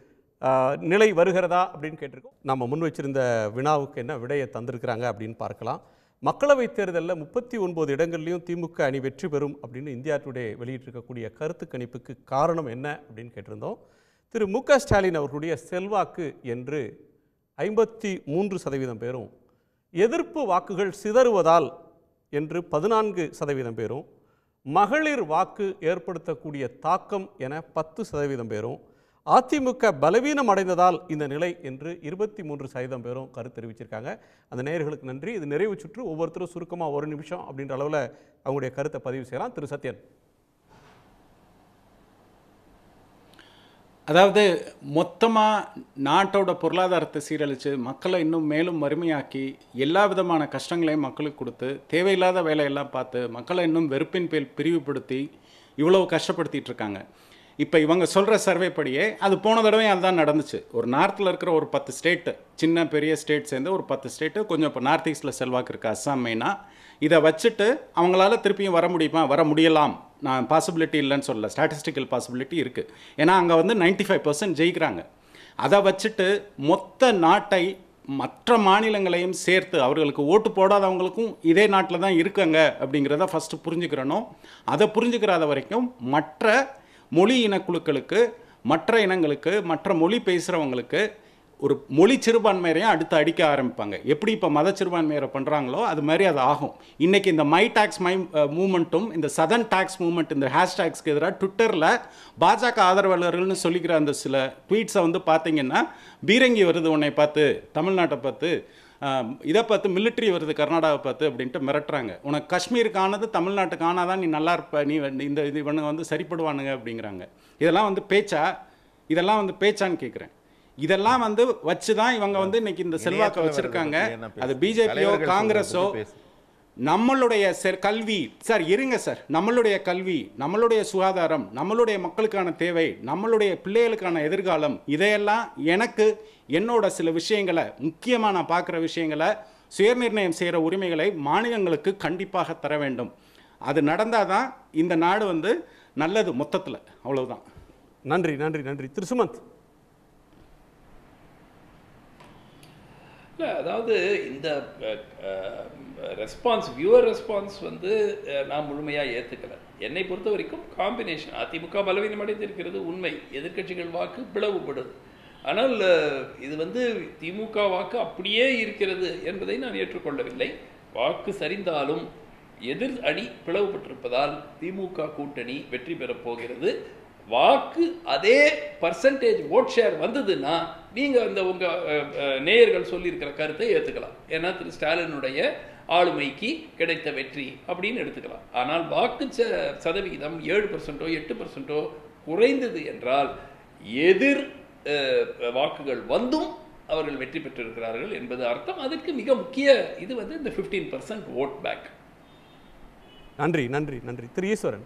ஆ, நிலை வருகிறதா அப்படின்னு கேட்டிருக்கோம் நம்ம முன் வச்சிருந்த வினாவுக்கு என்ன விடையை தந்திருக்கிறாங்க அப்படின்னு பார்க்கலாம் மக்களவைத் தேர்தலில் முப்பத்தி ஒன்பது இடங்கள்லையும் திமுக அணி வெற்றி பெறும் அப்படின்னு இந்தியா டுடே வெளியிட்டிருக்கக்கூடிய கருத்து கணிப்புக்கு காரணம் என்ன அப்படின்னு கேட்டிருந்தோம் திரு மு க ஸ்டாலின் அவர்களுடைய செல்வாக்கு என்று ஐம்பத்தி மூன்று சதவீதம் பேரும் எதிர்ப்பு வாக்குகள் சிதறுவதால் என்று பதினான்கு சதவீதம் பேரும் மகளிர் வாக்கு ஏற்படுத்தக்கூடிய தாக்கம் என பத்து சதவீதம் பேரும் அதிமுக பலவீனம் அடைந்ததால் இந்த நிலை என்று இருபத்தி மூன்று சதவீதம் பேரும் கருத்து தெரிவிச்சிருக்காங்க அந்த நேயர்களுக்கு நன்றி இது நிறைவு சுற்று ஒவ்வொருத்தரும் சுருக்கமாக ஒரு நிமிஷம் அப்படின்ற அளவில் அவங்களுடைய கருத்தை பதிவு செய்யலாம் திரு சத்யன் அதாவது மொத்தமாக நாட்டோட பொருளாதாரத்தை சீரழித்து மக்களை இன்னும் மேலும் வறுமையாக்கி எல்லா விதமான கஷ்டங்களையும் மக்களுக்கு கொடுத்து தேவையில்லாத வேலையெல்லாம் பார்த்து மக்களை இன்னும் வெறுப்பின் பேர் பிரிவுபடுத்தி இவ்வளவு கஷ்டப்படுத்திட்டு இருக்காங்க இப்போ இவங்க சொல்கிற சர்வே படியே அது போன தடவையும் அதுதான் நடந்துச்சு ஒரு நார்த்தில் இருக்கிற ஒரு பத்து ஸ்டேட்டு சின்ன பெரிய ஸ்டேட் சேர்ந்து ஒரு பத்து ஸ்டேட்டு கொஞ்சம் இப்போ நார்த் ஈஸ்ட்டில் செல்வாக்கு இருக்குது அஸ்ஸாம் மெயினாக இதை வச்சுட்டு அவங்களால திருப்பியும் வர முடியுமா வர முடியலாம் நான் பாசிபிலிட்டி இல்லைன்னு சொல்லல ஸ்டாட்டிஸ்டிக்கல் பாசிபிலிட்டி இருக்குது ஏன்னா அங்கே வந்து 95% ஃபைவ் பர்சன்ட் ஜெயிக்கிறாங்க அதை வச்சுட்டு மொத்த நாட்டை மற்ற மாநிலங்களையும் சேர்த்து அவர்களுக்கு ஓட்டு போடாதவங்களுக்கும் இதே நாட்டில் தான் இருக்காங்க அப்படிங்கிறத ஃபஸ்ட்டு புரிஞ்சுக்கிறணும் அதை புரிஞ்சுக்கிறாத வரைக்கும் மற்ற மொழி இனக்குழுக்களுக்கு மற்ற இனங்களுக்கு மற்ற மொழி பேசுகிறவங்களுக்கு ஒரு மொழி சிறுபான்மையரையும் அடுத்து அடிக்க ஆரம்பிப்பாங்க எப்படி இப்போ மத சிறுபான்மையரை பண்ணுறாங்களோ அது மாதிரி அது ஆகும் இன்னைக்கு இந்த மை டாக்ஸ் மை மூமெண்ட்டும் இந்த சதன் டாக்ஸ் மூமெண்ட் இந்த ஹேஷ்டாக்ஸ்க்கு எதிராக ட்விட்டரில் பாஜக ஆதரவாளர்கள்னு சொல்லிக்கிற அந்த சில ட்வீட்ஸை வந்து பார்த்தீங்கன்னா பீரங்கி வருது உன்னை பார்த்து தமிழ்நாட்டை பார்த்து ஆஹ், இதை பார்த்து மிலிட்ரி வருது கர்நாடகாவை பார்த்து அப்படின்ட்டு மிரட்டுறாங்க உனக்கு காஷ்மீருக்கு ஆனது தமிழ்நாட்டுக்கு ஆனாதான் நீ நல்லா இருப்ப நீ வந்து இந்த இது இவனுங்க வந்து சரிப்படுவானுங்க அப்படிங்கிறாங்க இதெல்லாம் வந்து பேச்சா இதெல்லாம் வந்து பேச்சான்னு கேட்குறேன் இதெல்லாம் வந்து வச்சு தான் இவங்க வந்து இன்னைக்கு இந்த செல்வாக்கை இணையத்துல வச்சிருக்காங்க வர்றதை பத்தி என்ன அது பேசுறது? பிஜேபியோ தலைவர்கள் காங்கிரஸோ சொல்றதை பத்தி பேசு. நம்மளுடைய செர் கல்வி சார் இருங்க சார் நம்மளுடைய கல்வி நம்மளுடைய சுகாதாரம் நம்மளுடைய மக்களுக்கான தேவை நம்மளுடைய பிள்ளைகளுக்கான எதிர்காலம் இதையெல்லாம் எனக்கு என்னோட சில விஷயங்களை முக்கியமாக நான் பார்க்குற விஷயங்களை சுயநிர்ணயம் செய்கிற உரிமைகளை மாநிலங்களுக்கு கண்டிப்பாக தர வேண்டும் அது நடந்தால் தான் இந்த நாடு வந்து நல்லது மொத்தத்தில் அவ்வளவுதான் நன்றி நன்றி நன்றி திரு சுமந்த் இல்லை அதாவது இந்த ரெஸ்பான்ஸ் வியூவர் ரெஸ்பான்ஸ் வந்து அஹ், நான் முழுமையாக ஏற்றுக்கல என்னை பொறுத்த வரைக்கும் காம்பினேஷன் அதிமுக பலவீனம் அடைந்திருக்கிறது உண்மை எதிர்க்கட்சிகள் வாக்கு பிளவுபடுது ஆனால் அஹ், இது வந்து திமுக வாக்கு அப்படியே இருக்கிறது என்பதை நான் ஏற்றுக்கொள்ளவில்லை வாக்கு சரிந்தாலும் எதிர் அணி பிளவுபட்டிருப்பதால் திமுக கூட்டணி வெற்றி பெறப் போகிறது வாக்கு அதே பர்சன்டேஜ் ஓட் ஷேர் வந்ததுன்னா நீங்கள் அந்த உங்கள் நேயர்கள் சொல்லியிருக்கிற கருத்தை ஏற்றுக்கலாம் ஏன்னா திரு ஸ்டாலினுடைய ஆளுமைக்கு கிடைத்த வெற்றி அப்படின்னு எடுத்துக்கலாம் ஆனால் வாக்கு ச- சதவிகிதம் ஏழு பர்சன்ட்டோ எட்டு பர்சன்ட்டோ குறைந்தது என்றால் எதிர் அஹ், வாக்குகள் வந்தும் அவர்கள் வெற்றி பெற்றிருக்கிறார்கள் என்பது அர்த்தம் அதற்கு மிக முக்கிய இது வந்து இந்த ஃபிஃப்டீன் பர்சன்ட் ஓட் பேக் நன்றி நன்றி நன்றி திரு ஈஸ்வரன்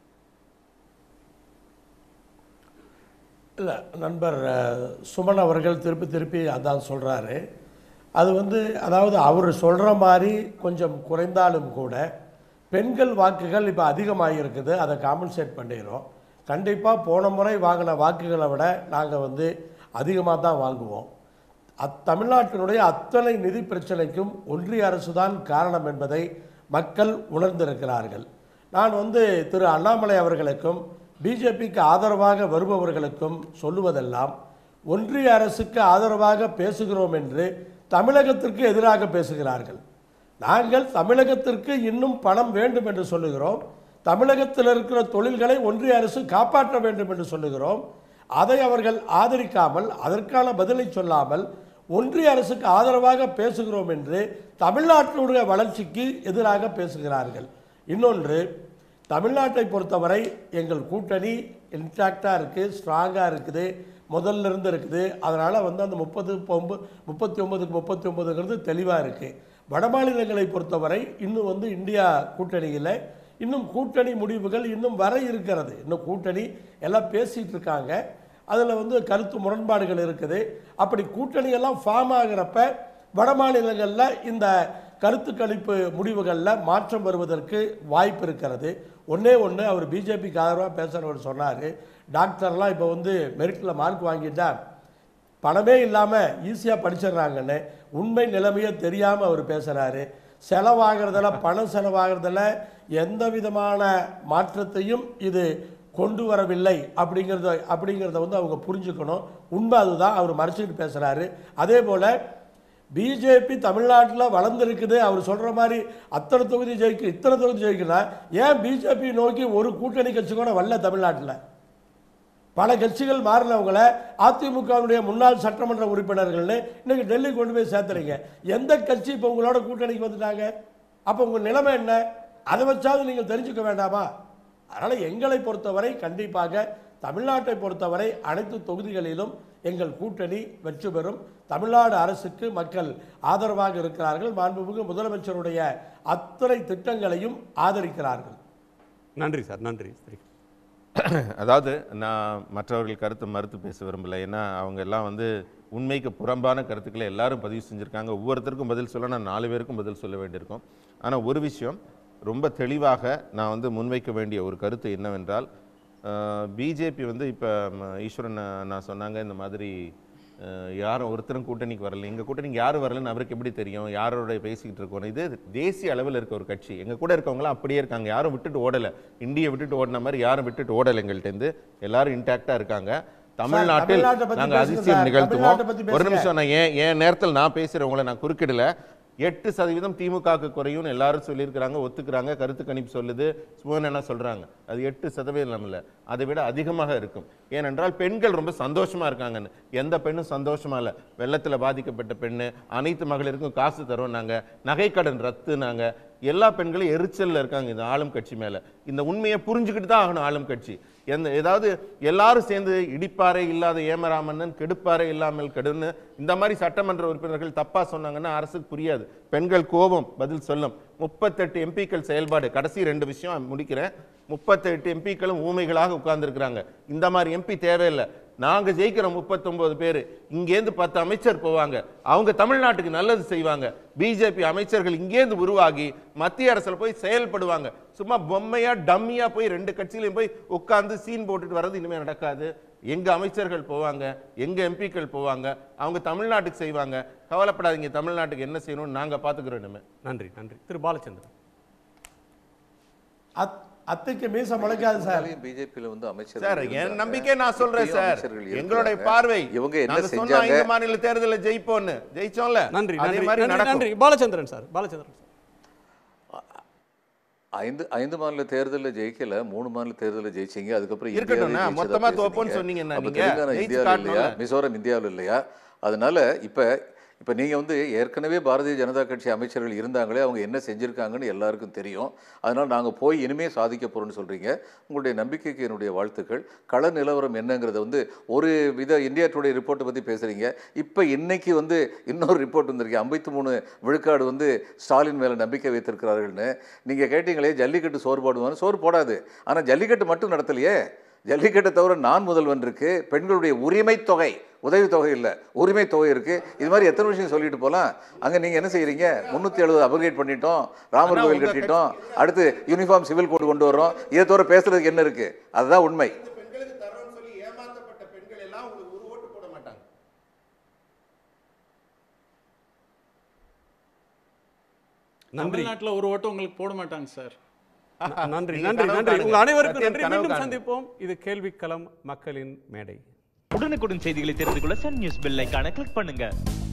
இல்லை நண்பர் அஹ், சுமன் அவர்கள் திருப்பி திருப்பி அதான் சொல்கிறாரு அது வந்து அதாவது அவர் சொல்கிற மாதிரி கொஞ்சம் குறைந்தாலும் கூட பெண்கள் வாக்குகள் இப்போ அதிகமாக இருக்குது அதை காம்பன்சேட் பண்ணிடுறோம் கண்டிப்பாக போன முறை வாங்கின வாக்குகளை விட நாங்கள் வந்து அதிகமாக தான் வாங்குவோம் அத் தமிழ்நாட்டினுடைய அத்தனை நிதி பிரச்சனைக்கும் ஒன்றிய அரசு தான் காரணம் என்பதை மக்கள் உணர்ந்திருக்கிறார்கள் நான் வந்து திரு அண்ணாமலை அவர்களுக்கும் பிஜேபிக்கு ஆதரவாக வருபவர்களுக்கும் சொல்லுவதெல்லாம் ஒன்றிய அரசுக்கு ஆதரவாக பேசுகிறோம் என்று தமிழகத்திற்கு எதிராக பேசுகிறார்கள் நாங்கள் தமிழகத்திற்கு இன்னும் பணம் வேண்டும் என்று சொல்லுகிறோம் தமிழகத்தில் இருக்கிற தொழில்களை ஒன்றிய அரசு காப்பாற்ற வேண்டும் என்று சொல்லுகிறோம் அதை அவர்கள் ஆதரிக்காமல் அதற்கான பதிலை சொல்லாமல் ஒன்றிய அரசுக்கு ஆதரவாக பேசுகிறோம் என்று தமிழ்நாட்டினுடைய வளர்ச்சிக்கு எதிராக பேசுகிறார்கள் இன்னொன்று தமிழ்நாட்டை பொறுத்தவரை எங்கள் கூட்டணி இன்டாக்டாக இருக்குது ஸ்ட்ராங்காக இருக்குது முதல்ல இருந்து இருக்குது அதனால் வந்து அந்த முப்பது ஒம்பது முப்பத்தி ஒன்பதுக்கு முப்பத்தி ஒன்பதுங்கிறது தெளிவாக இருக்குது வட மாநிலங்களை பொறுத்தவரை இன்னும் வந்து இந்தியா கூட்டணியில் இன்னும் கூட்டணி முடிவுகள் இன்னும் வர இருக்கிறது இன்னும் கூட்டணி எல்லாம் பேசிகிட்டு இருக்காங்க அதில் வந்து கருத்து முரண்பாடுகள் இருக்குது அப்படி கூட்டணியெல்லாம் ஃபார்ம் ஆகிறப்ப வட மாநிலங்களில் இந்த கருத்து கணிப்பு முடிவுகளில் மாற்றம் வருவதற்கு வாய்ப்பு இருக்கிறது ஒன்றே ஒன்று அவர் பிஜேபிக்கு ஆதரவாக பேசுகிறவர் சொன்னார் டாக்டர்லாம் இப்போ வந்து மெரிட்டில் மார்க் வாங்கிட்டா பணமே இல்லாமல் ஈஸியாக படிச்சிடுறாங்கன்னு உண்மை நிலைமையை தெரியாமல் அவர் பேசுகிறாரு செலவாகிறதுல பணம் செலவாகிறதுல எந்த விதமான மாற்றத்தையும் இது கொண்டு வரவில்லை அப்படிங்கிறத அப்படிங்கிறத வந்து அவங்க புரிஞ்சுக்கணும் உண்மை அதுதான் அவர் மறைச்சிட்டு பேசுகிறாரு அதே போல் பிஜேபி தமிழ்நாட்டில் வளர்ந்துருக்குது அவர் சொல்கிற மாதிரி அத்தனை தொகுதி ஜெயிக்கு இத்தனை தொகுதி ஜெயிக்கணும் ஏன் பிஜேபி நோக்கி ஒரு கூட்டணி கட்சி கூட வரல தமிழ்நாட்டில் பல கட்சிகள் மாறினவங்கள அதிமுகவுடைய முன்னாள் சட்டமன்ற உறுப்பினர்கள்னு இன்னைக்கு டெல்லி கொண்டு போய் சேர்த்துறீங்க எந்த கட்சி இப்போ உங்களோட கூட்டணிக்கு வந்துட்டாங்க அப்போ உங்கள் நிலைமை என்ன அதை வச்சாவது நீங்கள் தெரிஞ்சுக்க வேண்டாமா அதனால் எங்களை பொறுத்தவரை கண்டிப்பாக தமிழ்நாட்டை பொறுத்தவரை அனைத்து தொகுதிகளிலும் எங்கள் கூட்டணி வெற்றி பெறும் தமிழ்நாடு அரசுக்கு மக்கள் ஆதரவாக இருக்கிறார்கள் மாண்புமிகு முதலமைச்சருடைய அத்தனை திட்டங்களையும் ஆதரிக்கிறார்கள் நன்றி சார் நன்றி சரி அதாவது நான் மற்றவர்கள் கருத்தை மறுத்து பேச விரும்பல ஏன்னா அவங்க எல்லாம் வந்து உண்மைக்கு புறம்பான கருத்துக்களை எல்லாரும் பதிவு செஞ்சுருக்காங்க ஒவ்வொருத்தருக்கும் பதில் சொல்ல நான் நாலு பேருக்கும் பதில் சொல்ல வேண்டியிருக்கும் ஆனால் ஒரு விஷயம் ரொம்ப தெளிவாக நான் வந்து முன்வைக்க வேண்டிய ஒரு கருத்து என்னவென்றால் பிஜேபி வந்து இப்போ ஈஸ்வரன் நான் சொன்னாங்க இந்த மாதிரி அஹ், யாரும் ஒருத்தரும் கூட்டணிக்கு வரல எங்கள் கூட்டணிக்கு யாரும் வரலன்னு அவருக்கு எப்படி தெரியும் யாரோட பேசிக்கிட்டு இருக்கோம் இது தேசிய அளவில் இருக்க ஒரு கட்சி எங்கள் கூட இருக்கவங்களாம் அப்படியே இருக்காங்க யாரும் விட்டுட்டு ஓடலை இந்தியை விட்டுட்டு ஓடின மாதிரி யாரும் விட்டுட்டு ஓடலை எங்கள்கிட்டருந்து எல்லாரும் இன்டாக்டாக இருக்காங்க தமிழ்நாட்டில் தமிழ்நாட்டை பத்தி நாங்கள் பேசுங்க அதிசயம் சார். நிகழ்த்துவோம் தமிழ்நாட்டை பத்தி ஒரு பேசுங்க. நிமிஷம் நான் ஏன் என் நேரத்தில் நான் பேசுகிறேன் உங்களை நான் குறுக்கிடல எட்டு சதவீதம் திமுகவுக்கு குறையும்னு எல்லாரும் சொல்லியிருக்கிறாங்க ஒத்துக்கிறாங்க கருத்து கணிப்பு சொல்லுது சுமன் என்ன சொல்றாங்க அது எட்டு சதவீதம் இல்லை அதை விட அதிகமாக இருக்கும் ஏனென்றால் பெண்கள் ரொம்ப சந்தோஷமா இருக்காங்கன்னு எந்த பெண்ணும் சந்தோஷமா இல்லை வெள்ளத்தில் பாதிக்கப்பட்ட பெண்ணு அனைத்து மகளிருக்கும் காசு தரோம் நாங்க நகைக்கடன் ரத்து நாங்க எல்லா பெண்களும் எரிச்சல்ல இருக்காங்க இந்த ஆளும் கட்சி மேல இந்த உண்மையை புரிஞ்சுக்கிட்டு தான் ஆகணும் ஆளும் கட்சி எந்த ஏதாவது எல்லாரும் சேர்ந்து இடிப்பாறை இல்லாத ஏமராமன்னன் கெடுப்பாறை இல்லாமல் கெடுன்னு இந்த மாதிரி சட்டமன்ற உறுப்பினர்கள் தப்பா சொன்னாங்கன்னா அரசுக்கு புரியாது பெண்கள் கோபம் பதில் சொல்லும் முப்பத்தெட்டு எம்பிக்கள் செயல்பாடு கடைசி ரெண்டு விஷயம் முடிக்கிறேன் முப்பத்தெட்டு எம்பிக்களும் ஊமைகளாக உட்கார்ந்துருக்கிறாங்க இந்த மாதிரி எம்பி தேவையில்லை நாங்க ஜெயிக்கிற முப்பத்தொன்பது பேர் இங்கேருந்து பத்து அமைச்சர் போவாங்க அவங்க தமிழ்நாட்டுக்கு நல்லது செய்வாங்க பிஜேபி அமைச்சர்கள் இங்கேருந்து உருவாகி மத்திய அரசுல போய் செயல்படுவாங்க சும்மா பொம்மையா டம்மியா போய் ரெண்டு கட்சியிலையும் போய் உட்கார்ந்து சீன் போட்டுட்டு வர்றது இனிமே நடக்காது எங்க அமைச்சர்கள் போவாங்க எங்க எம்பிக்கள் போவாங்க அவங்க தமிழ்நாட்டுக்கு செய்வாங்க கவலைப்படாதீங்க தமிழ்நாட்டுக்கு என்ன செய்யணும்னு நாங்க பாத்துக்கிறோம் இனிமே நன்றி நன்றி திரு பாலச்சந்திரன் அத் அத்தைக்கு மீச முளைக்காது சார் பிஜேபியில வந்து அமைச்சர் சார் என் நம்பிக்கை நான் சொல்றேன் சார் அமைச்சர்கள் எங்களுடைய இருக்கிறாங்க. பார்வை இவங்க என்ன நாங்க சொன்னோம் செஞ்சாங்க ஐந்து மாநில தேர்தலில் ஜெயிப்போம்னு ஜெயிச்சோம்ல நன்றி அதே நன்றி மாதிரி நன்றி நடக்கும் நன்றி பாலச்சந்திரன் சார் பாலச்சந்திரன் சார் ஐந்து ஐந்து மாநில தேர்தலில் ஜெயிக்கல மூணு மாநில தேர்தலில் ஜெயிச்சீங்க அதுக்கப்புறம் இருக்கட்டும்ண்ணா, இந்தியாவிலே ஜெயிச்சதா மொத்தமா பேசுனீங்க. தோப்போன்னு சொன்னீங்கண்ணா அப்ப நீங்க. தெலுங்கானா ஜெயிச்சு இந்தியாவில் இல்லையா காட்டணும்ல. மிசோரம் இந்தியாவில் இல்லையா அதனால இப்ப இப்ப நீங்க வந்து ஏற்கனவே பாரதிய ஜனதா கட்சி அமைச்சர்கள் இருந்தாங்களே அவங்க என்ன செஞ்சிருக்காங்கன்னு எல்லாருக்கும் தெரியும் அதனால நாங்க போய் இனிமே சாதிக்க போறோம்னு சொல்றீங்க உங்களுடைய நம்பிக்கைக்கு என்னுடைய வாழ்த்துக்கள் கள நிலவரம் என்னங்கிறத வந்து ஒரு வித இந்தியா டுடே ரிப்போர்ட்டை பத்தி பேசுறீங்க இப்ப இன்னைக்கு வந்து இன்னொரு ரிப்போர்ட் வந்திருக்கு ஐம்பத்தி மூணு விழுக்காடு வந்து ஸ்டாலின் மேல நம்பிக்கை வைத்திருக்கிறார்கள்னு நீங்க கேட்டீங்களே ஜல்லிக்கட்டு சோறு போடுவான்னு சோறு போடாது ஆனா ஜல்லிக்கட்டு மட்டும் நடத்தலையே ஜல்லிக்கட்டை தவிர நான் முதல்வன் இருக்கு பெண்களுடைய உரிமை தொகை உதவி தொகை இல்லை உரிமை தொகை இருக்கு இது மாதிரி எத்தனை விஷயம் சொல்லிட்டு போலாம் அங்க நீங்க என்ன செய்றீங்க முன்னூத்தி எழுபது அப்கிரேட் பண்ணிட்டோம் ராமர் ஆனா கோவில் உங்க கட்டிட்டோம் அடுத்து யூனிஃபார்ம் சிவில் கோடு கொண்டு வர்றோம் இதை தவிர பேசுறதுக்கு என்ன இருக்கு அதுதான் உண்மை பெண்களுக்கு தரோம்னு சொல்லி ஏமாத்தப்பட்ட பெண்கள் எல்லாம் உங்களுக்கு ஒரு ஓட்டு போட மாட்டாங்க நன்றி தமிழ்நாட்டுல ஒரு ஓட்டு உங்களுக்கு போட மாட்டாங்க சார் ந- நன்றி நீங்க நன்றி கனவு நன்றி காணுங்க. உங்கள் அனைவருக்கும் சத்தியம் நன்றி கனவு மீண்டும் காணுங்க. சந்திப்போம் இது கேள்விக்களம் மக்களின் மேடை உடனுக்குடன் செய்திகளை தெரிந்து கொள்ள சன் நியூஸ் பெல் ஐகானை கிளிக் பண்ணுங்க